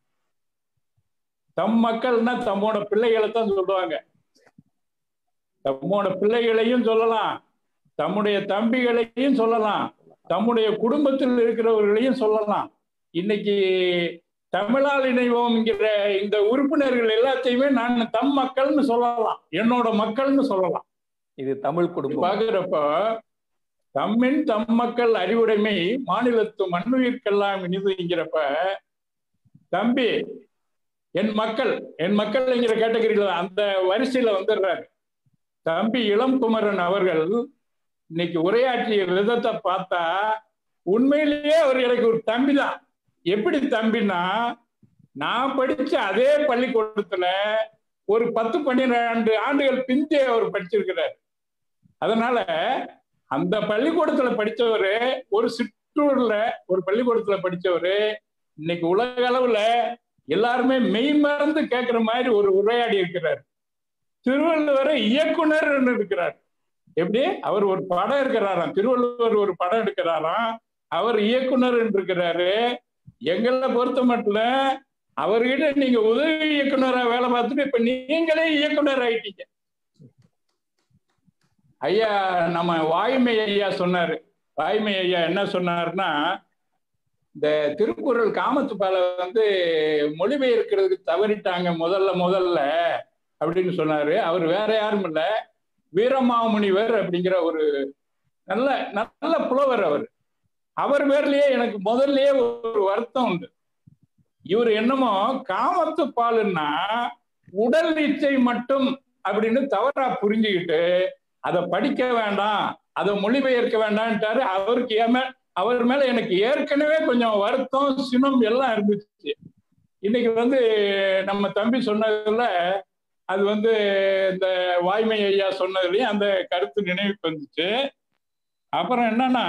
தம் மக்கள்னா தம்மோட பிள்ளைகளை தான் சொல்லுவாங்க தம்மோட பிள்ளைகளையும் சொல்லலாம் தம்முடைய தம்பிகளையும் சொல்லலாம் தம்முடைய குடும்பத்தில் இருக்கிறவர்களையும் சொல்லலாம் இன்னைக்கு தமிழால் இணைவோம்ங்கிற இந்த உறுப்பினர்கள் எல்லாத்தையுமே நான் தம் மக்கள்னு சொல்லலாம் என்னோட மக்கள்னு சொல்லலாம் இது தமிழ் குடும்பம் பாக்குறப்ப தம்மின் தம் மக்கள் அறிவுடைமை மாநிலத்து மண்ணுயிர்க்கெல்லாம் இனிதுங்கிறப்ப தம்பி என் மக்கள் என் மக்கள்ங்கிற கேட்டகரியில அந்த வரிசையில வந்துடுறாரு தம்பி இளம்குமரன் அவர்கள் இன்னைக்கு உரையாற்றிய விதத்தை பார்த்தா உண்மையிலேயே அவர் எனக்கு ஒரு தம்பி தான் எப்படி தம்பின்னா நான் படிச்ச அதே பள்ளிக்கூடத்துல ஒரு பத்து பன்னிரெண்டு ஆண்டுகள் பிந்தைய அவர் படிச்சிருக்கிறார் அதனால அந்த பள்ளிக்கூடத்துல படிச்சவரு ஒரு சிற்றூர்ல ஒரு பள்ளிக்கூடத்துல படிச்சவரு இன்னைக்கு உலக அளவுல எல்லாருமே மெய் மறந்து கேட்கிற மாதிரி ஒரு உரையாடி இருக்கிறார் திருவள்ளுவரை இயக்குனர் இருக்கிறார் எப்படி அவர் ஒரு படம் இருக்கிறாராம் திருவள்ளுவர் ஒரு படம் எடுக்கிறாராம் அவர் இயக்குனர் இருக்கிறாரு எங்களை பொறுத்த மட்டும் அவர்கிட்ட நீங்க உதவி இயக்குனரா வேலை பார்த்துட்டு இப்ப நீங்களே இயக்குனர் ஆயிட்டீங்க ஐயா நம்ம வாய்மை ஐயா சொன்னாரு வாய்மை ஐயா என்ன சொன்னாருன்னா இந்த திருக்குறள் காமத்துப்பால வந்து மொழிபெயர்க்கிறதுக்கு தவறிட்டாங்க முதல்ல முதல்ல அப்படின்னு சொன்னாரு அவர் வேற யாரும் இல்ல வீரமாமுனிவர் அப்படிங்கிற ஒரு நல்ல நல்ல புலவர் அவர் அவர் பேர்லயே எனக்கு முதல்லயே ஒரு வருத்தம் உண்டு இவர் என்னமோ காமத்து பாலுன்னா உடல் இச்சை மட்டும் அப்படின்னு தவறா புரிஞ்சுக்கிட்டு அதை படிக்க வேண்டாம் அதை மொழிபெயர்க்க வேண்டாம்ட்டாரு அவருக்கு ஏம அவர் மேல எனக்கு ஏற்கனவே கொஞ்சம் வருத்தம் சினம் எல்லாம் இருந்துச்சு இன்னைக்கு வந்து நம்ம தம்பி சொன்னதுல அது வந்து இந்த வாய்மை ஐயா சொன்னதுலயும் அந்த கருத்து நினைவுக்கு வந்துச்சு அப்புறம் என்னன்னா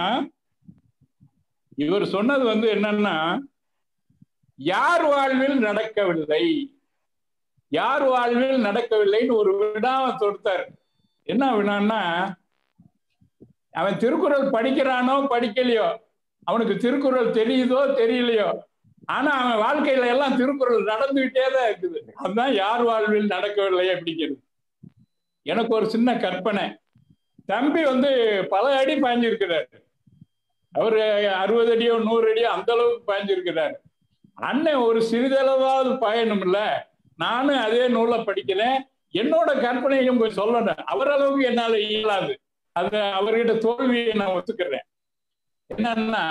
இவர் சொன்னது வந்து என்னன்னா யார் வாழ்வில் நடக்கவில்லை யார் வாழ்வில் நடக்கவில்லைன்னு ஒரு வினாவை தொடுத்தார் என்ன வினான்னா அவன் திருக்குறள் படிக்கிறானோ படிக்கலையோ அவனுக்கு திருக்குறள் தெரியுதோ தெரியலையோ ஆனா அவன் வாழ்க்கையில எல்லாம் திருக்குறள் நடந்துகிட்டே தான் இருக்குது அதுதான் யார் வாழ்வில் நடக்கவில்லை அப்படிங்கிறது எனக்கு ஒரு சின்ன கற்பனை தம்பி வந்து பல அடி பாஞ்சிருக்கிறார் அவரு அறுபது அடியோ நூறு அடியோ அந்த அளவுக்கு பாஞ்சிருக்கிறார் அண்ணன் ஒரு சிறிதளவாவது பயணம் இல்ல நானும் அதே நூலை படிக்கிறேன் என்னோட கற்பனையும் போய் சொல்லணும் அவர் அளவுக்கு என்னால இயலாது அது அவர்கிட்ட தோல்வியை நான் ஒத்துக்கிறேன் என்னன்னா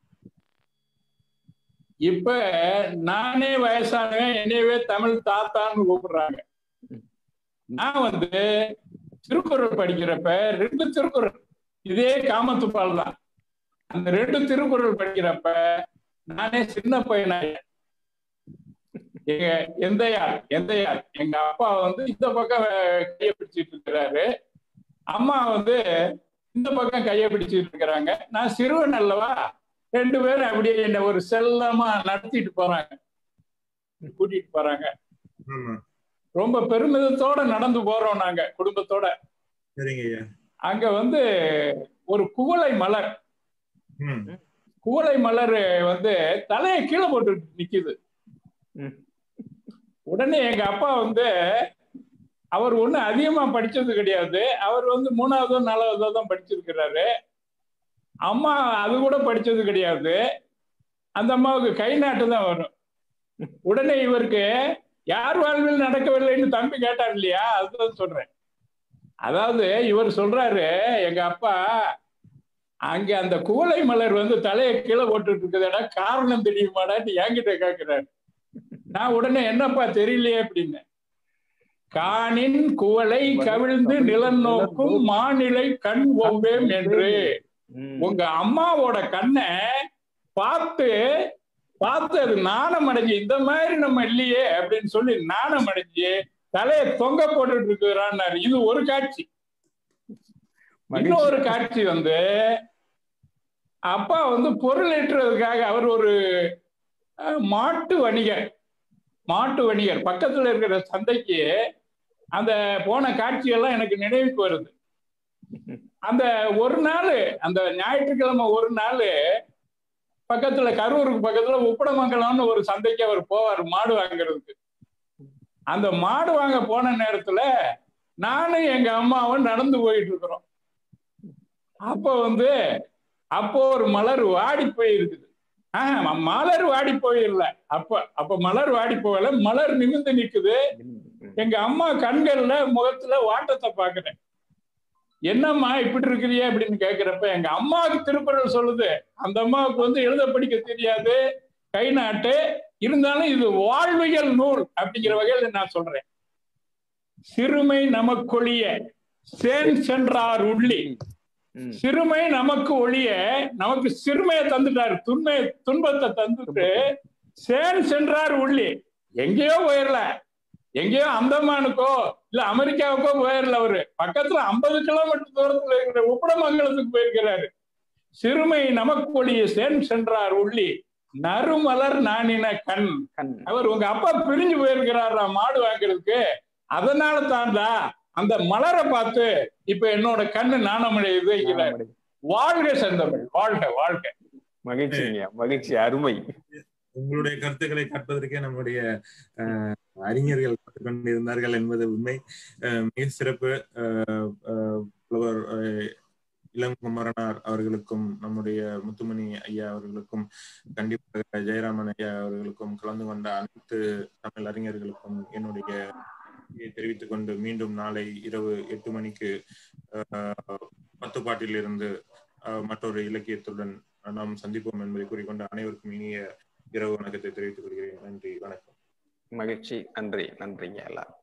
இப்ப நானே வயசானவன் என்னையவே தமிழ் தாத்தான்னு கூப்பிடுறாங்க நான் வந்து திருக்குறள் படிக்கிறப்ப ரெண்டு திருக்குறள் இதே காமத்துப்பால் தான் அந்த ரெண்டு திருக்குறள் படிக்கிறப்ப நானே சின்ன பையனாய எங்க எந்தையார் எந்தையார் எங்க அப்பா வந்து இந்த பக்கம் கையை பிடிச்சிட்டு இருக்கிறாரு அம்மா வந்து இந்த பக்கம் கையை பிடிச்சிட்டு இருக்கிறாங்க நான் சிறுவன் அல்லவா ரெண்டு பேரும் அப்படியே என்ன ஒரு செல்லமா நடத்திட்டு போறாங்க கூட்டிட்டு போறாங்க ஆமா ரொம்ப பெருமிதத்தோட நடந்து போறோம் நாங்க குடும்பத்தோட சரிங்க ஐயா அங்க வந்து ஒரு குவளை மலர் ம் குவளை மலர் வந்து தலையை கீழே போட்டு நிக்குது ம். உடனே எங்க அப்பா வந்து அவர் ஒண்ணு அதிகமா படிச்சது கிடையாது அவர் வந்து மூணாவதோ நாலாவதோ தான் படிச்சிருக்கிறாரு அம்மா அது கூட படிச்சது கிடையாது அந்த அம்மாவுக்கு கை நாட்டு தான் வரும் உடனே இவருக்கு யார் வாழ்வில் நடக்கவில்லைன்னு தம்பி கேட்டார் இல்லையா அதுதான் சொல்றேன் அதாவது இவர் சொல்றாரு எங்க அப்பா அங்க அந்த குவளை மலர் வந்து தலையை கீழே போட்டுட்டு இருக்குதுடா காரணம் தெரியுமாடான்னு என்கிட்ட கேட்கிறாரு நான் உடனே என்னப்பா தெரியலையே அப்படின்னு காணின் குவளை கவிழ்ந்து நிலம் நோக்கும் மாநிலை கண் ஒவ்வேம் என்று ம். உங்க அம்மாவோட கண்ணை பார்த்து பார்த்து அது நாணம் அடைஞ்சு இந்த மாதிரி நம்ம இல்லையே அப்படின்னு சொல்லி நாணம் அடைஞ்சு தலையை தொங்க போட்டுட்டு இருக்கிறான்னாரு இது ஒரு காட்சி இன்னொரு காட்சி வந்து அப்பா வந்து பொருள் ஏற்றுறதுக்காக அவர் ஒரு அஹ், மாட்டு வணிகர் மாட்டு வணிகர் பக்கத்துல இருக்கிற சந்தைக்கு அந்த போன காட்சியெல்லாம் எனக்கு நினைவுக்கு வருது அந்த ஒரு நாள் அந்த ஞாயிற்றுக்கிழமை ஒரு நாள் பக்கத்துல கரூருக்கு பக்கத்துல உப்படமங்கலம்னு ஒரு சந்தைக்கு அவர் போவார் மாடு வாங்குறதுக்கு அந்த மாடு வாங்க போன நேரத்துல நானும் எங்க அம்மாவும் நடந்து போயிட்டு இருக்கிறோம் அப்போ வந்து அப்போ ஒரு மலர் வாடி போயிருக்குது ஆஹ் ம- மலர் வாடி போயிடல அப்ப அப்ப மலர் வாடி போகல மலர் நிமிர்ந்து நிக்குது எங்க அம்மா கண்கள்ல முகத்துல வாட்டத்தை பாக்குறேன் என்னம்மா இப்படி இருக்கிறியே அப்படின்னு கேக்குறப்ப எங்க அம்மாவுக்கு திருக்குறள் சொல்லுது அந்த அம்மாவுக்கு வந்து எழுத படிக்க தெரியாது கை நாட்டு இருந்தாலும் இது வாழ்வியல் நூல் அப்படிங்கிற வகையில நான் சொல்றேன் சிறுமை நமக்கொழிய சேன் சென்றார் உள்ளி ம். சிறுமை நமக்கு ஒழிய நமக்கு சிறுமையை தந்துட்டாரு துன்பை துன்பத்தை தந்துட்டு சேன் சென்றார் உள்ளி எங்கேயோ போயிடல எங்கேயோ அந்தமானுக்கோ இல்ல அமெரிக்காவுக்கோ போயிடல அவரு பக்கத்துல ஐம்பது கிலோமீட்டர் தூரத்துல இருக்கிற உப்படமங்கலத்துக்கு போயிருக்கிறாரு சிறுமை நமக்கு ஒழிய சேன் சென்றார் உள்ளி நறுமலர் நாணின கண் கண் அவர் உங்க அப்பா பிரிஞ்சு போயிருக்கிறாரா மாடு வாங்குறதுக்கு அதனால தான்டா அந்த மலரை பார்த்து இப்ப என்னோட கண்ணு நாணமடையுதுங்கிறார் வாழ்க செந்தமிழ் வாழ்க வாழ்க மகிழ்ச்சிங்க மகிழ்ச்சி அருமை உங்களுடைய கருத்துக்களை கற்பதற்கே நம்முடைய அஹ், அறிஞர்கள் காத்துக் கொண்டிருந்தார்கள் என்பது உண்மை அஹ், மிக சிறப்பு அஹ், அஹ், புலவர் அஹ், இளங்குமரனார் அவர்களுக்கும் நம்முடைய முத்துமணி ஐயா அவர்களுக்கும் கண்டிப்பாக ஜெயராமன் ஐயா அவர்களுக்கும் கலந்து கொண்ட அனைத்து தமிழ் அறிஞர்களுக்கும் என்னுடைய நன்றியை தெரிவித்துக் கொண்டு மீண்டும் நாளை இரவு எட்டு மணிக்கு அஹ், பத்து பாட்டிலிருந்து அஹ், மற்றொரு இலக்கியத்துடன் நாம் சந்திப்போம் என்பதை கூறிக்கொண்டு அனைவருக்கும் இனிய இரவு வணக்கத்தை தெரிவித்துக் கொள்கிறேன் நன்றி வணக்கம் மகிழ்ச்சி நன்றி நன்றிங்க எல்லாரும்